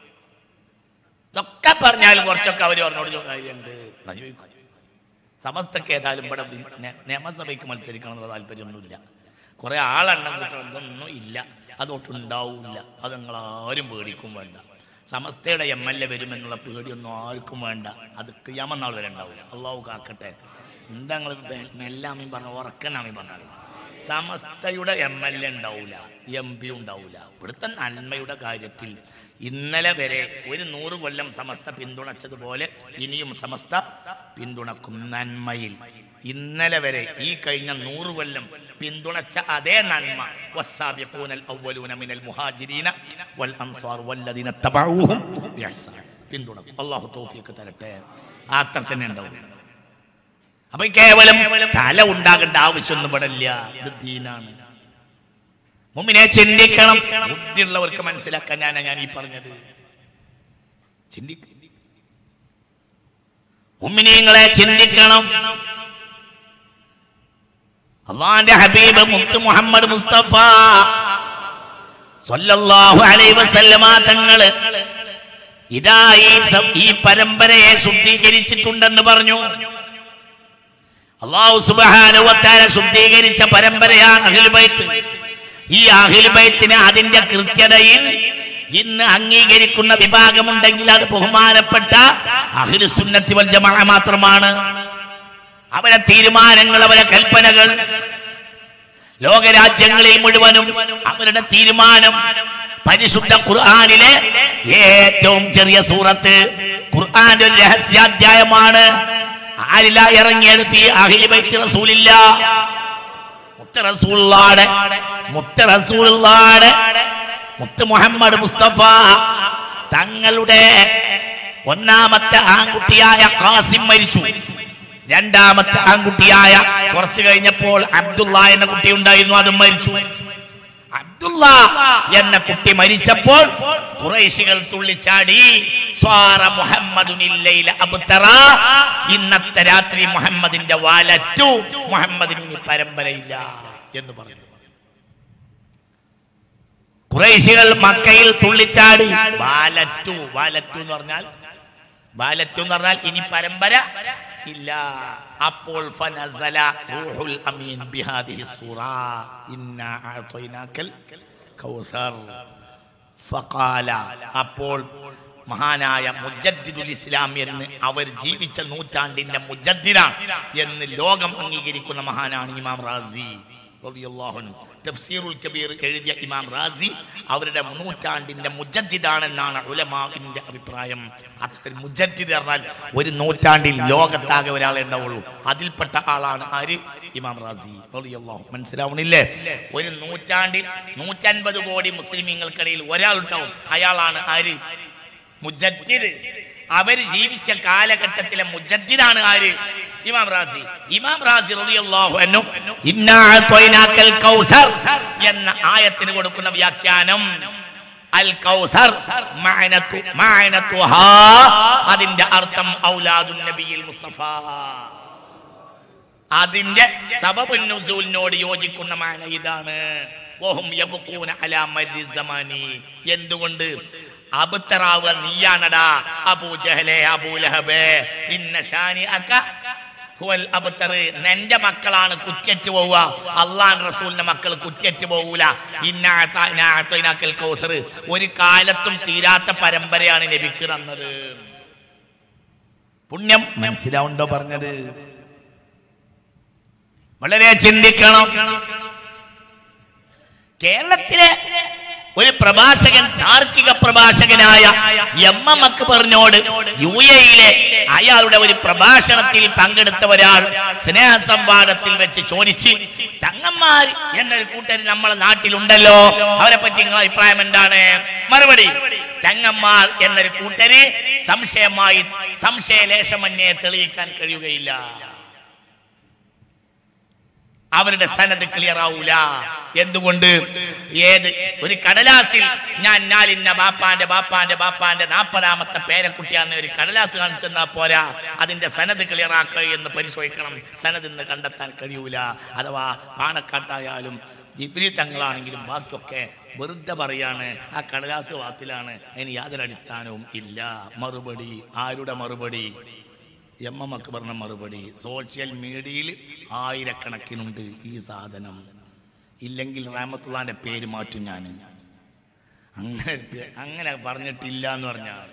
ഇതൊക്കെ പറഞ്ഞാലും കുറച്ചൊക്കെ അവര് പറഞ്ഞോട് കാര്യമുണ്ട് എന്നാ ചോദിക്കും സമസ്തക്ക് ഏതായാലും ഇവിടെ വി- നെ- നിയമസഭയ്ക്ക് മത്സരിക്കണം എന്നുള്ള താല്പര്യമൊന്നുമില്ല കുറെ ആളെണ്ണം കിട്ടണം ഇതൊന്നും ഇല്ല അതൊട്ടുണ്ടാവില്ല അത് നിങ്ങൾ ആരും പേടിക്കും വേണ്ട സമസ്തയുടെ എം എൽ എ വരുമെന്നുള്ള പേടിയൊന്നും ആർക്കും വേണ്ട അത് ക്രിയാമനാൾ വരെ ഉണ്ടാവില്ല അള്ളാഹു കാക്കട്ടെ എന്താ നിങ്ങൾ മെല്ലാമീൻ പറഞ്ഞ ഉറക്കനാമീൻ പറഞ്ഞാൽ സമസ്തയുടെ എം എൽ എ ഉണ്ടാവില്ല എം പി ഉണ്ടാവില്ല ഇവിടുത്തെ നന്മയുടെ കാര്യത്തിൽ ഇന്നലെ വരെ ഒരു നൂറ് കൊല്ലം സമസ്ത പിന്തുണച്ചതുപോലെ ഇനിയും സമസ്ത പിന്തുണക്കും നന്മയിൽ ഇന്നലെ വരെ ഈ കഴിഞ്ഞ നൂറ് കൊല്ലം പിന്തുണച്ച അതേ നന്മ വസ്സാബിഖൂനൽ അവ്വലൂന മിനൽ മുഹാജിരീന വൽ അൻസാർ വല്ലദീന തബഊഹും ബിഇഹ്സാൻ പിന്തുണക്കും അല്ലാഹു തൗഫീഖ് തരട്ടെ ആ അത്ര തന്നെ ഉണ്ടാവും അപ്പൊ ഈ കേവലം തല ഉണ്ടാകേണ്ട ആവശ്യമൊന്നും ഇവിടെ ഇല്ല ഇത് ദീനാണ് മുമ്പിനെ ചിന്തിക്കണം ബുദ്ധിയുള്ളവർക്ക് മനസ്സിലാക്കാൻ ഞാനാ ഞാൻ ഈ പറഞ്ഞത് ചിന്തിക്ക മുമ്മിനീങ്ങളെ ചിന്തിക്കണം അള്ളാന്റെ ഹബീബ് മുത്ത് മുഹമ്മദ് മുസ്തഫ സല്ലല്ലാഹു അലൈഹി വസല്ലമ തങ്ങള് ഇതാ ഈ സം- ഈ പരമ്പരയെ ശുദ്ധീകരിച്ചിട്ടുണ്ടെന്ന് പറഞ്ഞു അള്ളാഹു സുബാനുവത്താര ശുദ്ധീകരിച്ച പരമ്പരയാണ് അഖിൽ ബൈത്ത് ഈ അഖിൽ ബൈത്തിന് അതിന്റെ കൃത്യതയിൽ ഇന്ന് അംഗീകരിക്കുന്ന വിഭാഗമുണ്ടെങ്കിൽ അത് ബഹുമാനപ്പെട്ട അഖിൽ സുന്നത്തി വൽ ജമാഅ മാത്രമാണ് അവരെ തീരുമാനങ്ങൾ അവരെ കൽപ്പനകൾ ലോകരാജ്യങ്ങളിൽ മുഴുവനും അവരുടെ തീരുമാനം പരിശുദ്ധ ഖുർആാനിലെ ഏറ്റവും ചെറിയ സൂറത്ത് ഖുർആന്റെ ഒരു രഹസ്യാധ്യായമാണ് ആരില ഇറങ്ങിയത് ഈ അഹിലി ബൈത്ത് റസൂലില്ല മുത്ത റസൂള്ളാടെ മുത്ത റസൂള്ളാടെ മുത്ത് മുഹമ്മദ് മുസ്തഫ തങ്ങളുടെ ഒന്നാമത്തെ ആൺകുട്ടിയായ കാസിം മരിച്ചു രണ്ടാമത്തെ ആൺകുട്ടിയായ കുറച്ചു കഴിഞ്ഞപ്പോൾ അബ്ദുള്ള എന്ന കുട്ടി ഉണ്ടായിരുന്നു അതും മരിച്ചു അബ്ദുള്ള എന്ന കുട്ടി മരിച്ചപ്പോൾ കുറേശികൾ തുള്ളിച്ചാടി സ്വാറ മുഹമ്മദുനില്ലയിലെ അബ്തറ ഇന്നത്തെ രാത്രി മുഹമ്മദിന്റെ വാലറ്റു മുഹമ്മദിന് ഇനി പരമ്പരയില്ല എന്ന് പറഞ്ഞു കുറേശികൾ മക്കയിൽ തുള്ളിച്ചാടി വാലറ്റു വാലറ്റു എന്ന് പറഞ്ഞാൽ വാലറ്റു എന്ന് പറഞ്ഞാൽ ഇനി പരമ്പര ഇല്ല അപ്പോൾ ഫനസല റൂഹുൽ അമീൻ ബിഹാദിഹി സൂറ ഇന്നാ അഅതൈനാക്കൽ കൗസർ ഫഖാല അപ്പോൾ മഹാനായ മുജദ്ദിദുൽ ഇസ്ലാം എന്ന് അവർ ജീവിച്ച നൂറ്റാണ്ടിന്റെ മുജദ്ദിദാണ് എന്ന് ലോകം അംഗീകരിക്കുന്ന മഹാനാണ് ഇമാം റാസി റളിയല്ലാഹു അൻഹു. തഫ്സീറുൽ കബീർ എഴുതിയ ഇമാം റാസി അവരുടെ നൂറ്റാണ്ടിന്റെ മുജദ്ദിദാണെന്നാണ് ഉലമാവിന്റെ അഭിപ്രായം അത്ര മുജദ്ദിദ് പറഞ്ഞാൽ ഒരു നൂറ്റാണ്ടിൽ ലോകത്താകെ ഒരാളെ ഉണ്ടാവുള്ളൂ അതിൽപ്പെട്ട ആളാണ് ആര് ഇമാം റാസി റളിയല്ലാഹു മനസ്സിലാവണില്ലേ ഒരു നൂറ്റാണ്ടിൽ നൂറ്റൻപത് കോടി മുസ്ലിമീങ്ങൾക്കിടയിൽ ഒരാൾ ഉണ്ടാവും അയാളാണ് ആര് മുജദ്ദിദ് അവര് ജീവിച്ച കാലഘട്ടത്തിലെ മുജദ്ദിദാണ് ആര് ഇമാം റാസി ഇമാം റാസി റളിയല്ലാഹു അൻഹു ഇന്നാ അഅതൈനാക്കൽ കൗസർ എന്ന ആയത്തിന് കൊടുക്കുന്ന വ്യാഖ്യാനം അൽ കൗസർ മഅനത്തു മഅനത്തുഹാ അതിന്റെ അർത്ഥം ഔലാദുൻ നബിയിൽ മുസ്തഫ അതിന്റെ സബബുന്നൂസൂലിനോട് യോജിക്കുന്ന മാന ഇതാണ് വഹും യബ്ഖൂന അലാ മർരി സമാനി എന്തുകൊണ്ട് അബത്തറാവുക നീയാണടാ അബൂ ജഹലെ അബൂ ലഹബേ ഇന്ന ഷാനി അക ഹുവൽ അബ്തർ നിന്റെ മക്കളാണ് കുറ്ററ്റ് പോവുക അള്ളാൻ റസൂലിന്റെ മക്കൾ കുറ്ററ്റ് പോകൂല ഇന്ന അഅതൈനാ അഅതൈനാക്കൽ കൗസർ ഒരു കാലത്തും തീരാത്ത പരമ്പരയാണ് നബിക്ക് തന്നത് പുണ്യം മനസ്സിലാവുണ്ടോ പറഞ്ഞത് വളരെ ചിന്തിക്കണം കേരളത്തിലെ ഒരു പ്രഭാഷകൻ താർക്കിക പ്രഭാഷകനായ എം എം അക്ബറിനോട് യു എയിലെ അയാളുടെ ഒരു പ്രഭാഷണത്തിൽ പങ്കെടുത്ത ഒരാൾ സ്നേഹ സംവാദത്തിൽ വെച്ച് ചോദിച്ച് തങ്ങന്മാർ എന്നൊരു കൂട്ടർ നമ്മളെ നാട്ടിലുണ്ടല്ലോ അവരെ പറ്റി നിങ്ങളുടെ അഭിപ്രായം എന്താണ് മറുപടി തങ്ങന്മാർ എന്നൊരു കൂട്ടര് സംശയമായി സംശയലേശമന്യെ തെളിയിക്കാൻ കഴിയുകയില്ല അവരുടെ സനത് ക്ലിയർ ആവൂല എന്തുകൊണ്ട് ഏത് ഒരു കടലാസിൽ ഞാൻ നാലിന്ന ബാപ്പാന്റെ ബാപ്പാന്റെ ബാപ്പാന്റെ നാൽപ്പതാമത്തെ പേരക്കുട്ടിയാന്ന് ഒരു കടലാസ് കാണിച്ചെന്നാ പോരാ അതിന്റെ സനത് ക്ലിയർ ആക്കുക എന്ന് പരിശോധിക്കണം സനത് ഇന്ന് കണ്ടെത്താൻ കഴിയൂല അഥവാ പാണക്കാട്ടായാലും ജിബ്രി തങ്ങളാണെങ്കിലും ബാക്കിയൊക്കെ വെറുതെ പറയാണ് ആ കടലാസ് വാത്തിലാണ് അതിന് യാതൊരു അടിസ്ഥാനവും ഇല്ല മറുപടി ആരുടെ മറുപടി എം എം അക്ബറിന്റെ മറുപടി സോഷ്യൽ മീഡിയയിൽ ആയിരക്കണക്കിനുണ്ട് ഈ സാധനം ഇല്ലെങ്കിൽ റാമത്തുള്ളാന്റെ പേര് മാറ്റും ഞാൻ അങ്ങനെ അങ്ങനെ പറഞ്ഞിട്ടില്ല എന്ന് പറഞ്ഞാൽ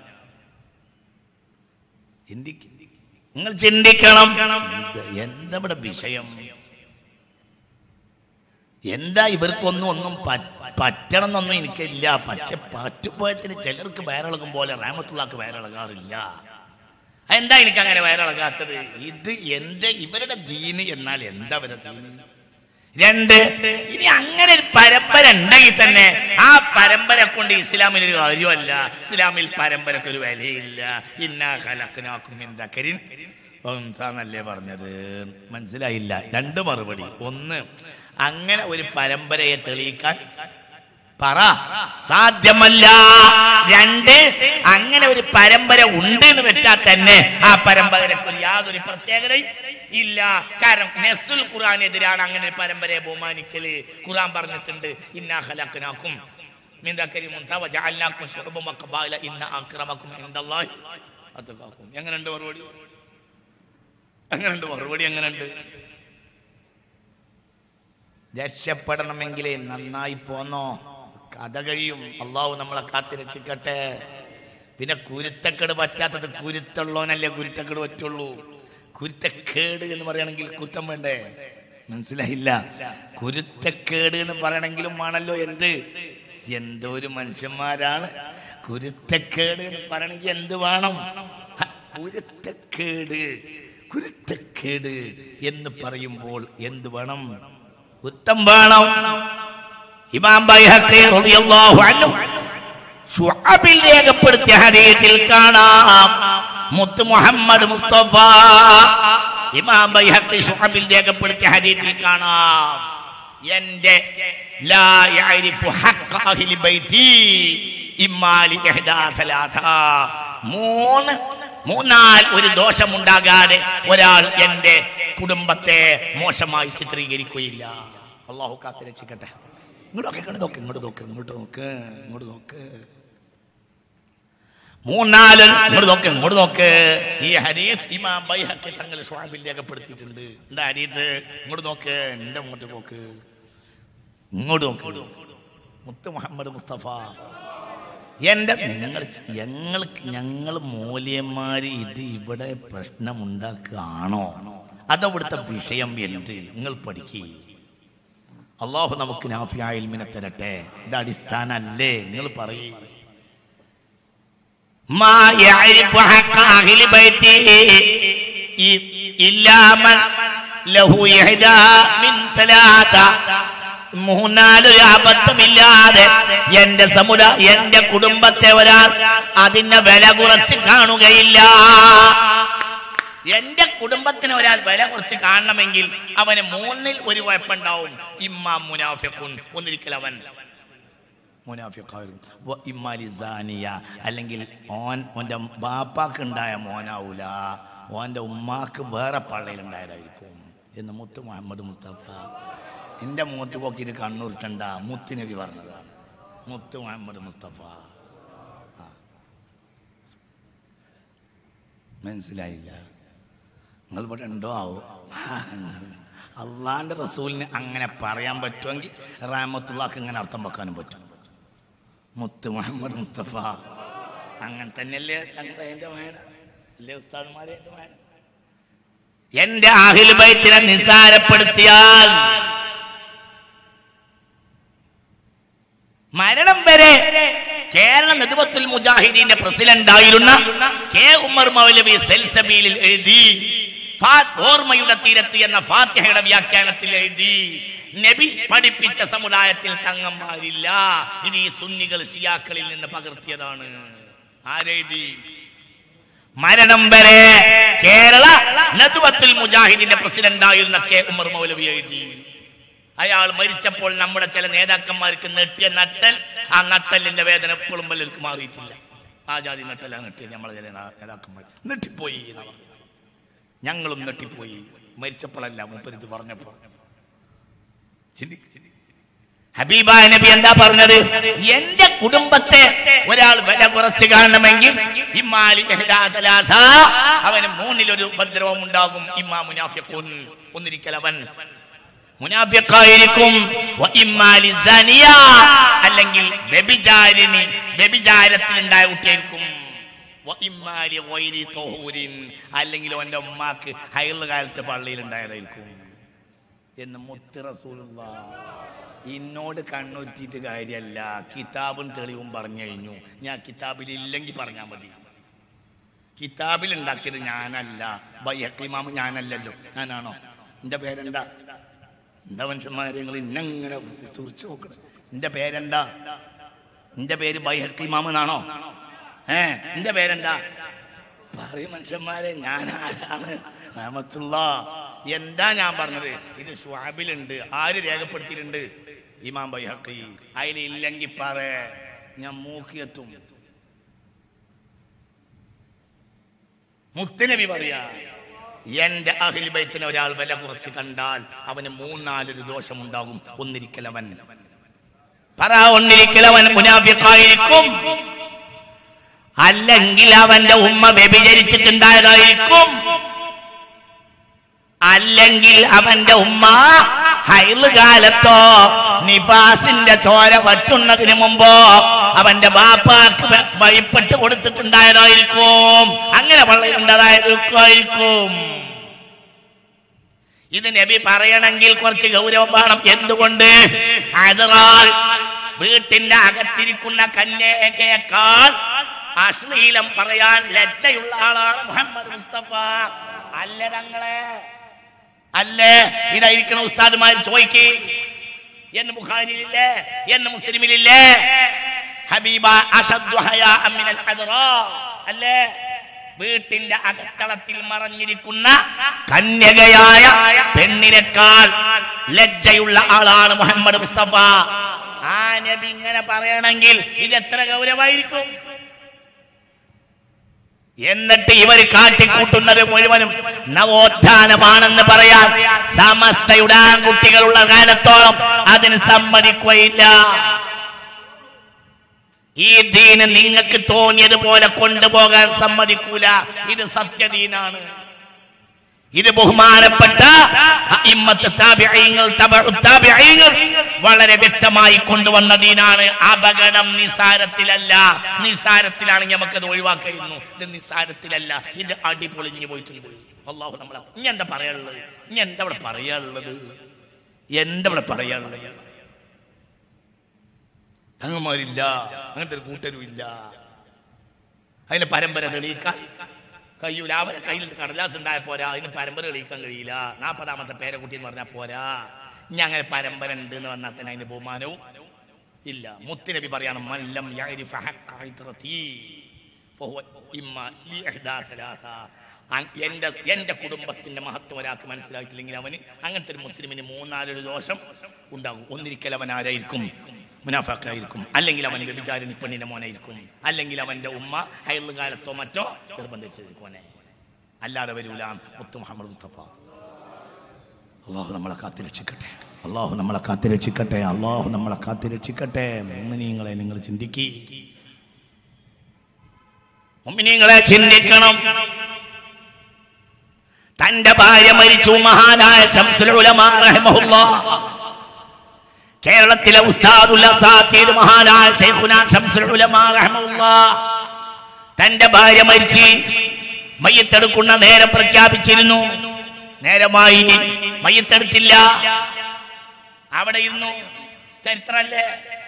ചിന്തിക്ക നിങ്ങൾ ചിന്തിക്കണം എന്ത്- എന്താ ഇവിടെ വിഷയം എന്താ ഇവർക്കൊന്നും ഒന്നും പ- പറ്റണം എന്നൊന്നും എനിക്കില്ല പക്ഷെ പറ്റുപോയത്തിന് ചിലർക്ക് വയറിളകും പോലെ റാമത്തുള്ളാക്ക് വയറിളകാറില്ല എന്താ എനിക്ക് അങ്ങനെ വയറിളകാത്തത് ഇത് എന്റെ ഇവരുടെ ദീന് എന്നാൽ എന്താ ഇവരുടെ ദീന് രണ്ട് ഇനി അങ്ങനെ ഒരു പരമ്പര ഉണ്ടെങ്കിൽ തന്നെ ആ പരമ്പര കൊണ്ട് ഇസ്ലാമിൽ ഒരു കാര്യമല്ല ഇസ്ലാമിൽ പരമ്പരക്ക് ഒരു വിലയില്ല ഇന്നാ ഖലഖ്നാകും മിൻ ദക്കരിൻ എന്നല്ലേ പറഞ്ഞത് മനസ്സിലായില്ല രണ്ട് മറുപടി ഒന്ന് അങ്ങനെ ഒരു പരമ്പരയെ തെളിയിക്കാൻ പറ സാധ്യമല്ല രണ്ട് അങ്ങനെ ഒരു പരമ്പര ഉണ്ട് എന്ന് വെച്ചാൽ തന്നെ ആ പരമ്പരക്ക് ഒരു യാതൊരു പ്രത്യേകതയും ഇല്ല കാരണം നെസുൽ ഖുർആാനെതിരാണ് അങ്ങനെ ഒരു പരമ്പരയെ ബഹുമാനിക്കല് ഖുർആൻ പറഞ്ഞിട്ടുണ്ട് ഇന്നാ ഖലഖനാക്കും മിൻ ദക്കരിൻ ഉൻസാ വജഅൽനാക്കും ശുഅബൻ വഖബായില ഇന്ന അക്രമക്കും ഇൻദല്ലാഹി അത്ഖാക്കും എങ്ങനെയുണ്ട് മറുപടി എങ്ങനെയുണ്ട് മറുപടി എങ്ങനെയുണ്ട് രക്ഷപ്പെടണമെങ്കിലേ നന്നായി പോന്നോ കഥ കഴിയും അള്ളാഹു നമ്മളെ കാത്തി രക്ഷിക്കട്ടെ പിന്നെ കുരുത്തക്കേട് പറ്റാത്തത് കുരുത്തുള്ളവനല്ലേ കുരുത്തക്കേട് പറ്റുള്ളൂ കുരുത്തക്കേട് എന്ന് പറയണമെങ്കിൽ കുരുത്തം വേണ്ടേ മനസ്സിലായില്ല കുരുത്തക്കേട് എന്ന് പറയണമെങ്കിലും ആണല്ലോ എന്ത് എന്തോ ഒരു മനുഷ്യന്മാരാണ് കുരുത്തക്കേട് എന്ന് പറയണമെങ്കിൽ എന്ത് വേണം ഹ, കുരുത്തക്കേട് കുരുത്തക്കേട് എന്ന് പറയുമ്പോൾ എന്ത് വേണം കുരുത്തം വേണം ഇമാം ബൈഹഖി റളിയല്ലാഹു അൻഹു ശുഅബിൽ രേഖപ്പെടുത്തിയ ഹദീസിൽ കാണാം മുത്ത് മുഹമ്മദ് മുസ്തഫ ഇമാം ബൈഹഖി ശുഅബിൽ രേഖപ്പെടുത്തിയ ഹദീസിൽ കാണാം എന്റെ ലാ യഅരിഫു ഹഖ്ഖ അഹ്ലി ബൈതി ഇമ്മാ ലി ഇഹ്ദാ സലാസ മൂന്ന് മൂന്നാൽ ഒരു ദോഷമുണ്ടാകാതെ ഒരാൾ എന്റെ കുടുംബത്തെ മോശമായി ചിത്രീകരിക്കുകയില്ല അള്ളാഹു കാത്ത് രക്ഷിക്കട്ടെ ഇങ്ങോട്ട് നോക്ക് ഇങ്ങോട്ട് നോക്ക് ഇങ്ങോട്ട് നോക്ക് ഇങ്ങോട്ട് നോക്ക് ഇങ്ങോട്ട് നോക്ക് മൂന്നാല് ഇങ്ങോട്ട് നോക്ക് ഇങ്ങോട്ട് നോക്ക് ഈ ഹരീഫ് ഇമാം ബൈഹഖി തങ്ങൾ ഷുആബിൽ രേഖപ്പെടുത്തിയിട്ടുണ്ട് എന്താ ഹരീഫ് ഇങ്ങോട്ട് നോക്ക് എന്റെ മുഖത്ത് നോക്ക് ഇങ്ങോട്ട് നോക്ക് മുത്ത് മുഹമ്മദ് മുസ്തഫ എന്റെ നിങ്ങൾ ഞങ്ങൾക്ക് ഞങ്ങൾ മൂല്യന്മാര് ഇത് ഇവിടെ പ്രശ്നമുണ്ടാക്കുകയാണോ അതവിടുത്തെ വിഷയം എന്ത് നിങ്ങൾ പഠിക്കുക അള്ളാഹു നമുക്ക് നാഫിയായ ഇൽമിനെ തരട്ടെ ഇത് അടിസ്ഥാനല്ലേ നിങ്ങൾ പറയേ ما يعرف حق أهل بيته إلا من له إحدى من ثلاثة മൂന്നാലൊരു അബദ്ധമില്ലാതെ എന്റെ സമുദായ എന്റെ കുടുംബത്തെ ഒരാൾ അതിന്റെ വില കുറച്ച് കാണുകയില്ല എന്റെ കുടുംബത്തിന് ഒരാൾ വില കുറച്ച് കാണണമെങ്കിൽ അവന് മൂന്നിൽ ഒരു കുഴപ്പമുണ്ടാവും ഇമ്മാം മുനാഫിഖുൻ ഒന്നിരിക്കൽ അവൻ മുനാഫിഖാരും വ ഇമ്മാലി സാനിയ അല്ലെങ്കിൽ ഓൻ ഓൻ്റെ ബാപ്പാക്ക് ഉണ്ടായ മോനാവൂല ഓൻ്റെ ഉമ്മാക്ക് വേറെ പള്ളയിലുണ്ടായതായിരിക്കും എന്ന് മുത്ത് മുഹമ്മദ് മുസ്തഫ എൻ്റെ മൂത്ത് പോക്കിയിട്ട് കണ്ണൂർട്ടണ്ട മുത്ത് നബി പറഞ്ഞതാണ് മുത്ത് മുഹമ്മദ് മുസ്തഫ ആ. മനസ്സിലായില്ല നിങ്ങൾ ഇവിടെ ഉണ്ടോ ആവോ അള്ളാന്റെ റസൂലിന് അങ്ങനെ പറയാൻ പറ്റുമെങ്കിൽ റാമത്തുള്ളാക്ക് ഇങ്ങനെ അർത്ഥം വെക്കാനും പറ്റും മുത്ത് മുഹമ്മദ് മുസ്തഫ അങ്ങനെ തന്നെയല്ലേ തങ്ങളെ എൻ്റെ വേണ അല്ലേ ഉസ്താദ്മാരെ എൻ്റെ വേണ എന്റെ അഹിൽ ബൈത്തിനെ നിസാരപ്പെടുത്തിയാൽ മരണം വരെ കേരള നെതുവത്തുൽ മുജാഹിദീന്റെ പ്രസിഡന്റ് ആയിരുന്ന കെ ഉമർ മൗലവി സെൽസബീലിൽ എഴുതി ഫാ- ഓർമ്മയുടെ തീരത്ത് എന്ന ഫാത്തിഹയുടെ വ്യാഖ്യാനത്തിൽ എഴുതി നബി പഠിപ്പിച്ച സമുദായത്തിൽ തങ്ങന്മാരില്ല ഇത് ഈ സുന്നികൾ ഷിയാക്കളിൽ നിന്ന് പകർത്തിയതാണ് ആരെഴുതി മരണം വരെ കേരള നതുവത്തുൽ മുജാഹിദിന്റെ പ്രസിഡന്റ് ആയിരുന്ന കെ ഉമർ മൗലവി എഴുതി അയാൾ മരിച്ചപ്പോൾ നമ്മുടെ ചില നേതാക്കന്മാർക്ക് നെട്ടിയ നട്ടൽ ആ നട്ടലിന്റെ വേദന എപ്പോഴും പലർക്ക് മാറിയിട്ടില്ല ആ ജാതി നട്ടല നെട്ടിയത് നമ്മളെ ചില നേ- നേതാക്കന്മാർ നെട്ടിപ്പോയി എന്നാ പറഞ്ഞത്. ഞങ്ങളും നെട്ടിപ്പോയി മരിച്ചപ്പോഴല്ല മുപ്പത് ഇത് പറഞ്ഞപ്പോ ചിന്തി- ചിന്തി. ഹബീബായ നബി എന്താ പറഞ്ഞത് എന്റെ കുടുംബത്തെ ഒരാൾ വില കുറച്ച് കാണണമെങ്കിൽ ഇമ്മാലി ഇഹ്ദാ സലാസ, അവന് മൂന്നിലൊരു ഉപദ്രവം ഉണ്ടാകും ഇമ്മാ മുനാഫിഖുൻ ഒന്നിരിക്കൽ അവൻ മുനാഫിഖായിരിക്കും വ ഇമ്മാലി സനിയ, അല്ലെങ്കിൽ വ്യഭിചാരിണി വ്യഭിചാരത്തിൽ ഉണ്ടായ കുട്ടിയായിരിക്കും വ ഇമ്മാലി ഗൈരി തൊഹൂരിൻ, അല്ലെങ്കിൽ അവന്റെ ഉമ്മാക്ക് ഹൈറ് കാലത്ത് പള്ളിയിൽ ഉണ്ടായതായിരിക്കും എന്ന് മുത്ത് റസൂലുള്ള എന്നോട് കണ്ണുറ്റിയിട്ട് കാര്യമല്ല കിതാബും തെളിവും പറഞ്ഞു കഴിഞ്ഞു ഞാൻ കിതാബിൽ ഇല്ലെങ്കിൽ പറഞ്ഞാൽ മതി കിതാബിൽ ഉണ്ടാക്കിയത് ഞാനല്ല ബയ്യക്കിമാമ് ഞാനല്ലല്ലോ ഞാനാണോ എന്റെ പേരെന്താ എന്താ മനുഷ്യന്മാരെ നിങ്ങൾ ഇന്നങ്ങനെ തുറച്ചു നോക്കണം എന്റെ പേരെന്താ എന്റെ പേര് ബൈഹക്കിമാമ് എന്നാണോ ഏ എന്റെ പേരെന്താ പറയും മനുഷ്യന്മാരെ ഞാൻ ആരാണ് റഹ്മത്തുള്ള എന്താ ഞാൻ പറഞ്ഞത് ഇത് ഷ്വാബിലുണ്ട് ആര് രേഖപ്പെടുത്തിയിട്ടുണ്ട് ഇമാം ബൈഹക്കി അതിലില്ലെങ്കിൽ പറ ഞാൻ മൂക്കിയെത്തും മുത്തനബി പറയാ എന്റെ അഹിൽബൈത്തിന് ഒരാൾ വില കുറച്ച് കണ്ടാൽ അവന് മൂന്നാലൊരു ദോഷമുണ്ടാകും ഒന്നിരിക്കലവൻ പറ ഒന്നിരിക്കലവൻ മുനാഫിക്കായിരിക്കും അല്ലെങ്കിൽ അവന്റെ ഉമ്മ വ്യഭിചരിച്ചിട്ടുണ്ടായതായിരിക്കും അല്ലെങ്കിൽ അവന്റെ ഉമ്മ ഹൈല് കാലത്തോ നിഫാസിന്റെ ചോര വറ്റുന്നതിന് മുമ്പോ അവന്റെ ബാപ്പാക്ക് വ- ഭയപ്പെട്ട് കൊടുത്തിട്ടുണ്ടായതായിരിക്കും അങ്ങനെ പറയുന്നതായിരിക്കും ഇത് നബി പറയണമെങ്കിൽ കുറച്ച് ഗൗരവം വേണം എന്തുകൊണ്ട് അതിറാൽ വീട്ടിന്റെ അകത്തിരിക്കുന്ന കന്യകയേക്കാൾ അശ്ലീലം പറയാൻ ലജ്ജയുള്ള ആളാണ് മുഹമ്മദ് മുസ്തഫ അല്ല ഞങ്ങളെ അല്ലേ ഇതായിരിക്കണം ഉസ്താദുമാർ ചോദിക്ക് എന്ന് ബുഖാരിയിലില്ലേ എന്ന് മുസ്ലിമിലില്ലേ ഹബീബ അസദ്ദു ഹയാഅ മിനൽ അദ്റാ അല്ലേ വീട്ടിന്റെ അകത്തളത്തിൽ മറഞ്ഞിരിക്കുന്ന കന്യകയായ പെണ്ണിനേക്കാൾ ലജ്ജയുള്ള ആളാണ് മുഹമ്മദ് മുസ്തഫ ആ നബി ഇങ്ങനെ പറയണമെങ്കിൽ ഇത് എത്ര ഗൗരവമായിരിക്കും എന്നിട്ട് ഇവർ കാട്ടിക്കൂട്ടുന്നത് മുഴുവനും നവോത്ഥാനമാണെന്ന് പറയാൻ സമസ്തയുടെ ആൺകുട്ടികളുള്ള കാലത്തോളം അതിന് സമ്മതിക്കുകയില്ല ഈ ദീന് നിങ്ങൾക്ക് തോന്നിയതുപോലെ കൊണ്ടുപോകാൻ സമ്മതിക്കൂല ഇത് സത്യദീനാണ് ഇത് ബഹുമാനപ്പെട്ട അഇമ്മത്ത് താബിഈങ്ങൾ, തബഉ താബിഈങ്ങൾ വളരെ വ്യക്തമായി കൊണ്ടുവന്ന ദീനാണ് അപകടം നിസാരത്തിലല്ല നിസാരത്തിലാണ് നമുക്കത് ഒഴിവാക്കുന്നു ഇത് നിസാരത്തിലല്ല ഇത് അടിപൊളിഞ്ഞു പോയിട്ടുണ്ട് അള്ളാഹു നമ്മളെ ഇനി എന്താ പറയാനുള്ളത് ഇനി എന്താ ഇവിടെ പറയാനുള്ളത് എന്താ ഇവിടെ പറയാനുള്ളത് അങ്ങന്മാരില്ല അങ്ങനത്തെ ഒരു കൂട്ടരും ഇല്ല അതിന് പരമ്പര തെളിയിക്കാൻ കഴിയൂല അവരെ കയ്യിൽ കടലാസ് ഉണ്ടായ പോരാ അതിന് പരമ്പര തെളിയിക്കാൻ കഴിയില്ല നാൽപ്പതാമത്തെ പേരക്കുട്ടി എന്ന് പറഞ്ഞാൽ പോരാ ഇനി അങ്ങനെ പരമ്പര ഉണ്ട് എന്ന് പറഞ്ഞാൽ തന്നെ അതിന് ബഹുമാനവും ഇല്ല മുത്തുനബി പറയാണ് മല്ലം യഅരിഫ ഹഖ്ഖ ഇത്രതി ഫഹുവ ഇമ്മ ലിഇഹ്ദാ സലാസ. അങ് എന്റെ എന്റെ കുടുംബത്തിന്റെ മഹത്വം ഒരാൾക്ക് മനസ്സിലാക്കിയില്ലെങ്കിൽ അവന് അങ്ങനത്തെ ഒരു മുസ്ലിമിന് മൂന്നാലൊരു ദോഷം ഉണ്ടാകും ഒന്നിരിക്കൽ അവൻ ആരായിരിക്കും മുനാഫാക്കായിരിക്കും അല്ലെങ്കിൽ അവൻ വ്യഭിചാരിണി പെണ്ണിന്റെ മോനായിരിക്കും അല്ലെങ്കിൽ അവന്റെ ഉമ്മ ഹൈറ് കാലത്തോ മറ്റോ നിർബന്ധിച്ചിരിക്കുവനെ അല്ലാതെ വരൂല മുത്തു മുഹമ്മദ് മുസ്തഫ അള്ളാഹു നമ്മളെ കാത്തിരക്ഷിക്കട്ടെ അള്ളാഹു നമ്മളെ കാത്തിരക്ഷിക്കട്ടെ അള്ളാഹു നമ്മളെ കാത്തിരക്ഷിക്കട്ടെ മുമ്മിനീങ്ങളെ നിങ്ങൾ ചിന്തിക്കി മുമ്മിനീങ്ങളെ ചിന്തിക്കണം തന്റെ ഭാര്യ മരിച്ചു മഹാനായ ശംസുൽ ഉലമാ റഹിമഹുല്ലാഹ് കേരളത്തിലെ ഉസ്താദുൽ അസാത്തീദ് മഹാനായ ശൈഖുന ശംസുൽ ഉലമാ റഹിമഹുല്ലാഹ് തന്റെ ഭാര്യ മരിച്ച് മയ്യത്തെടുക്കുന്ന നേരം പ്രഖ്യാപിച്ചിരുന്നു നേരമായി മയ്യത്തെടുത്തില്ല അവിടെ ഇരുന്നു ചരിത്രല്ലേ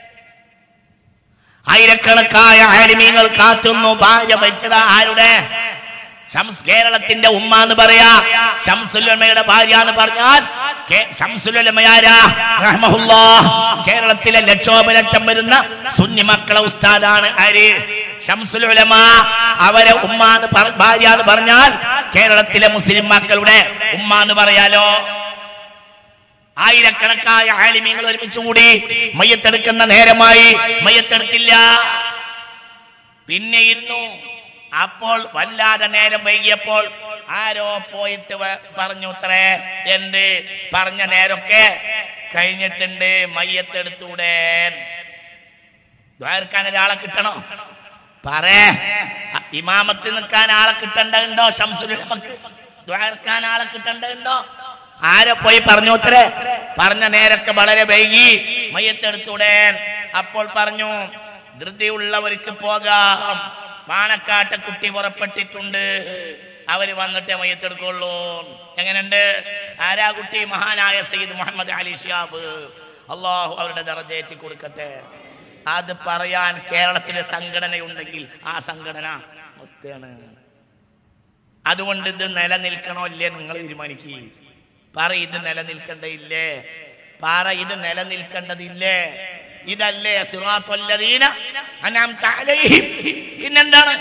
ആയിരക്കണക്കായ ആലിമീങ്ങൾ കാത്തുന്നു ഭാര്യ മരിച്ചത് ആരുടെ ശംസ് കേരളത്തിന്റെ ഉമ്മ എന്ന് പറയാ ശംസുലമയുടെ ഭാര്യ എന്ന് പറഞ്ഞാൽ കേ- ശംസുലമയാരാ റഹ്മഹുല്ലാ കേരളത്തിലെ ലക്ഷോപലക്ഷം വരുന്ന സുന്നി മക്കളെ ഉസ്താദാണ് ആര് ശംസുലുലമ അവരെ ഉമ്മ എന്ന് പറ- ഭാര്യ എന്ന് പറഞ്ഞാൽ കേരളത്തിലെ മുസ്ലിം മക്കളുടെ ഉമ്മ എന്ന് പറയാലോ ആയിരക്കണക്കായ ആലിമ്യങ്ങൾ ഒരുമിച്ച് കൂടി മയ്യത്തെടുക്കുന്ന നേരമായി മയ്യത്തെടുത്തില്ല പിന്നെ ഇരുന്നു അപ്പോൾ വല്ലാതെ നേരം വൈകിയപ്പോൾ ആരോ പോയിട്ട് വ- പറഞ്ഞു അത്രേ എന്ത് പറഞ്ഞ നേരമൊക്കെ കഴിഞ്ഞിട്ടുണ്ട് മയ്യത്തെടുത്തൂടെ ദ്വാരക്കാൻ ഒരാളെ കിട്ടണോ പറേ അ- ഇമാമത്ത് നിൽക്കാൻ ആളെ കിട്ടണ്ടോ ശംസുലമക്ക് ദ്വാരക്കാൻ ആളെ കിട്ടണ്ടോ ആരെ പോയി പറഞ്ഞു അത്രേ പറഞ്ഞ നേരൊക്കെ വളരെ വൈകി മയ്യത്തെടുത്തൂടെ അപ്പോൾ പറഞ്ഞു ധൃതിയുള്ളവർക്ക് പോകാം പാണക്കാട്ടെ കുട്ടി പുറപ്പെട്ടിട്ടുണ്ട് അവര് വന്നിട്ടേ മയ്യത്തെടുക്കുള്ളൂ എങ്ങനെയുണ്ട് ആരാ കുട്ടി മഹാനായ സയ്യിദ് മുഹമ്മദ് അലി ഷിയാബ് അള്ളാഹു അവരുടെ ദറജേറ്റി കൊടുക്കട്ടെ അത് പറയാൻ കേരളത്തിലെ സംഘടനയുണ്ടെങ്കിൽ ആ സംഘടന അവസ്ഥയാണ് അതുകൊണ്ട് ഇത് നിലനിൽക്കണോ ഇല്ലേ നിങ്ങൾ തീരുമാനിക്കുക പറ ഇത് നിലനിൽക്കേണ്ടതില്ലേ പറ ഇത് നിലനിൽക്കേണ്ടതില്ലേ ഇതല്ലേ സിറാത്തുല്ലദീന അൻഅംത അലൈഹിം പിന്നെന്താണ്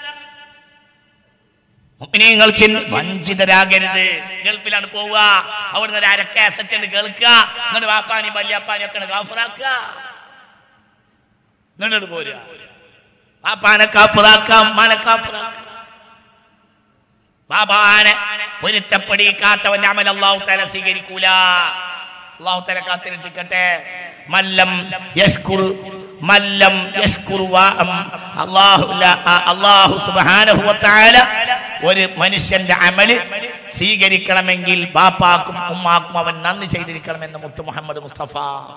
നിങ്ങൾ വഞ്ചിതരാകരുത് ഗൾഫിലാണ് പോവുക അവിടുന്ന് ഒരു അരക്ക അസറ്റ് ഉണ്ട് കേൾക്കുക എന്നിട്ട് വാപ്പാനി വല്യാപ്പാനി ഒക്കെ കാഫറാക്കുക എന്നിട്ട് പോരുക വാപ്പാനെ കാഫറാക്കാം മാനെ കാഫറാക്കാം ബാബാനെ പൊരുത്തപ്പെടിക്കാത്തവന്റെ അമൽ അള്ളാഹു തല സ്വീകരിക്കൂല അള്ളാഹു തല കാത്തിരക്ഷിക്കട്ടെ മല്ലം യഷ്കുറു മല്ലം യഷ്കുറു വാ- അം, അള്ളാഹു ല- ആ, അള്ളാഹു സുബ്ഹാനഹു വ തആല ഒരു മനുഷ്യന്റെ അമല് സ്വീകരിക്കണമെങ്കിൽ ബാപ്പാക്കും ഉമ്മാക്കും അവൻ നന്ദി ചെയ്തിരിക്കണമെന്ന് മുത്ത് മുഹമ്മദ് മുസ്തഫ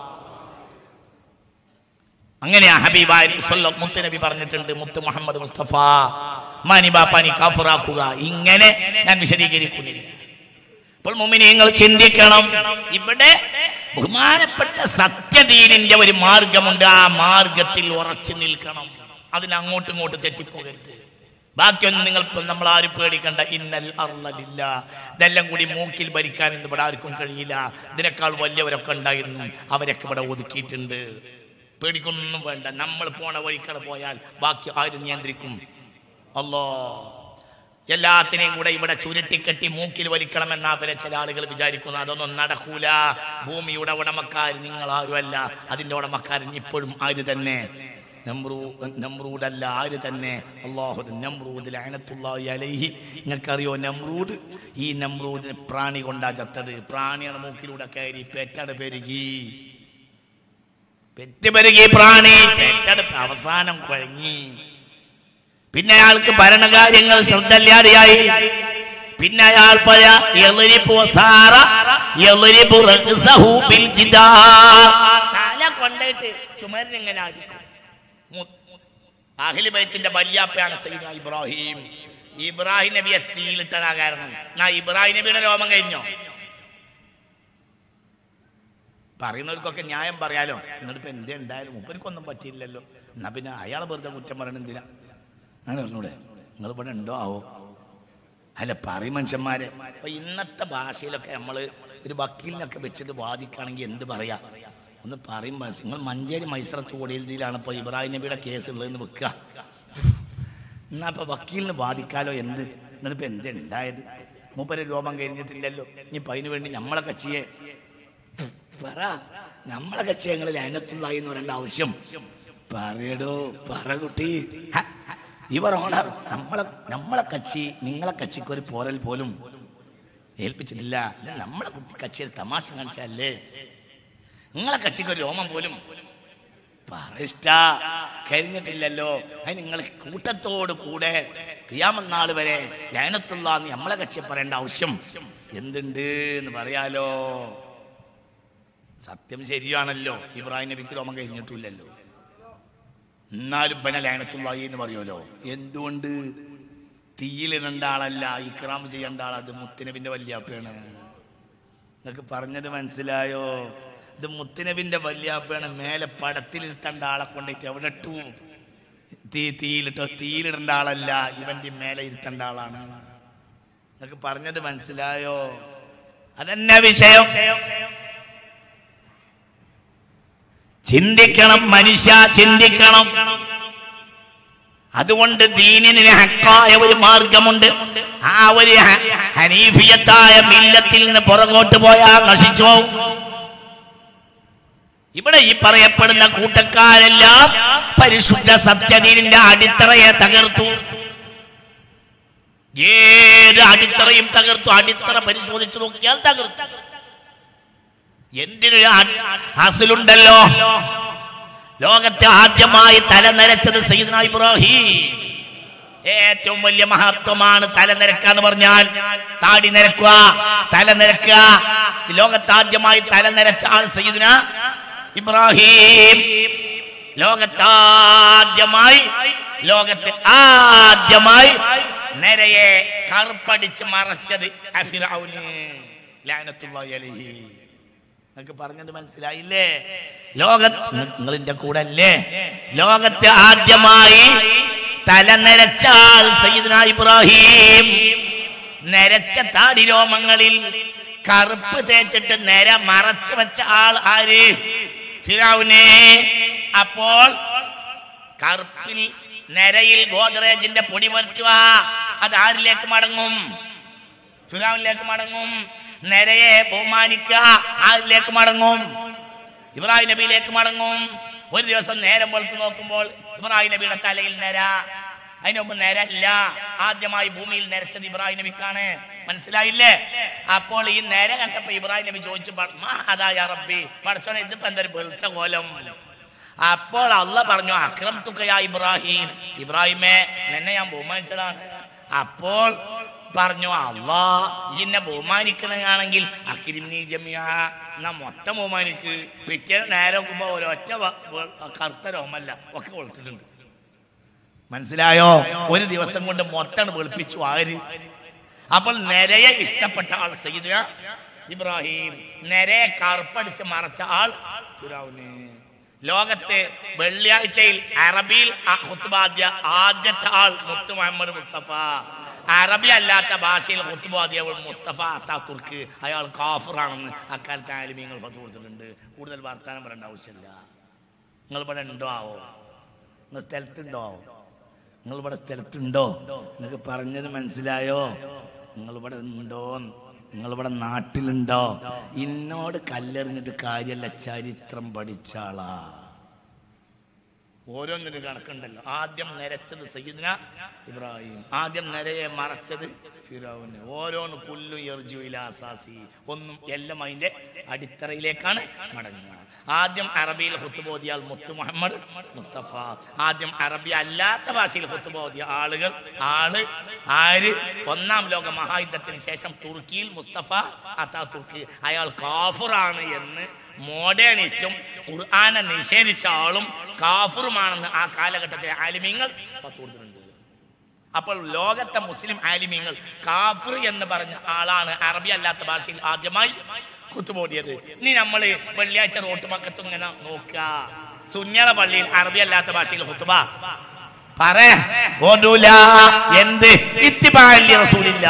അങ്ങനെയാ ഹബീബായ സ്വല്ലം മുത്ത് നബി പറഞ്ഞിട്ടുണ്ട് മുത്ത് മുഹമ്മദ് മുസ്തഫ മാനി ബാപ്പാനി കാഫറാക്കുക ഇങ്ങനെ ഞാൻ വിശദീകരിക്കുന്നില്ല അപ്പോൾ മുമിനിങ്ങൾ ചിന്തിക്കണം ഇവിടെ ബഹുമാനപ്പെട്ട സത്യദീനിന്റെ ഒരു മാർഗമുണ്ട് ആ മാർഗത്തിൽ ഉറച്ചു നിൽക്കണം അതിന് അങ്ങോട്ടും ഇങ്ങോട്ടും തെറ്റിപ്പോകരുത് ബാക്കിയൊന്നും നിങ്ങൾ ഇപ്പം നമ്മൾ ആരും പേടിക്കണ്ട ഇന്നൽ അർലലില്ല ഇതെല്ലാം കൂടി മൂക്കിൽ ഭരിക്കാൻ ഇവിടെ ആർക്കും കഴിയില്ല ഇതിനേക്കാൾ വലിയവരൊക്കെ ഉണ്ടായിരുന്നു അവരൊക്കെ ഇവിടെ ഒതുക്കിയിട്ടുണ്ട് പേടിക്കൊന്നും വേണ്ട നമ്മൾ പോണ വഴിക്കട പോയാൽ ബാക്കി ആര് നിയന്ത്രിക്കും അല്ലോ എല്ലാത്തിനെയും കൂടെ ഇവിടെ ചുരുട്ടിക്കെട്ടി മൂക്കിൽ വലിക്കണമെന്ന് അവരെ ചില ആളുകൾ വിചാരിക്കുന്നു അതൊന്നും നടക്കൂല ഭൂമിയുടെ ഉടമക്കാർ നിങ്ങൾ ആരുമല്ല അതിന്റെ ഉടമക്കാരൻ ഇപ്പോഴും ആര് തന്നെ നമ്രൂ നമ്രൂദല്ല ആര് തന്നെ അള്ളാഹു നമ്രൂദ് ലഅനത്തുല്ലാഹി അലൈഹി നിങ്ങൾക്കറിയോ നമ്രൂദ് ഈ നമ്രൂദിന് പ്രാണി കൊണ്ടാ ചത്തത് പ്രാണിയാണ് മൂക്കിലൂടെ കയറി പെറ്റാട് പെരുകി പെറ്റുപെരുകി പ്രാണി പെറ്റെടുപ്പ് അവസാനം കുഴങ്ങി പിന്നെ അയാൾക്ക് ഭരണകാര്യങ്ങൾ ശ്രദ്ധയില്ലാതെയായി പിന്നെ അയാൾ പല എളിരിപ്പു സാറ എളിരിപ്പു റഖ്സഹു ബിൽ ജിദാർ. തല കൊണ്ടിട്ട് ചുമരിനിങ്ങനെ അടിക്കും മു- അഹ്ലി ബൈത്തിന്റെ വല്യാപ്പയാണ് സയ്യിദ് ഇബ്രാഹിം ഇബ്രാഹിം നബിയെ തീയിലിട്ടതാ കാരണം എന്നാ ഇബ്രാഹിം നബിയുടെ രോമം കഴിഞ്ഞോ പറയുന്നവർക്കൊക്കെ ന്യായം പറയാലോ എന്നിട്ട് ഇപ്പൊ എന്തേ ഉണ്ടായാലും മൂപ്പർക്കൊന്നും പറ്റിയില്ലല്ലോ എന്നാ പിന്നെ അയാൾ വെറുതെ കുറ്റം പറയണ എന്തിനാ അങ്ങനെ പറഞ്ഞൂടെ നിങ്ങൾ ഇവിടെ ഉണ്ടോ ആവോ അല്ല പറയും മനുഷ്യന്മാരെ അപ്പൊ ഇന്നത്തെ ഭാഷയിലൊക്കെ നമ്മള് ഒരു വക്കീലിനൊക്കെ വെച്ചിട്ട് വാദിക്കുകയാണെങ്കിൽ എന്ത് പറയാ ഒന്ന് പറയും മനുഷ്യ- നിങ്ങൾ മഞ്ചേരി മൈസറത്ത് കോടതിയിലാണ് ഇപ്പൊ ഇബ്രാഹിം നബിയുടെ കേസ് ഉള്ളതെന്ന് വെക്കുക എന്നാ ഇപ്പൊ വക്കീലിന് ബാധിക്കാലോ എന്ത് എന്നിട്ടിപ്പോ എന്ത് ഉണ്ടായത് മൂപ്പര് രോമം കഴിഞ്ഞിട്ടില്ലല്ലോ ഇനിയിപ്പൊ അതിനു വേണ്ടി നമ്മളെ കച്ചിയെ പറ നമ്മളെ കച്ചി ഞങ്ങൾ ലൈനത്തുള്ളായി എന്ന് പറയേണ്ട ആവശ്യം പറയടോ പറ കുട്ടി ഹ, ഹ, ഇവർ ഓണർ നമ്മളെ നമ്മളെ കച്ചി നിങ്ങളെ കച്ചിക്ക് ഒരു പോരൽ പോലും ഏൽപ്പിച്ചിട്ടില്ല ഇത് നമ്മളെ കച്ചിയിൽ തമാശ കാണിച്ചല്ലേ നിങ്ങളെ കച്ചിക്ക് ഒരു രോമം പോലും പറയിഷ്ട കഴിഞ്ഞിട്ടില്ലല്ലോ അത് നിങ്ങൾ കൂട്ടത്തോട് കൂടെ ക്രിയാമന്നാൾ വരെ ലയനത്തുള്ള നമ്മളെ കച്ചി പറയേണ്ട ആവശ്യം എന്തുണ്ട് എന്ന് പറയാലോ സത്യം ശരിയാണല്ലോ ഇബ്രാഹിം നബിക്ക് രോമം കഴിഞ്ഞിട്ടില്ലല്ലോ എന്നാലും പന ലയനത്തുള്ളായി എന്ന് പറയുമല്ലോ എന്തുകൊണ്ട് തീയിലിടേണ്ട ആളല്ല ഇക്രാം ചെയ്യേണ്ട ആൾ അത് മുത്തുനബിന്റെ വല്യാപ്പയാണ് നിങ്ങൾക്ക് പറഞ്ഞത് മനസ്സിലായോ ഇത് മുത്തുനബിന്റെ വല്യാപ്പയാണ് മേലെ പടത്തിലിരുത്തേണ്ട ആളെ കൊണ്ടിട്ട് എവിടെ ഇട്ടു തീ തീയിലിട്ടോ തീയിലിടേണ്ട ആളല്ല ഇവന്റെ മേലെ ഇരുത്തേണ്ട ആളാണ് നിങ്ങൾക്ക് പറഞ്ഞത് മനസ്സിലായോ അതെന്നെ വിഷയം ചിന്തിക്കണം മനുഷ്യ ചിന്തിക്കണം അതുകൊണ്ട് ദീനിന് ഹക്കായ ഒരു മാർഗമുണ്ട് ആ ഒരു ഹ- ഹനീഫിയത്തായ മില്ലത്തിൽ നിന്ന് പുറകോട്ട് പോയാൽ നശിച്ചു പോകും. ഇവിടെ ഈ പറയപ്പെടുന്ന കൂട്ടക്കാരെല്ലാം പരിശുദ്ധ സത്യദീനിന്റെ അടിത്തറയെ തകർത്തു ഏത് അടിത്തറയും തകർത്തു അടിത്തറ പരിശോധിച്ചു നോക്കിയാൽ തകർത്തു എന്തിനൊരു അസിലുണ്ടല്ലോ ലോകത്തെ ആദ്യമായി തല നരച്ചത് സയ്യിദ്ന ഇബ്രാഹിം ഏറ്റവും വലിയ മഹത്വമാണ് തല നിരക്കുക എന്ന് പറഞ്ഞാൽ താടി നിരക്കുക തല നിരക്കുക ഈ ലോകത്ത് ആദ്യമായി തല നിരച്ച ആൾ സയ്യിദ്ന ഇബ്രാഹിം ലോകത്താദ്യമായി ലോകത്ത് ആദ്യമായി നിരയെ കറുപ്പടിച്ച് മറച്ചത് അഫിറൗന് ലഅനത്തുല്ലാഹി അലൈഹി നിങ്ങൾക്ക് പറഞ്ഞത് മനസ്സിലായില്ലേ ലോക നിങ്ങളിന്റെ കൂടെ അല്ലേ ലോകത്ത് ആദ്യമായി തല നരച്ച ആൾ സയ്യിദ്ന ഇബ്രാഹിം നരച്ച താടി രോമങ്ങളിൽ കറുപ്പ് തേച്ചിട്ട് നിര മറച്ചു വെച്ച ആൾ ആര് ഫിറൗനെ അപ്പോൾ കറുപ്പിൽ നിരയിൽ ഗോദ്രേജിന്റെ പൊടി പറ്റുക അത് ആരിലേക്ക് മടങ്ങും ഫിറാവിലേക്ക് മടങ്ങും നിരയെ ബഹുമാനിക്കുക ആരിലേക്ക് മടങ്ങും ഇബ്രാഹിം നബിയിലേക്ക് മടങ്ങും ഒരു ദിവസം നേരം വെളുത്ത് നോക്കുമ്പോൾ ഇബ്രാഹിം നബിയുടെ തലയിൽ നിര അതിന് മുമ്പ് നിരല്ല ആദ്യമായി ഭൂമിയിൽ നിരച്ചത് ഇബ്രാഹിം നബിക്കാണ് മനസ്സിലായില്ലേ അപ്പോൾ ഈ നേരെ കണ്ടപ്പോ ഇബ്രാഹിം നബി ചോദിച്ചു പ- മാ അതാ യാ റബ്ബി പഠിച്ചോനെ ഇതിപ്പോ എന്തൊരു വെളുത്ത കോലം അപ്പോൾ അല്ല പറഞ്ഞു അക്രം തുക്കയാ ഇബ്രാഹിം ഇബ്രാഹിമേ നിന്നെ ഞാൻ ബഹുമാനിച്ചതാണ് അപ്പോൾ പറഞ്ഞു അള്ളാ ഇന്നെ ബഹുമാനിക്കണമെങ്കിൽ അക്കിരിമിനി ജമിയ എന്നാ മൊത്തം ബഹുമാനിക്ക് പിറ്റേന്ന് നേരെ നോക്കുമ്പോ ഒരൊറ്റ വ- വ- കറുത്ത രോമല്ല ഒക്കെ കൊടുത്തിട്ടുണ്ട് മനസ്സിലായോ ഒരു ദിവസം കൊണ്ട് മൊത്തം വെളുപ്പിച്ചു ആര് അപ്പോൾ നിരയെ ഇഷ്ടപ്പെട്ട ആൾ സയ്യിദ് ഇബ്രാഹിം നിരയെ കറുപ്പടിച്ച് മറച്ച ആൾ ഫിറൗന് ലോകത്തെ വെള്ളിയാഴ്ചയിൽ അറബിയിൽ ആ- ഖുത്ബാദ്യ ആദ്യത്തെ ആൾ മുത്തു മുഹമ്മദ് മുസ്തഫ അറബി അല്ലാത്ത ഭാഷയിൽ ഖുത്ബാദ്യ മുസ്തഫ അത്താത്തുർക്ക് അയാൾ കാഫറാണെന്ന് അക്കാലത്തെ ആലിമീങ്ങൾ പത്ത് കൊടുത്തിട്ടുണ്ട് കൂടുതൽ വർത്തമാനം പറയേണ്ട ആവശ്യമില്ല നിങ്ങൾ ഇവിടെ ഉണ്ടോ ആവോ നിങ്ങൾ സ്ഥലത്തുണ്ടോ ആവോ നിങ്ങൾ ഇവിടെ സ്ഥലത്തുണ്ടോ നിങ്ങൾക്ക് പറഞ്ഞത് മനസ്സിലായോ നിങ്ങൾ ഇവിടെ ഉണ്ടോ നിങ്ങൾ ഇവിടെ നാട്ടിലുണ്ടോ ഇന്നോട് കല്ലെറിഞ്ഞിട്ട് കാര്യമല്ല ചരിത്രം പഠിച്ചാളാ ഓരോന്നിനും കണക്കുണ്ടല്ലോ ആദ്യം നിരച്ചത് സയ്യിദ്ന ഇബ്രാഹിം ആദ്യം നിരയെ മറച്ചത് ഫിറൗന് ഓരോന്ന് പുല്ലും എറിജുയില അസാസി ഒന്നും എല്ലാം അതിന്റെ അടിത്തറയിലേക്കാണ് മടങ്ങുക ആദ്യം അറബിയിൽ ഹുത്തുബോധിയാൽ മുത്തു മുഹമ്മദ് മുസ്തഫ ആദ്യം അറബി അല്ലാത്ത ഭാഷയിൽ ഹുത്തുബോധിയ ആളുകൾ ആള് ആര് ഒന്നാം ലോക മഹായുദ്ധത്തിന് ശേഷം തുർക്കിയിൽ മുസ്തഫ അത്താ തുർക്കി അയാൾ കാഫുറാണ് എന്ന് മോഡേണിസ്റ്റും ഖുർആനെ നിഷേധിച്ച ആളും കാഫുറുമാണെന്ന് ആ കാലഘട്ടത്തിലെ ആലിമ്യങ്ങൾ പത്ത് കൊടുത്തിട്ടുണ്ട് അപ്പോൾ ലോകത്തെ മുസ്ലിം ആലിമ്യങ്ങൾ കാഫിർ എന്ന് പറഞ്ഞ ആളാണ് അറബി അല്ലാത്ത ഭാഷയിൽ ആദ്യമായി കുത്തുപോടിയത് ഇനി നമ്മൾ വെള്ളിയാഴ്ച റോട്ടുപക്കത്തും ഇങ്ങനെ നോക്കുക സുഞ്ഞള പള്ളിയിൽ അറബി അല്ലാത്ത ഭാഷയിൽ ഹുത്തുബ പറ ഓടൂല എന്ത് ഇത്തിബാലി റസൂലില്ല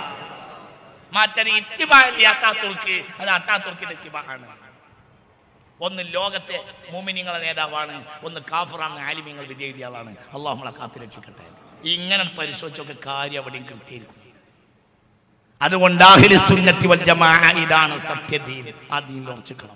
മറ്റൊരു ഇത്തിബാലി അത്താത്തുർക്ക് അത് അത്താത്തുർക്കിന്റെ ഇത്തിബാണ് ഒന്ന് ലോകത്തെ മോമിനിങ്ങളെ നേതാവാണ് ഒന്ന് കാഫറാണ് ആലിമ്യങ്ങൾ വിജയിച്ച ആളാണ് അള്ളാഹു നമ്മളെ കാത്തിരക്ഷിക്കട്ടെ ഇങ്ങനെ പരിശോധിച്ചൊക്കെ കാര്യം അവിടെയും കൃത്യമായിരിക്കും അതുകൊണ്ട് അഹ്ലു സുന്നത്തി വൽ ജമാഅ ഇതാണ് സത്യദീൻ ആ ദീൻ ഉറച്ചിക്കണം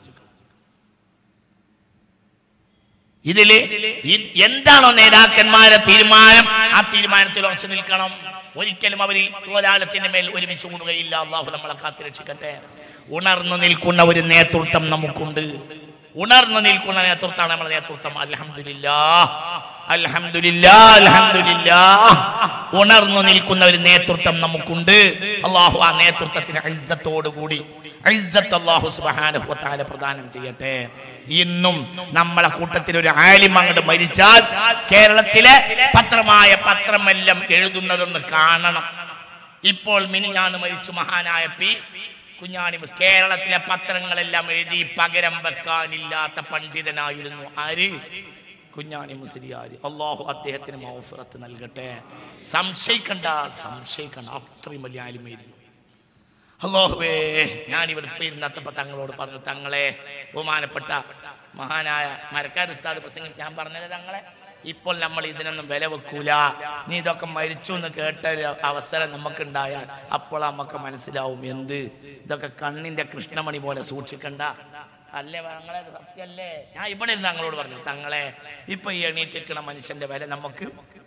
ഇതില് ഇ- എന്താണോ നേതാക്കന്മാരെ തീരുമാനം ആ തീരുമാനത്തിൽ ഉറച്ചു നിൽക്കണം ഒരിക്കലും അവർ ഒരാളത്തിന്റെ മേൽ ഒരുമിച്ച് കൂടുകയില്ല അള്ളാഹു നമ്മളെ കാത്തിരക്ഷിക്കട്ടെ ഉണർന്നു നിൽക്കുന്ന ഒരു നേതൃത്വം നമുക്കുണ്ട് ഉണർന്നു നിൽക്കുന്ന നേതൃത്വമാണ് നമ്മുടെ നേതൃത്വം അൽഹംദുലില്ലാ അൽഹംദുലില്ലാ അൽഹംദുലില്ലാ ഉണർന്നു നിൽക്കുന്ന ഒരു നേതൃത്വം നമുക്കുണ്ട് അള്ളാഹു ആ നേതൃത്വത്തിന് ഐസത്തോടുകൂടി ഐസത്ത് അള്ളാഹു സുബ്ഹാനഹു വ തആല പ്രദാനം ചെയ്യട്ടെ ഇന്നും നമ്മളെ കൂട്ടത്തിൽ ഒരു ആലിം അങ്ങോട്ട് മരിച്ചാൽ കേരളത്തിലെ പത്രമായ പത്രമെല്ലാം എഴുതുന്നതൊന്ന് കാണണം ഇപ്പോൾ മിനിഞ്ഞാന്ന് മരിച്ചു മഹാനായ പി കുഞ്ഞാണി മുസ് കേരളത്തിലെ പത്രങ്ങളെല്ലാം എഴുതി പകരം വെക്കാനില്ലാത്ത പണ്ഡിതനായിരുന്നു ആര് കുഞ്ഞാണി മുസ്ലിയാര് അള്ളാഹു അദ്ദേഹത്തിന് മൗഫിറത്ത് നൽകട്ടെ സംശയിക്കണ്ട സംശയിക്കണ്ട അത്രയും വലിയ ആലിമായിരുന്നു അള്ളാഹുവേ ഞാൻ ഇവിടെ ഇപ്പൊ ഇരുന്നത്തപ്പോ തങ്ങളോട് പറഞ്ഞു തങ്ങളെ ബഹുമാനപ്പെട്ട മഹാനായ മരക്കാർ ഉസ്താദ് പ്രസംഗം ഞാൻ പറഞ്ഞത് തങ്ങളെ ഇപ്പോൾ നമ്മൾ ഇതിനൊന്നും വില വെക്കൂല നീ ഇതൊക്കെ മരിച്ചു എന്ന് കേട്ട ഒരു അവസരം നമുക്കുണ്ടായാൽ അപ്പോൾ നമുക്ക് മനസ്സിലാവും എന്ത് ഇതൊക്കെ കണ്ണിന്റെ കൃഷ്ണമണി പോലെ സൂക്ഷിക്കണ്ട അല്ലേ തങ്ങളെ ഇത് സത്യല്ലേ ഞാൻ ഇവിടെ ഇരുന്ന് തങ്ങളോട് പറഞ്ഞു തങ്ങളെ ഇപ്പൊ ഈ എണീറ്റിക്കണ മനുഷ്യന്റെ വില നമുക്ക്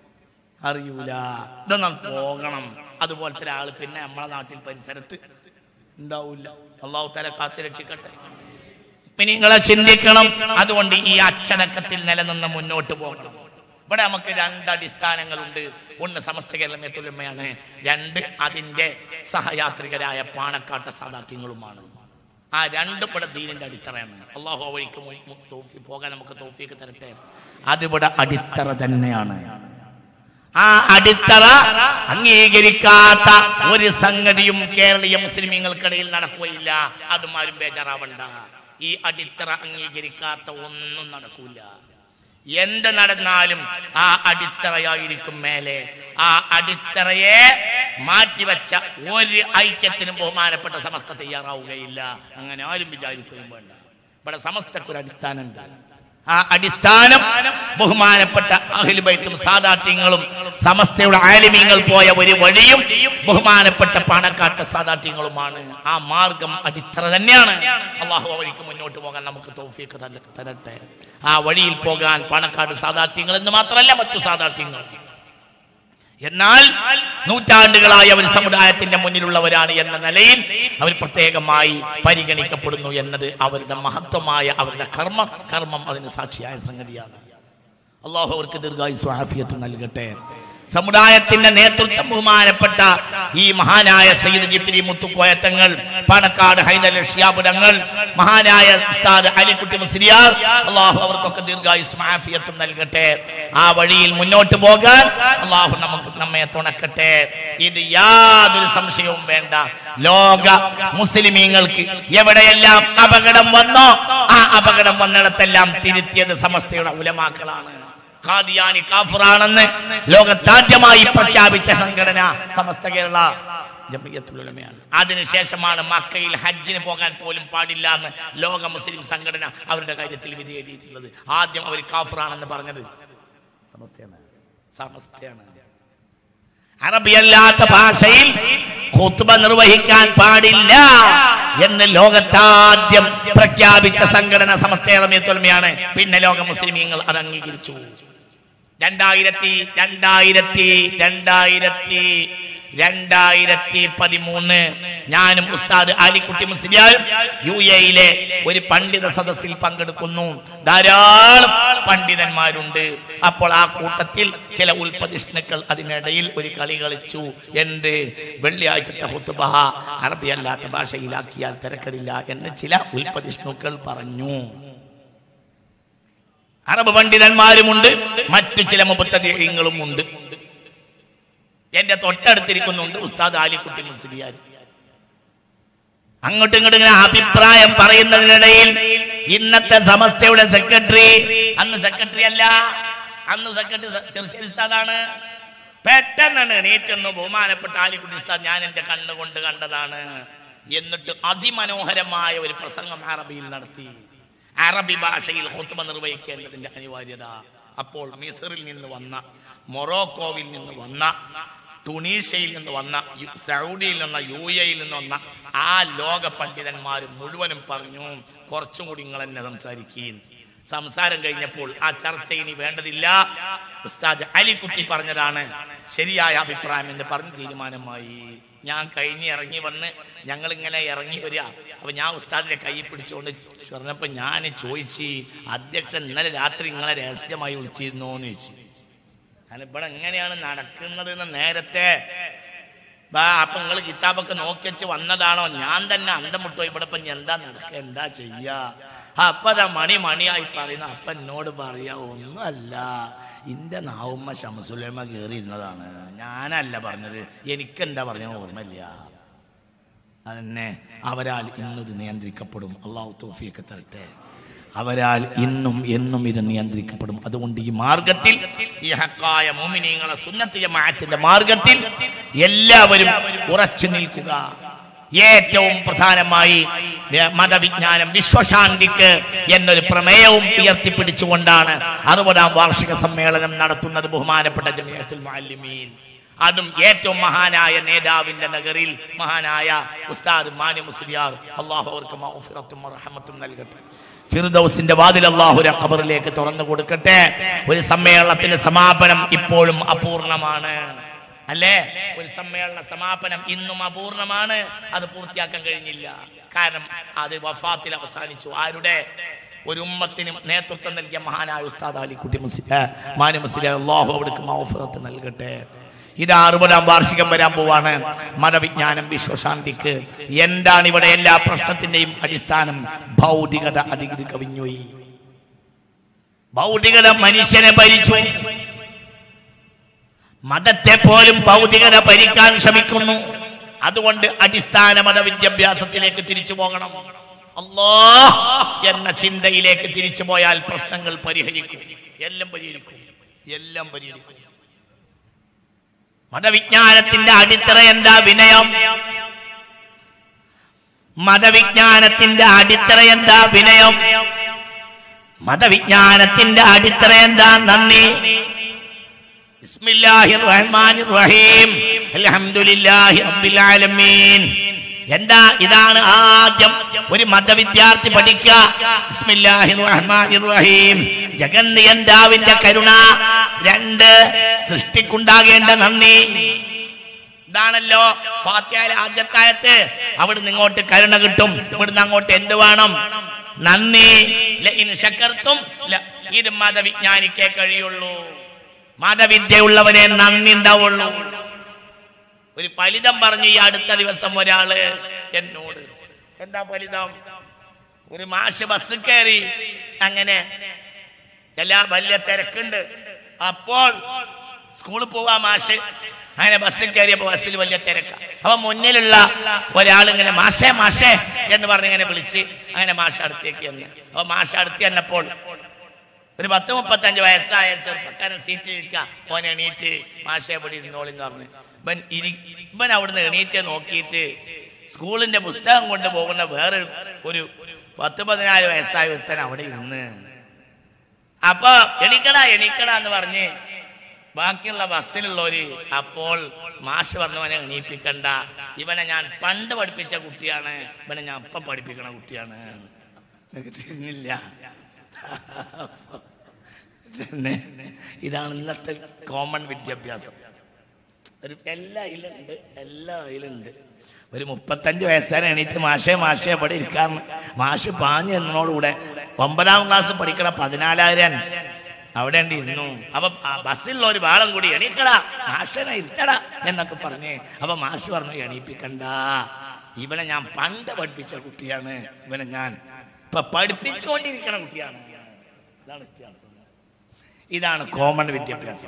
അറിയൂല ഇതൊന്നും പോകണം അതുപോലത്തെ ഒരാള് പിന്നെ നമ്മളെ നാട്ടിൽ പരിസരത്ത് ഉണ്ടാവില്ല അള്ളാഹു തല കാത്തു രക്ഷിക്കട്ടെ പിന്നെ നിങ്ങളെ ചിന്തിക്കണം അതുകൊണ്ട് ഈ അച്ചടക്കത്തിൽ നിലനിന്ന് മുന്നോട്ട് പോകണം ഇവിടെ നമുക്ക് രണ്ട് അടിസ്ഥാനങ്ങളുണ്ട് ഒന്ന് സമസ്ത കേരള നേതൃത്വമാണ് രണ്ട് അതിന്റെ സഹയാത്രികരായ പാണക്കാട്ട സാധാത്യങ്ങളുമാണ് ആ രണ്ടും ഇവിടെ ദീനിന്റെ അടിത്തറയാണ് അള്ളാഹു ആ വഴിക്ക് മു- മു- തൗഫീ- പോകാൻ നമുക്ക് തോഫിയൊക്കെ തരട്ടെ അതിവിടെ അടിത്തറ തന്നെയാണ് ആ അടിത്തറ അംഗീകരിക്കാത്ത ഒരു സംഗതിയും കേരളീയ മുസ്ലിമീങ്ങൾക്കിടയിൽ നടക്കുകയില്ല അതും ആരും ബേജാറാവണ്ട ഈ അടിത്തറ അംഗീകരിക്കാത്ത ഒന്നും നടക്കൂല എന്ത് നടന്നാലും ആ അടിത്തറയായിരിക്കും മേലെ ആ അടിത്തറയെ മാറ്റിവെച്ച ഒരു ഐക്യത്തിനും ബഹുമാനപ്പെട്ട സമസ്ത തയ്യാറാവുകയില്ല അങ്ങനെ ആരും വിചാരിക്കുകയും വേണ്ട ഇവിടെ സമസ്തക്കൊരു അടിസ്ഥാനം ഉണ്ട് ആ അടിസ്ഥാനം ബഹുമാനപ്പെട്ട അഖിലുബൈത്തും സാദാത്യങ്ങളും സമസ്തയുടെ ആലിമീങ്ങൾ പോയ ഒരു വഴിയും ബഹുമാനപ്പെട്ട പാണക്കാട്ട സാദാത്യങ്ങളുമാണ് ആ മാർഗം അടിത്തറ തന്നെയാണ് അള്ളാഹു ആ വഴിക്ക് മുന്നോട്ട് പോകാൻ നമുക്ക് തോഫിയൊക്കെ തരട്ടെ ആ വഴിയിൽ പോകാൻ പാണക്കാട് സാദാത്യങ്ങൾ എന്ന് മാത്രമല്ല മറ്റു സാദാത്യങ്ങൾ എന്നാൽ നൂറ്റാണ്ടുകളായി അവർ സമുദായത്തിന്റെ മുന്നിലുള്ളവരാണ് എന്ന നിലയിൽ അവർ പ്രത്യേകമായി പരിഗണിക്കപ്പെടുന്നു എന്നത് അവരുടെ മഹത്വമായ അവരുടെ കർമ്മ കർമ്മം അതിന് സാക്ഷിയായ സംഗതിയാണ് അള്ളാഹു അവർക്ക് ദീർഘായുസ് ആഫിയത്ത് നൽകട്ടെ സമുദായത്തിന്റെ നേതൃത്വം ബഹുമാനപ്പെട്ട ഈ മഹാനായ സയ്യിദ് ജിഫ്രി മുത്തുക്കോയത്തങ്ങൾ പാണക്കാട് ഹൈദർ ഷിയാപുരങ്ങൾ മഹാനായ ഉസ്താദ് അലിക്കുട്ടി മുസ്ലിയാർ അള്ളാഹു അവർക്കൊക്കെ ദീർഘായുസ് ആഫിയത്തും നൽകട്ടെ ആ വഴിയിൽ മുന്നോട്ട് പോകാൻ അള്ളാഹു നമുക്ക് നമ്മെ തുണക്കട്ടെ ഇത് യാതൊരു സംശയവും വേണ്ട ലോക മുസ്ലിമീങ്ങൾക്ക് എവിടെയെല്ലാം അപകടം വന്നോ ആ അപകടം വന്നിടത്തെല്ലാം തിരുത്തിയത് സമസ്തയുടെ ഉലമാക്കളാണ് ഖാദിയാനി കാഫറാണെന്ന് ലോകത്താദ്യമായി പ്രഖ്യാപിച്ച സംഘടന സമസ്ത കേരള ജമിയത്തുൽ ഉലമയാണ് അതിനുശേഷമാണ് മക്കയിൽ ഹജ്ജിന് പോകാൻ പോലും പാടില്ല എന്ന് ലോക മുസ്ലിം സംഘടന അവരുടെ കാര്യത്തിൽ വിധി എഴുതിയിട്ടുള്ളത് ആദ്യം അവർ കാഫറാണെന്ന് പറഞ്ഞത് സമസ്തയാണ് സമസ്തയാണ് അറബിയല്ലാത്ത ഭാഷയിൽ ഖുത്ബ നിർവഹിക്കാൻ പാടില്ല എന്ന് ലോകത്താദ്യം പ്രഖ്യാപിച്ച സംഘടന സമസ്തയാണ് പിന്നെ ലോക മുസ്ലിമീങ്ങൾ അത് അംഗീകരിച്ചു രണ്ടായിരത്തി രണ്ടായിരത്തി രണ്ടായിരത്തി രണ്ടായിരത്തി പതിമൂന്ന് ഞാനും ഉസ്താദ് ആലിക്കുട്ടി മുസ്ലിയാരും യു എയിലെ ഒരു പണ്ഡിത സദസ്സിൽ പങ്കെടുക്കുന്നു ധാരാളം പണ്ഡിതന്മാരുണ്ട് അപ്പോൾ ആ കൂട്ടത്തിൽ ചില ഉൽപ്പതിഷ്ണുക്കൾ അതിനിടയിൽ ഒരു കളി കളിച്ചു എന്ത് വെള്ളിയാഴ്ചത്തെ ഹുത്തുബഹ അറബിയല്ലാത്ത ഭാഷയിലാക്കിയാൽ തിരക്കടില്ല എന്ന് ചില ഉൽപ്പതിഷ്ണുക്കൾ പറഞ്ഞു അറബ് പണ്ഡിതന്മാരുമുണ്ട് മറ്റു ചില മുപ്പത്തധികങ്ങളും ഉണ്ട് എന്റെ തൊട്ടടുത്തിരിക്കുന്നുണ്ട് ഉസ്താദ് ആലിക്കുട്ടി മുസ്ലിയാർ അങ്ങോട്ടും ഇങ്ങോട്ടും ഇങ്ങനെ അഭിപ്രായം പറയുന്നതിനിടയിൽ ഇന്നത്തെ സമസ്തയുടെ സെക്രട്ടറി അന്ന് സെക്രട്ടറി അല്ല അന്ന് സെക്രട്ടറി ചെറുശ്ശേരി ഉസ്താദാണ് പെട്ടെന്നാണ് എണീറ്റെന്ന് ബഹുമാനപ്പെട്ട ആലിക്കുട്ടി ഉസ്താദ് ഞാൻ എന്റെ കണ്ണുകൊണ്ട് കണ്ടതാണ് എന്നിട്ട് അതിമനോഹരമായ ഒരു പ്രസംഗം അറബിയിൽ നടത്തി അറബി ഭാഷയിൽ ഹുത്ബ നിർവഹിക്കേണ്ടതിന്റെ അനിവാര്യത അപ്പോൾ മിസറിൽ നിന്ന് വന്ന മൊറോക്കോവിൽ നിന്ന് വന്ന ടുണീഷ്യയിൽ നിന്ന് വന്ന യു- സൗദിയിൽ നിന്ന് യു എയിൽ നിന്ന് വന്ന ആ ലോക പണ്ഡിതന്മാർ മുഴുവനും പറഞ്ഞു കുറച്ചും കൂടി നിങ്ങൾ എന്നെ സംസാരിക്കുകയും സംസാരം കഴിഞ്ഞപ്പോൾ ആ ചർച്ച ഇനി വേണ്ടതില്ല ഉസ്താദ് അലിക്കുട്ടി പറഞ്ഞതാണ് ശരിയായ അഭിപ്രായം എന്ന് പറഞ്ഞ് തീരുമാനമായി ഞാൻ കഴിഞ്ഞ് ഇറങ്ങി വന്ന് ഞങ്ങൾ ഇങ്ങനെ ഇറങ്ങി വരിക അപ്പൊ ഞാൻ ഉസ്താദിന്റെ കൈ പിടിച്ചുകൊണ്ട് പറഞ്ഞപ്പോ ഞാൻ ചോദിച്ചു അധ്യക്ഷൻ ഇന്നലെ രാത്രി നിങ്ങളെ രഹസ്യമായി വിളിച്ചിരുന്നോ എന്ന് ചോദിച്ചു ഞാൻ ഇവിടെ എങ്ങനെയാണ് നടക്കുന്നത് എന്ന് നേരത്തെ ബാ അപ്പൊ നിങ്ങൾ കിതാബൊക്കെ നോക്കി വെച്ച് വന്നതാണോ ഞാൻ തന്നെ അന്തം മുട്ടോ ഇവിടെ ഇപ്പൊ ഇനി എന്താ നടക്കുക എന്താ ചെയ്യാ അപ്പൊ അതാ മണി മണിയായി പറയുന്ന അപ്പൊ എന്നോട് പറയാ ഒന്നുമല്ല ഇന്റെ നാവുമ്മ ശമസുലമ കയറിയിരുന്നതാണ് ഞാനല്ല പറഞ്ഞത് എനിക്കെന്താ പറഞ്ഞ ഓർമ്മയില്ല അതന്നെ അവരാൽ ഇന്നത് നിയന്ത്രിക്കപ്പെടും അള്ളാഹു തോഫിയൊക്കെ തരട്ടെ അവരാൽ ഇന്നും എന്നും ഇത് നിയന്ത്രിക്കപ്പെടും അതുകൊണ്ട് ഈ മാർഗത്തിൽ ഈ ഹക്കായ മോമിനിയങ്ങളെ സുന്നത്ത് ജമാഅത്തിന്റെ മാർഗത്തിൽ എല്ലാവരും ഉറച്ചു നിൽക്കുക ഏറ്റവും പ്രധാനമായി ഏ, മതവിജ്ഞാനം വിശ്വശാന്തിക്ക് എന്നൊരു പ്രമേയവും ഉയർത്തിപ്പിടിച്ചുകൊണ്ടാണ് അറുപതാം വാർഷിക സമ്മേളനം നടത്തുന്നത് ബഹുമാനപ്പെട്ട ജമിയത്തുൽ മുഅല്ലിമീൻ അതും ഏറ്റവും മഹാനായ നേതാവിന്റെ നഗറിൽ മഹാനായ ഉസ്താദ് മാനി മുസ്ലിയാർ അള്ളാഹു അവർക്ക് മൗഫിറത്തും റഹമത്തും നൽകട്ടെ ഫിർദൌസിന്റെ വാതിൽ അള്ളാഹുര ഖബറിലേക്ക് തുറന്നു കൊടുക്കട്ടെ ഒരു സമ്മേളനത്തിന്റെ സമാപനം ഇപ്പോഴും അപൂർണമാണ് അല്ലേ ഒരു സമ്മേളന സമാപനം ഇന്നും അപൂർണമാണ് അത് പൂർത്തിയാക്കാൻ കഴിഞ്ഞില്ല കാരണം അത് വഫാത്തിൽ അവസാനിച്ചു ആരുടെ ഒരു ഉമ്മത്തിന് നേതൃത്വം നൽകിയ മഹാനായ ഉസ്താദ് അലിക്കുട്ടി മുസ്ലിം മാനി മുസ്ലിം അള്ളാഹു അവിടേക്ക് മൗഫിറത്ത് നൽകട്ടെ ഇത് അറുപതാം വാർഷികം വരാൻ പോവാണ് മതവിജ്ഞാനം വിശ്വശാന്തിക്ക് എന്താണ് ഇവിടെ എല്ലാ പ്രശ്നത്തിന്റെയും അടിസ്ഥാനം ഭൗതികത അധികൃത കവിഞ്ഞുപോയി ഭൗതികത മനുഷ്യനെ ഭരിച്ചു മതത്തെ പോലും ഭൗതികത ഭരിക്കാൻ ശ്രമിക്കുന്നു അതുകൊണ്ട് അടിസ്ഥാന മതവിദ്യാഭ്യാസത്തിലേക്ക് തിരിച്ചു പോകണം അല്ലോ എന്ന ചിന്തയിലേക്ക് തിരിച്ചു പോയാൽ പ്രശ്നങ്ങൾ പരിഹരിക്കും എല്ലാം പരിഹരിക്കും എല്ലാം പരിഹരിക്കും മതവിജ്ഞാനത്തിന്റെ അടിത്തറ എന്താ വിനയം മതവിജ്ഞാനത്തിന്റെ അടിത്തറ എന്താ വിനയം മതവിജ്ഞാനത്തിന്റെ അടിത്തറ എന്താ നന്ദി ബിസ്മില്ലാഹിർ റഹ്മാനിർ റഹീം അൽഹംദുലില്ലാഹി റബ്ബിൽ ആലമീൻ എന്താ ഇതാണ് ആദ്യം ഒരു മതവിദ്യാർത്ഥി പഠിക്കുക ബിസ്മില്ലാഹിർ റഹ്മാനിർ റഹീം ജഗന്നിയന്താവിന്റെ കരുണ രണ്ട് സൃഷ്ടിക്കുണ്ടാകേണ്ട നന്ദി ഇതാണല്ലോ ഫാത്തിയായ ആദ്യത്തായത്ത് അവിടുന്ന് ഇങ്ങോട്ട് കരുണ കിട്ടും ഇവിടുന്ന് അങ്ങോട്ട് എന്ത് വേണം നന്ദി ലഇൻ ശക്കർത്തും ല- ഇത് മതവിജ്ഞാനിക്കേ കഴിയുള്ളൂ മതവിദ്യയുള്ളവനെ നന്ദി ഉണ്ടാവുള്ളൂ ഒരു ഫലിതം പറഞ്ഞു ഈ അടുത്ത ദിവസം ഒരാള് എന്നോട് എന്താ ഫലിതം ഒരു മാഷ് ബസ് കയറി അങ്ങനെ എല്ലാ വലിയ തിരക്കുണ്ട് അപ്പോൾ സ്കൂളിൽ പോവാ മാഷ് അങ്ങനെ ബസ്സിൽ കയറിയപ്പോ ബസ്സിൽ വലിയ തിരക്ക അപ്പൊ മുന്നിലുള്ള ഒരാൾ ഇങ്ങനെ മാഷേ മാഷേ എന്ന് പറഞ്ഞ് ഇങ്ങനെ വിളിച്ച് അങ്ങനെ മാഷ അടുത്തേക്ക് എന്ന് അപ്പൊ മാഷ അടുത്ത് ചെന്നപ്പോൾ ഒരു പത്ത് മുപ്പത്തഞ്ച് വയസ്സായ ചെറുപ്പക്കാരൻ സീറ്റിൽ ഇരിക്കുക ഓൻ എണീറ്റ് മാഷെ ഇവിടെ ഇരുന്നോളിന്ന് പറഞ്ഞു ഇവൻ ഇരി ഇവൻ അവിടുന്ന് എണീറ്റ് നോക്കിയിട്ട് സ്കൂളിന്റെ പുസ്തകം കൊണ്ട് പോകുന്ന വേറെ ഒരു പത്ത് പതിനാല് വയസ്സായ ഒരുത്തൻ അവിടെ ഇരുന്ന് അപ്പൊ എണീക്കടാ എണീക്കടാ എന്ന് പറഞ്ഞ് ബാക്കിയുള്ള ബസ്സിലുള്ളവര് അപ്പോൾ മാഷ് പറഞ്ഞവനെ എണീപ്പിക്കണ്ട ഇവനെ ഞാൻ പണ്ട് പഠിപ്പിച്ച കുട്ടിയാണ് ഇവനെ ഞാൻ ഇപ്പം പഠിപ്പിക്കണ കുട്ടിയാണ് നിനക്ക് തിരിഞ്ഞില്ല തന്നെ ഇതാണ് ഇന്നത്തെ കോമൺ വിദ്യാഭ്യാസം ഒരു എല്ലാ ഇതിലുണ്ട് എല്ലാ ഇതിലുണ്ട് ഒരു മുപ്പത്തഞ്ച് വയസ്സാണ് എണീറ്റ് മാഷേ മാഷേ അവിടെ ഇരിക്കാന്ന് മാഷ് പാഞ്ഞ് എന്നോടുകൂടെ ഒമ്പതാം ക്ലാസ് പഠിക്കണ പതിനാലായിരം അവിടെ ഉണ്ട് ഇരുന്നു അപ്പൊ ആ ബസ്സിലുള്ള ഒരു വാളം കൂടി എണീക്കടാ മാഷനെ ഇരുത്തടാ എന്നൊക്കെ പറഞ്ഞ് അപ്പൊ മാഷ് പറഞ്ഞു എണീപ്പിക്കണ്ട ഇവനെ ഞാൻ പണ്ട് പഠിപ്പിച്ച കുട്ടിയാണ് ഇവനെ ഞാൻ ഇപ്പൊ പഠിപ്പിച്ചുകൊണ്ടിരിക്കണ കുട്ടിയാണ് ഇതാണ് വ്യത്യാസം ഇതാണ് കോമൺ വിദ്യാഭ്യാസം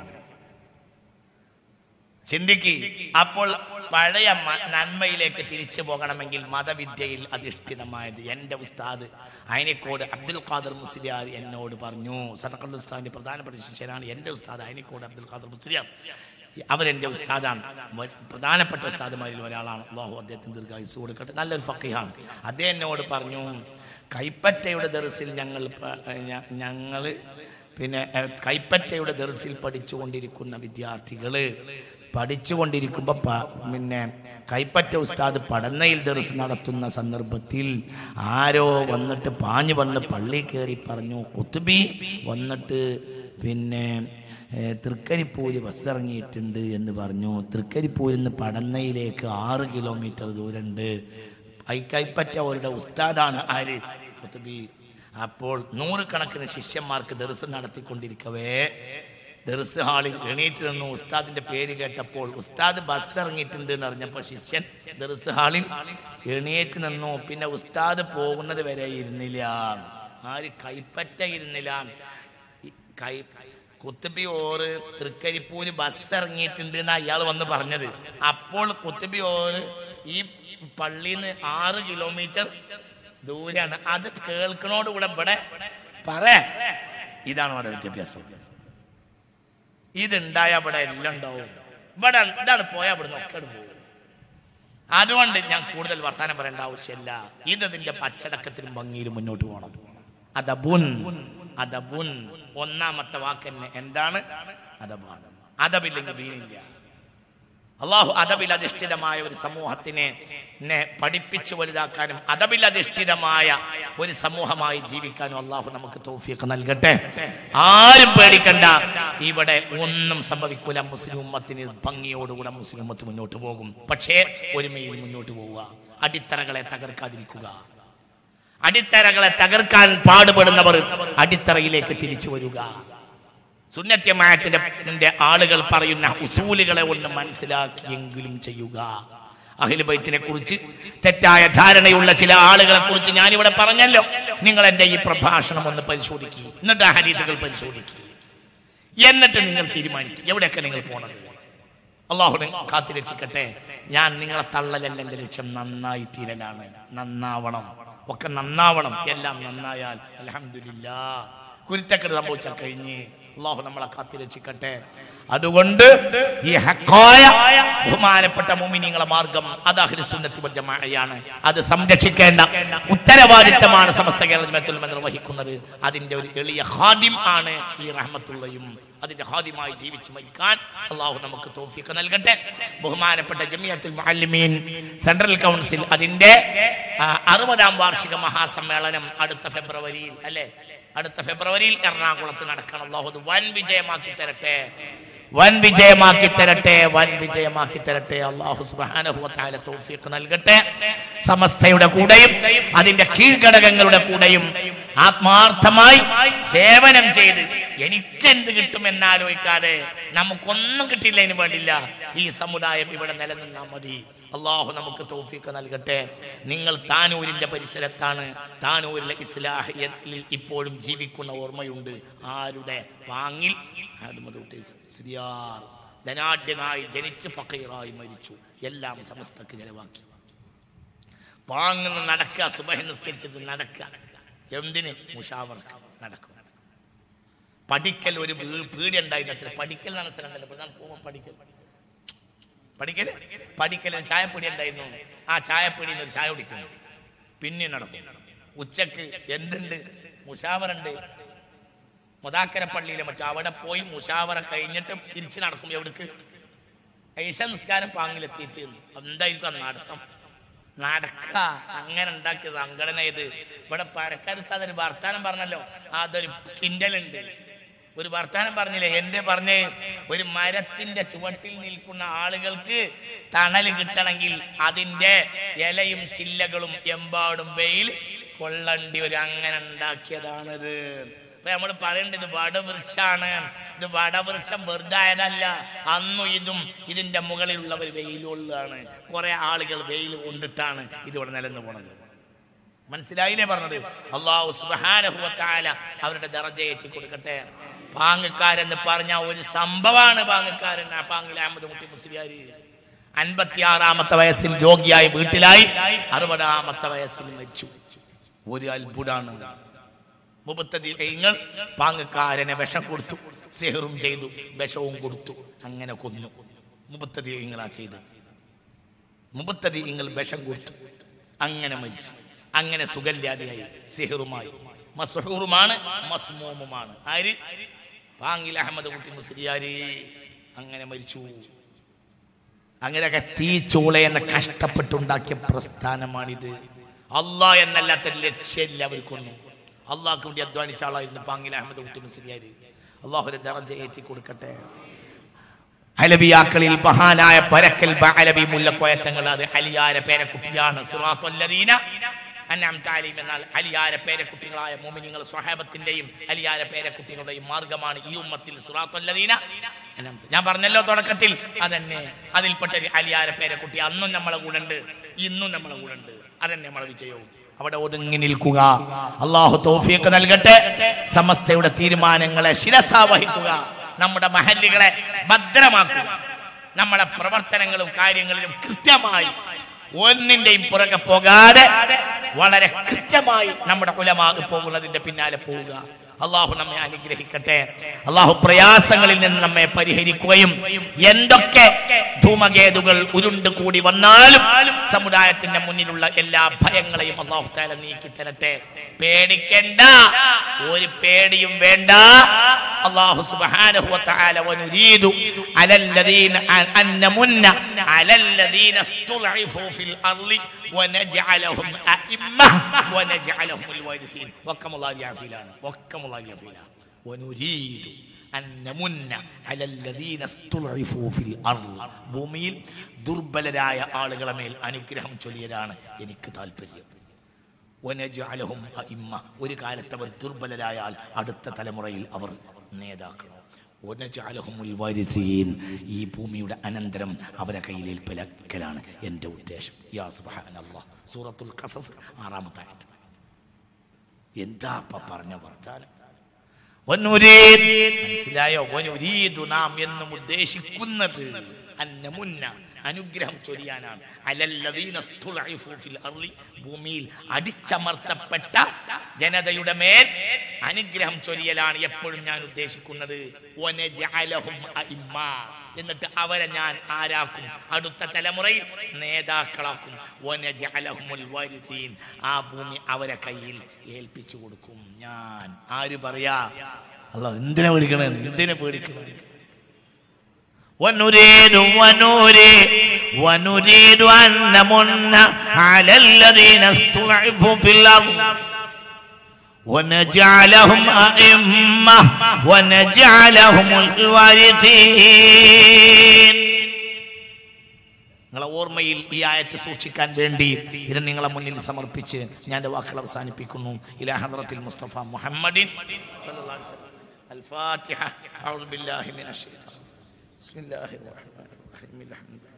ചിന്തിക്ക് അപ്പോൾ പഴയ മ- നന്മയിലേക്ക് തിരിച്ചു പോകണമെങ്കിൽ മതവിദ്യയിൽ അധിഷ്ഠിതമായത് എൻ്റെ ഉസ്താദ് അയനിക്കോട് അബ്ദുൽ ഖാദർ മുസ്ലിയാർ എന്നോട് പറഞ്ഞു സദഖൽ ഉസ്താദിന്റെ പ്രധാനപ്പെട്ട ശിഷ്യനാണ് എൻ്റെ ഉസ്താദ് അയനിക്കോട് അബ്ദുൽ ഖാദർ മുസ്ലിയാർ അവരെൻ്റെ ഉസ്താദാണ് മ- പ്രധാനപ്പെട്ട ഉസ്താദുമാരിൽ ഒരാളാണ് അള്ളാഹു അദ്ദേഹത്തിന് ദീർഘായുസ് കൊടുക്കട്ടെ നല്ലൊരു ഫക്കീഹാണ് അദ്ദേഹം എന്നോട് പറഞ്ഞു കൈപ്പറ്റയുടെ ദർസിൽ ഞങ്ങൾ പ- ഞ- ഞങ്ങള് പിന്നെ എഹ്, കൈപ്പറ്റയുടെ ദർസിൽ പഠിച്ചുകൊണ്ടിരിക്കുന്ന വിദ്യാർത്ഥികള് പഠിച്ചുകൊണ്ടിരിക്കുമ്പോൾ പിന്നെ കൈപ്പറ്റ ഉസ്താദ് പടന്നയിൽ ദർസ് നടത്തുന്ന സന്ദർഭത്തിൽ ആരോ വന്നിട്ട് പാഞ്ഞു വന്ന് പള്ളി കയറി പറഞ്ഞു കുത്തുബി വന്നിട്ട് പിന്നെ ഏഹ്, തൃക്കരിപ്പൂര് ബസ് ഇറങ്ങിയിട്ടുണ്ട് എന്ന് പറഞ്ഞു തൃക്കരിപ്പൂരിൽ നിന്ന് പടന്നയിലേക്ക് ആറ് കിലോമീറ്റർ ദൂരമുണ്ട് ഐ കൈപ്പറ്റ അവരുടെ ഉസ്താദാണ് ആര് കുത്തുബി അപ്പോൾ നൂറുകണക്കിന് ശിഷ്യന്മാർക്ക് ദർസ് നടത്തിക്കൊണ്ടിരിക്കവേ ദർസ് ഹാളിൽ എണീറ്റ് നിന്നു ഉസ്താദിന്റെ പേര് കേട്ടപ്പോൾ ഉസ്താദ് ബസ് ഇറങ്ങിയിട്ടുണ്ട് എന്ന് അറിഞ്ഞപ്പോൾ ശിഷ്യൻ ദർസ് ഹാളിൽ എണീറ്റ് നിന്നു പിന്നെ ഉസ്താദ് പോകുന്നത് വരെ ഇരുന്നില്ല ആര് കൈപ്പറ്റ ഇരുന്നില്ല ഈ കൈ കുത്തുബി ഓറ് തൃക്കരിപ്പൂര് ബസ് ഇറങ്ങിയിട്ടുണ്ട് എന്നാ അയാൾ വന്ന് പറഞ്ഞത് അപ്പോൾ കുത്തുബി ഓറ് ഈ പള്ളിയിൽ നിന്ന് ആറ് കിലോമീറ്റർ ദൂരാണ് അത് കേൾക്കണോടുകൂടെ ഇവിടെ പറ ഇതാണ് മത വിദ്യാഭ്യാസം ഇതുണ്ടായ ഇവിടെ എല്ലാം ഉണ്ടാവും ഇവിടെ ഇതാണ് പോയാൽ ഇവിടെ ഒക്കെ പോകും അതുകൊണ്ട് ഞാൻ കൂടുതൽ വർത്താനം പറയേണ്ട ആവശ്യമില്ല ഇത് ഇതിന്റെ പച്ചടക്കത്തിലും ഭംഗിയിലും മുന്നോട്ട് പോകണം അതബുൻ അതബുൻ ഒന്നാമത്തെ വാക്ക് തന്നെ എന്താണ് അതബാണ് അതബില്ലെങ്കിൽ ദീനില്ല അള്ളാഹു അതബിൽ അധിഷ്ഠിതമായ ഒരു സമൂഹത്തിനെ നെ പഠിപ്പിച്ചു വലുതാക്കാനും അതബിൽ അധിഷ്ഠിതമായ ഒരു സമൂഹമായി ജീവിക്കാനും അള്ളാഹു നമുക്ക് തൗഫീഖ് നൽകട്ടെ ആരും പേടിക്കണ്ട ഇവിടെ ഒന്നും സംഭവിക്കൂല മുസ്ലിം ഉമ്മത്തിന് ഭംഗിയോടുകൂടെ മുസ്ലിം ഉമ്മത്ത് മുന്നോട്ട് പോകും പക്ഷേ ഒരുമയിൽ മുന്നോട്ട് പോവുക അടിത്തറകളെ തകർക്കാതിരിക്കുക അടിത്തറകളെ തകർക്കാൻ പാടുപെടുന്നവർ അടിത്തറയിലേക്ക് തിരിച്ചു വരിക സുന്നത്യമായത്തിന്റെ ആളുകൾ പറയുന്ന ഉസൂലുകളെ ഒന്ന് മനസ്സിലാക്കിയെങ്കിലും ചെയ്യുക അഹിലുബൈത്തിനെ കുറിച്ച് തെറ്റായ ധാരണയുള്ള ചില ആളുകളെ കുറിച്ച് ഞാനിവിടെ പറഞ്ഞല്ലോ നിങ്ങൾ എന്റെ ഈ പ്രഭാഷണം ഒന്ന് പരിശോധിക്കുക എന്നിട്ട് ആ ഹരീതുകൾ പരിശോധിക്കുക എന്നിട്ട് നിങ്ങൾ തീരുമാനിക്കും എവിടെയൊക്കെ നിങ്ങൾ പോണത് അള്ളാഹു കാത്തി രക്ഷിക്കട്ടെ ഞാൻ നിങ്ങളെ തള്ളലല്ല എന്റെ ലക്ഷ്യം നന്നായി തീരലാണ് നന്നാവണം ഒക്കെ നന്നാവണം എല്ലാം നന്നായാൽ അലഹമില്ല കുരുത്തക്കെട് സംഭവിച്ചാൽ കഴിഞ്ഞ് അള്ളാഹു നമ്മളെ കാത്തി രക്ഷിക്കട്ടെ അതുകൊണ്ട് ഈ ഹക്കായ ബഹുമാനപ്പെട്ട മുമിനിങ്ങളെ മാർഗം അത് അഹ്ലുസുന്നത്തി വൽ ജമാഅയാണ് അത് സംരക്ഷിക്കേണ്ട ഉത്തരവാദിത്തമാണ് സമസ്ത കേരളത്തിൽ നിർവഹിക്കുന്നത് അതിന്റെ ഒരു എളിയ ഹാദിം ആണ് ഈ റഹ്മത്തുള്ളയും അതിന്റെ ഹാദിമായി ജീവിച്ച് മരിക്കാൻ അള്ളാഹു നമുക്ക് തോഫിക്ക് നൽകട്ടെ ബഹുമാനപ്പെട്ട ജമിയത്തുൽ മുഅല്ലിമീൻ സെൻട്രൽ കൗൺസിൽ അതിന്റെ ആ, അറുപതാം വാർഷിക മഹാസമ്മേളനം അടുത്ത ഫെബ്രുവരിയിൽ അല്ലെ അടുത്ത ഫെബ്രുവരിയിൽ എറണാകുളത്ത് നടക്കണം അള്ളാഹു അത് വൻ വിജയമാക്കി തരട്ടെ വൻ വിജയമാക്കി തരട്ടെ വൻ വിജയമാക്കി തരട്ടെ അള്ളാഹു സുബ്ഹാനഹു വ തആല തൗഫീഖ് നൽകട്ടെ സമസ്തയുടെ കൂടെയും അതിന്റെ കീഴ്ഘടകങ്ങളുടെ കൂടെയും ആത്മാർത്ഥമായി സേവനം ചെയ്ത് എനിക്കെന്ത് കിട്ടുമെന്നാലോചിക്കാതെ നമുക്കൊന്നും കിട്ടിയില്ലതിന് വേണ്ടില്ല ഈ സമുദായം ഇവിടെ നിലനിന്നാൽ മതി അള്ളാഹു നമുക്ക് തൗഫീഖ് നൽകട്ടെ നിങ്ങൾ താനൂരിന്റെ പരിസരത്താണ് താനൂരിലെ ഇസ്ലാഹിയത്തിൽ ഇപ്പോഴും ജീവിക്കുന്ന ഓർമ്മയുണ്ട് ആരുടെ വാങ്ങിൽ ആടുമതുട്ടി സിരിയാർ ധനാഢ്യനായി ജനിച്ച് ഫക്കീറായി മരിച്ചു എല്ലാം സമസ്തക്ക് ചെലവാക്കി വാങ്ങുന്ന നടക്കുക സുബഹി നിസ്കരിച്ചിട്ട് നടക്കുക എന്തിന് മുഷാവർക്ക് നടക്കും പഠിക്കൽ ഒരു വീ- പീടി ഉണ്ടായിരുന്നില്ല പഠിക്കൽ എന്നാണ് സ്ഥലം ഉണ്ടല്ലോ. ഇപ്പോൾ ഞാൻ പോകുമ്പോൾ പഠിക്കൽ പഠിക്കൽ പഠിക്കൽ ഒരു ചായപ്പൊടി ഉണ്ടായിരുന്നു ആ ചായപ്പൊടിയിൽ ഒരു ചായ കുടിക്കുന്നു പിന്നെ നടക്കും ഉച്ചക്ക് എന്തുണ്ട് മുഷാവറുണ്ട് മുതാക്കര പള്ളിയിലെ മറ്റു അവിടെ പോയി മുഷാവറ കഴിഞ്ഞിട്ട് തിരിച്ചു നടക്കും എവിടേക്ക് ഐശ നിസ്കാരം പാങ്ങിലെത്തിയിട്ട് എന്തായിരിക്കും ആ നടത്തം നടക്ക അങ്ങനെ ഉണ്ടാക്കിയ സംഘടന ഇത് ഇവിടെ പരക്കാർ ഉസ്താദ് ഒരു വർത്താനം പറഞ്ഞല്ലോ അതൊരു കിൻഡലുണ്ട് ഒരു വർത്താനം പറഞ്ഞില്ലേ എന്തേ പറഞ്ഞേ ഒരു മരത്തിന്റെ ചുവട്ടിൽ നിൽക്കുന്ന ആളുകൾക്ക് തണല് കിട്ടണമെങ്കിൽ അതിന്റെ ഇലയും ചില്ലകളും എമ്പാടും വെയിൽ കൊള്ളണ്ടി ഒരു അങ്ങനെ ഉണ്ടാക്കിയതാണിത് ഇപ്പൊ നമ്മൾ പറയേണ്ടത് ഇത് വടവൃക്ഷാണ് ഇത് വടവൃക്ഷം വെറുതെ ആയതല്ല അന്നും ഇതും ഇതിന്റെ മുകളിലുള്ളവർ വെയിലുള്ളതാണ് കുറെ ആളുകൾ വെയിൽ കൊണ്ടിട്ടാണ് ഇതിവിടെ നിലനിന്ന് പോണത് മനസ്സിലായില്ലേ പറഞ്ഞത് അള്ളാഹു സുബ്ഹാനഹു വ തആല അവരുടെ ദറജയേറ്റി കൊടുക്കട്ടെ പാങ്ങക്കാരെന്ന് പറഞ്ഞ ഒരു സംഭവമാണ് പാങ്ങക്കാരൻ ആ പാങ്ങിൽ അഹമ്മദ് മുട്ടി മുസ്ലിയാരി അൻപത്തിയാറാമത്തെ വയസ്സിൽ രോഗിയായി വീട്ടിലായി അറുപതാമത്തെ വയസ്സിൽ മരിച്ചു ഒരു അത്ഭുതമാണ് മുപ്പത്തതിങ്ങൾ പാങ്ങക്കാരനെ വിഷം കൊടുത്തു സെഹറും ചെയ്തു വിഷവും കൊടുത്തു അങ്ങനെ കൊന്നു മുപ്പത്തതിങ്ങളാ ചെയ്തത് മുപ്പത്തതിങ്ങൾ വിഷം കൊടുത്തു അങ്ങനെ മരിച്ചു അങ്ങനെ സുഗല്യാദിയായി സിഹറുമായി മസ്ഹൂറുമാണ് മസ്മൂമുമാണ് ആര് പാങ്ങിൽ അഹമ്മദ് കുട്ടി മുസ്ലിയാരി അങ്ങനെ മരിച്ചു അങ്ങനെയൊക്കെ തീച്ചൂള എന്ന കഷ്ടപ്പെട്ടുണ്ടാക്കിയ പ്രസ്ഥാനമാണിത് അള്ളാ എന്നല്ലാത്ത ലക്ഷ്യമില്ല അവർക്കൊന്നും അള്ളാഹ്ക്ക് വേണ്ടി അധ്വാനിച്ച ആളായിരുന്നു പാങ്ങിൽ അഹമ്മദ് കുട്ടി മുസ്ലിയാരി അള്ളാഹുരെ ദറജ ഏറ്റി കൊടുക്കട്ടെ അലബിയാക്കളിൽ മഹാനായ പരക്കൽ അലബി മുല്ലക്കോയത്തങ്ങൾ അത് അലിയാര പേരക്കുട്ടിയാണ് സിറാത്തുല്ലദീന അന്നഅംത അലൈഹിം എന്നാൽ അലിയാര പേരക്കുട്ടികളായ മോമിനിങ്ങൾ സ്വഹാബത്തിന്റെയും അലിയാര പേരക്കുട്ടികളുടെയും മാർഗമാണ് ഈ ഉമ്മത്തിൽ സിറാത്തുല്ലദീന അന്നഅംത. ഞാൻ പറഞ്ഞല്ലോ തുടക്കത്തിൽ അതന്നെ അതിൽപ്പെട്ട ഒരു അലിയാര പേരക്കുട്ടി അന്നും നമ്മളെ കൂടെ ഉണ്ട് ഇന്നും നമ്മളെ കൂടെ ഉണ്ട് അതന്നെ നമ്മളെ വിജയവും അവിടെ ഒതുങ്ങി നിൽക്കുക അള്ളാഹു തൗഫീഖ് നൽകട്ടെ സമസ്തയുടെ തീരുമാനങ്ങളെ ശിരസാ വഹിക്കുക നമ്മുടെ മഹല്ലുകളെ ഭദ്രമാക്കുക നമ്മളെ പ്രവർത്തനങ്ങളും കാര്യങ്ങളിലും കൃത്യമായി ഒന്നിന്റെയും പുറകെ പോകാതെ വളരെ കൃത്യമായി നമ്മുടെ കുലമാ പോകുന്നതിന്റെ പിന്നാലെ പോവുക അള്ളാഹു നമ്മെ അനുഗ്രഹിക്കട്ടെ അള്ളാഹു പ്രയാസങ്ങളിൽ നിന്ന് നമ്മെ പരിഹരിക്കുകയും എന്തൊക്കെ ധൂമകേതുകൾ ഉരുണ്ട് കൂടി വന്നാലും സമുദായത്തിന്റെ മുന്നിലുള്ള എല്ലാ ഭയങ്ങളെയും അള്ളാഹു താല നീക്കി തരട്ടെ പേടിക്കണ്ട ഒരു പേടിയും വേണ്ട അള്ളാഹു സുബ്ഹാനഹു വ തആല വനുരീദു അലല്ലദീന അൻ നമുന്ന അലല്ലദീന സ്തുൽഇഫു ഫിൽ അർളി വനജഅലഹും അഇമ്മ വനജഅലഹും الوارثين വക്കമുല്ലാഹി യാഫീലാണ് വക്കമുല്ലാഹി യാഫീലാണ് വനുരീദു അൻ നമുന്ന അലല്ലദീന സ്തുൽഇഫു ഫിൽ അർളി ഭൂമിയിൽ ദുർബലരായ ആളുകളെ മേൽ അനുഗ്രഹം ചൊല്ലിയതാണ് എനിക്ക് താല്പര്യം വനജഅലഹും അഇമ്മ ഒരു കാലത്ത് അവർ ദുർബലരായാൽ അടുത്ത തലമുറയിൽ അവർ നേതാക്കളോ വനജഅലഹുമുൽ വാരിസീൻ ഈ ഭൂമിയുടെ അനന്തരം അവരെ കയ്യിലേൽപ്പിലക്കലാണ് എൻ്റെ ഉദ്ദേശം യാ സുബ്ഹാനല്ലാഹ് സൂറത്തുൽ ഖസസ് ആറാമത്തെ ആയത്ത് എന്താ അപ്പ പറഞ്ഞ വർത്താനം വനുരീദ് മനസ്സിലായോ വനുരീദു നാം എന്നും ഉദ്ദേശിക്കുന്നത് അന്നമുന്ന അനുഗ്രഹം ചൊരിയാനാണ് അലല്ലദീന സ്തുലഇഫു ഫിൽ അർളി ഭൂമിയിൽ അടിച്ചമർത്തപ്പെട്ട ജനതയുടെ മേൽ അനുഗ്രഹം ചൊരിയലാണ് എപ്പോഴും ഞാൻ ഉദ്ദേശിക്കുന്നത് വനജഅലഹും അഇമ്മ എന്നിട്ട് അവരെ ഞാൻ ആരാക്കും അടുത്ത തലമുറയിൽ നേതാക്കളാക്കും വനജഅലഹുമുൽ വാരിസീൻ ആ ഭൂമി അവരെ കയ്യിൽ ഏൽപ്പിച്ചു കൊടുക്കും ഞാൻ ആര് പറയാ അല്ല എന്തിനാ പേടിക്കണേ എന്തിനാ പേടിക്കണേ ونريد ونريد ونريد أن نمن على الذين استضعفوا في الأرض ونجعلهم أئمة ونجعلهم الوارثين നിങ്ങളെ ഓർമ്മയിൽ ഈ ആയത്ത് സൂക്ഷിക്കാൻ വേണ്ടി ഇത് നിങ്ങളെ മുന്നിൽ സമർപ്പിച്ച് ഞാൻ എൻ്റെ വാക്കുകൾ അവസാനിപ്പിക്കുന്നു ഇലാ ഹദ്റത്തിൽ മുസ്തഫ മുഹമ്മദിൻ സ്വല്ലല്ലാഹു അലൈഹി വസല്ലം. الفاتحة أعوذ بالله من الشيطان بسم الله الرحمن الرحيم الحمد لله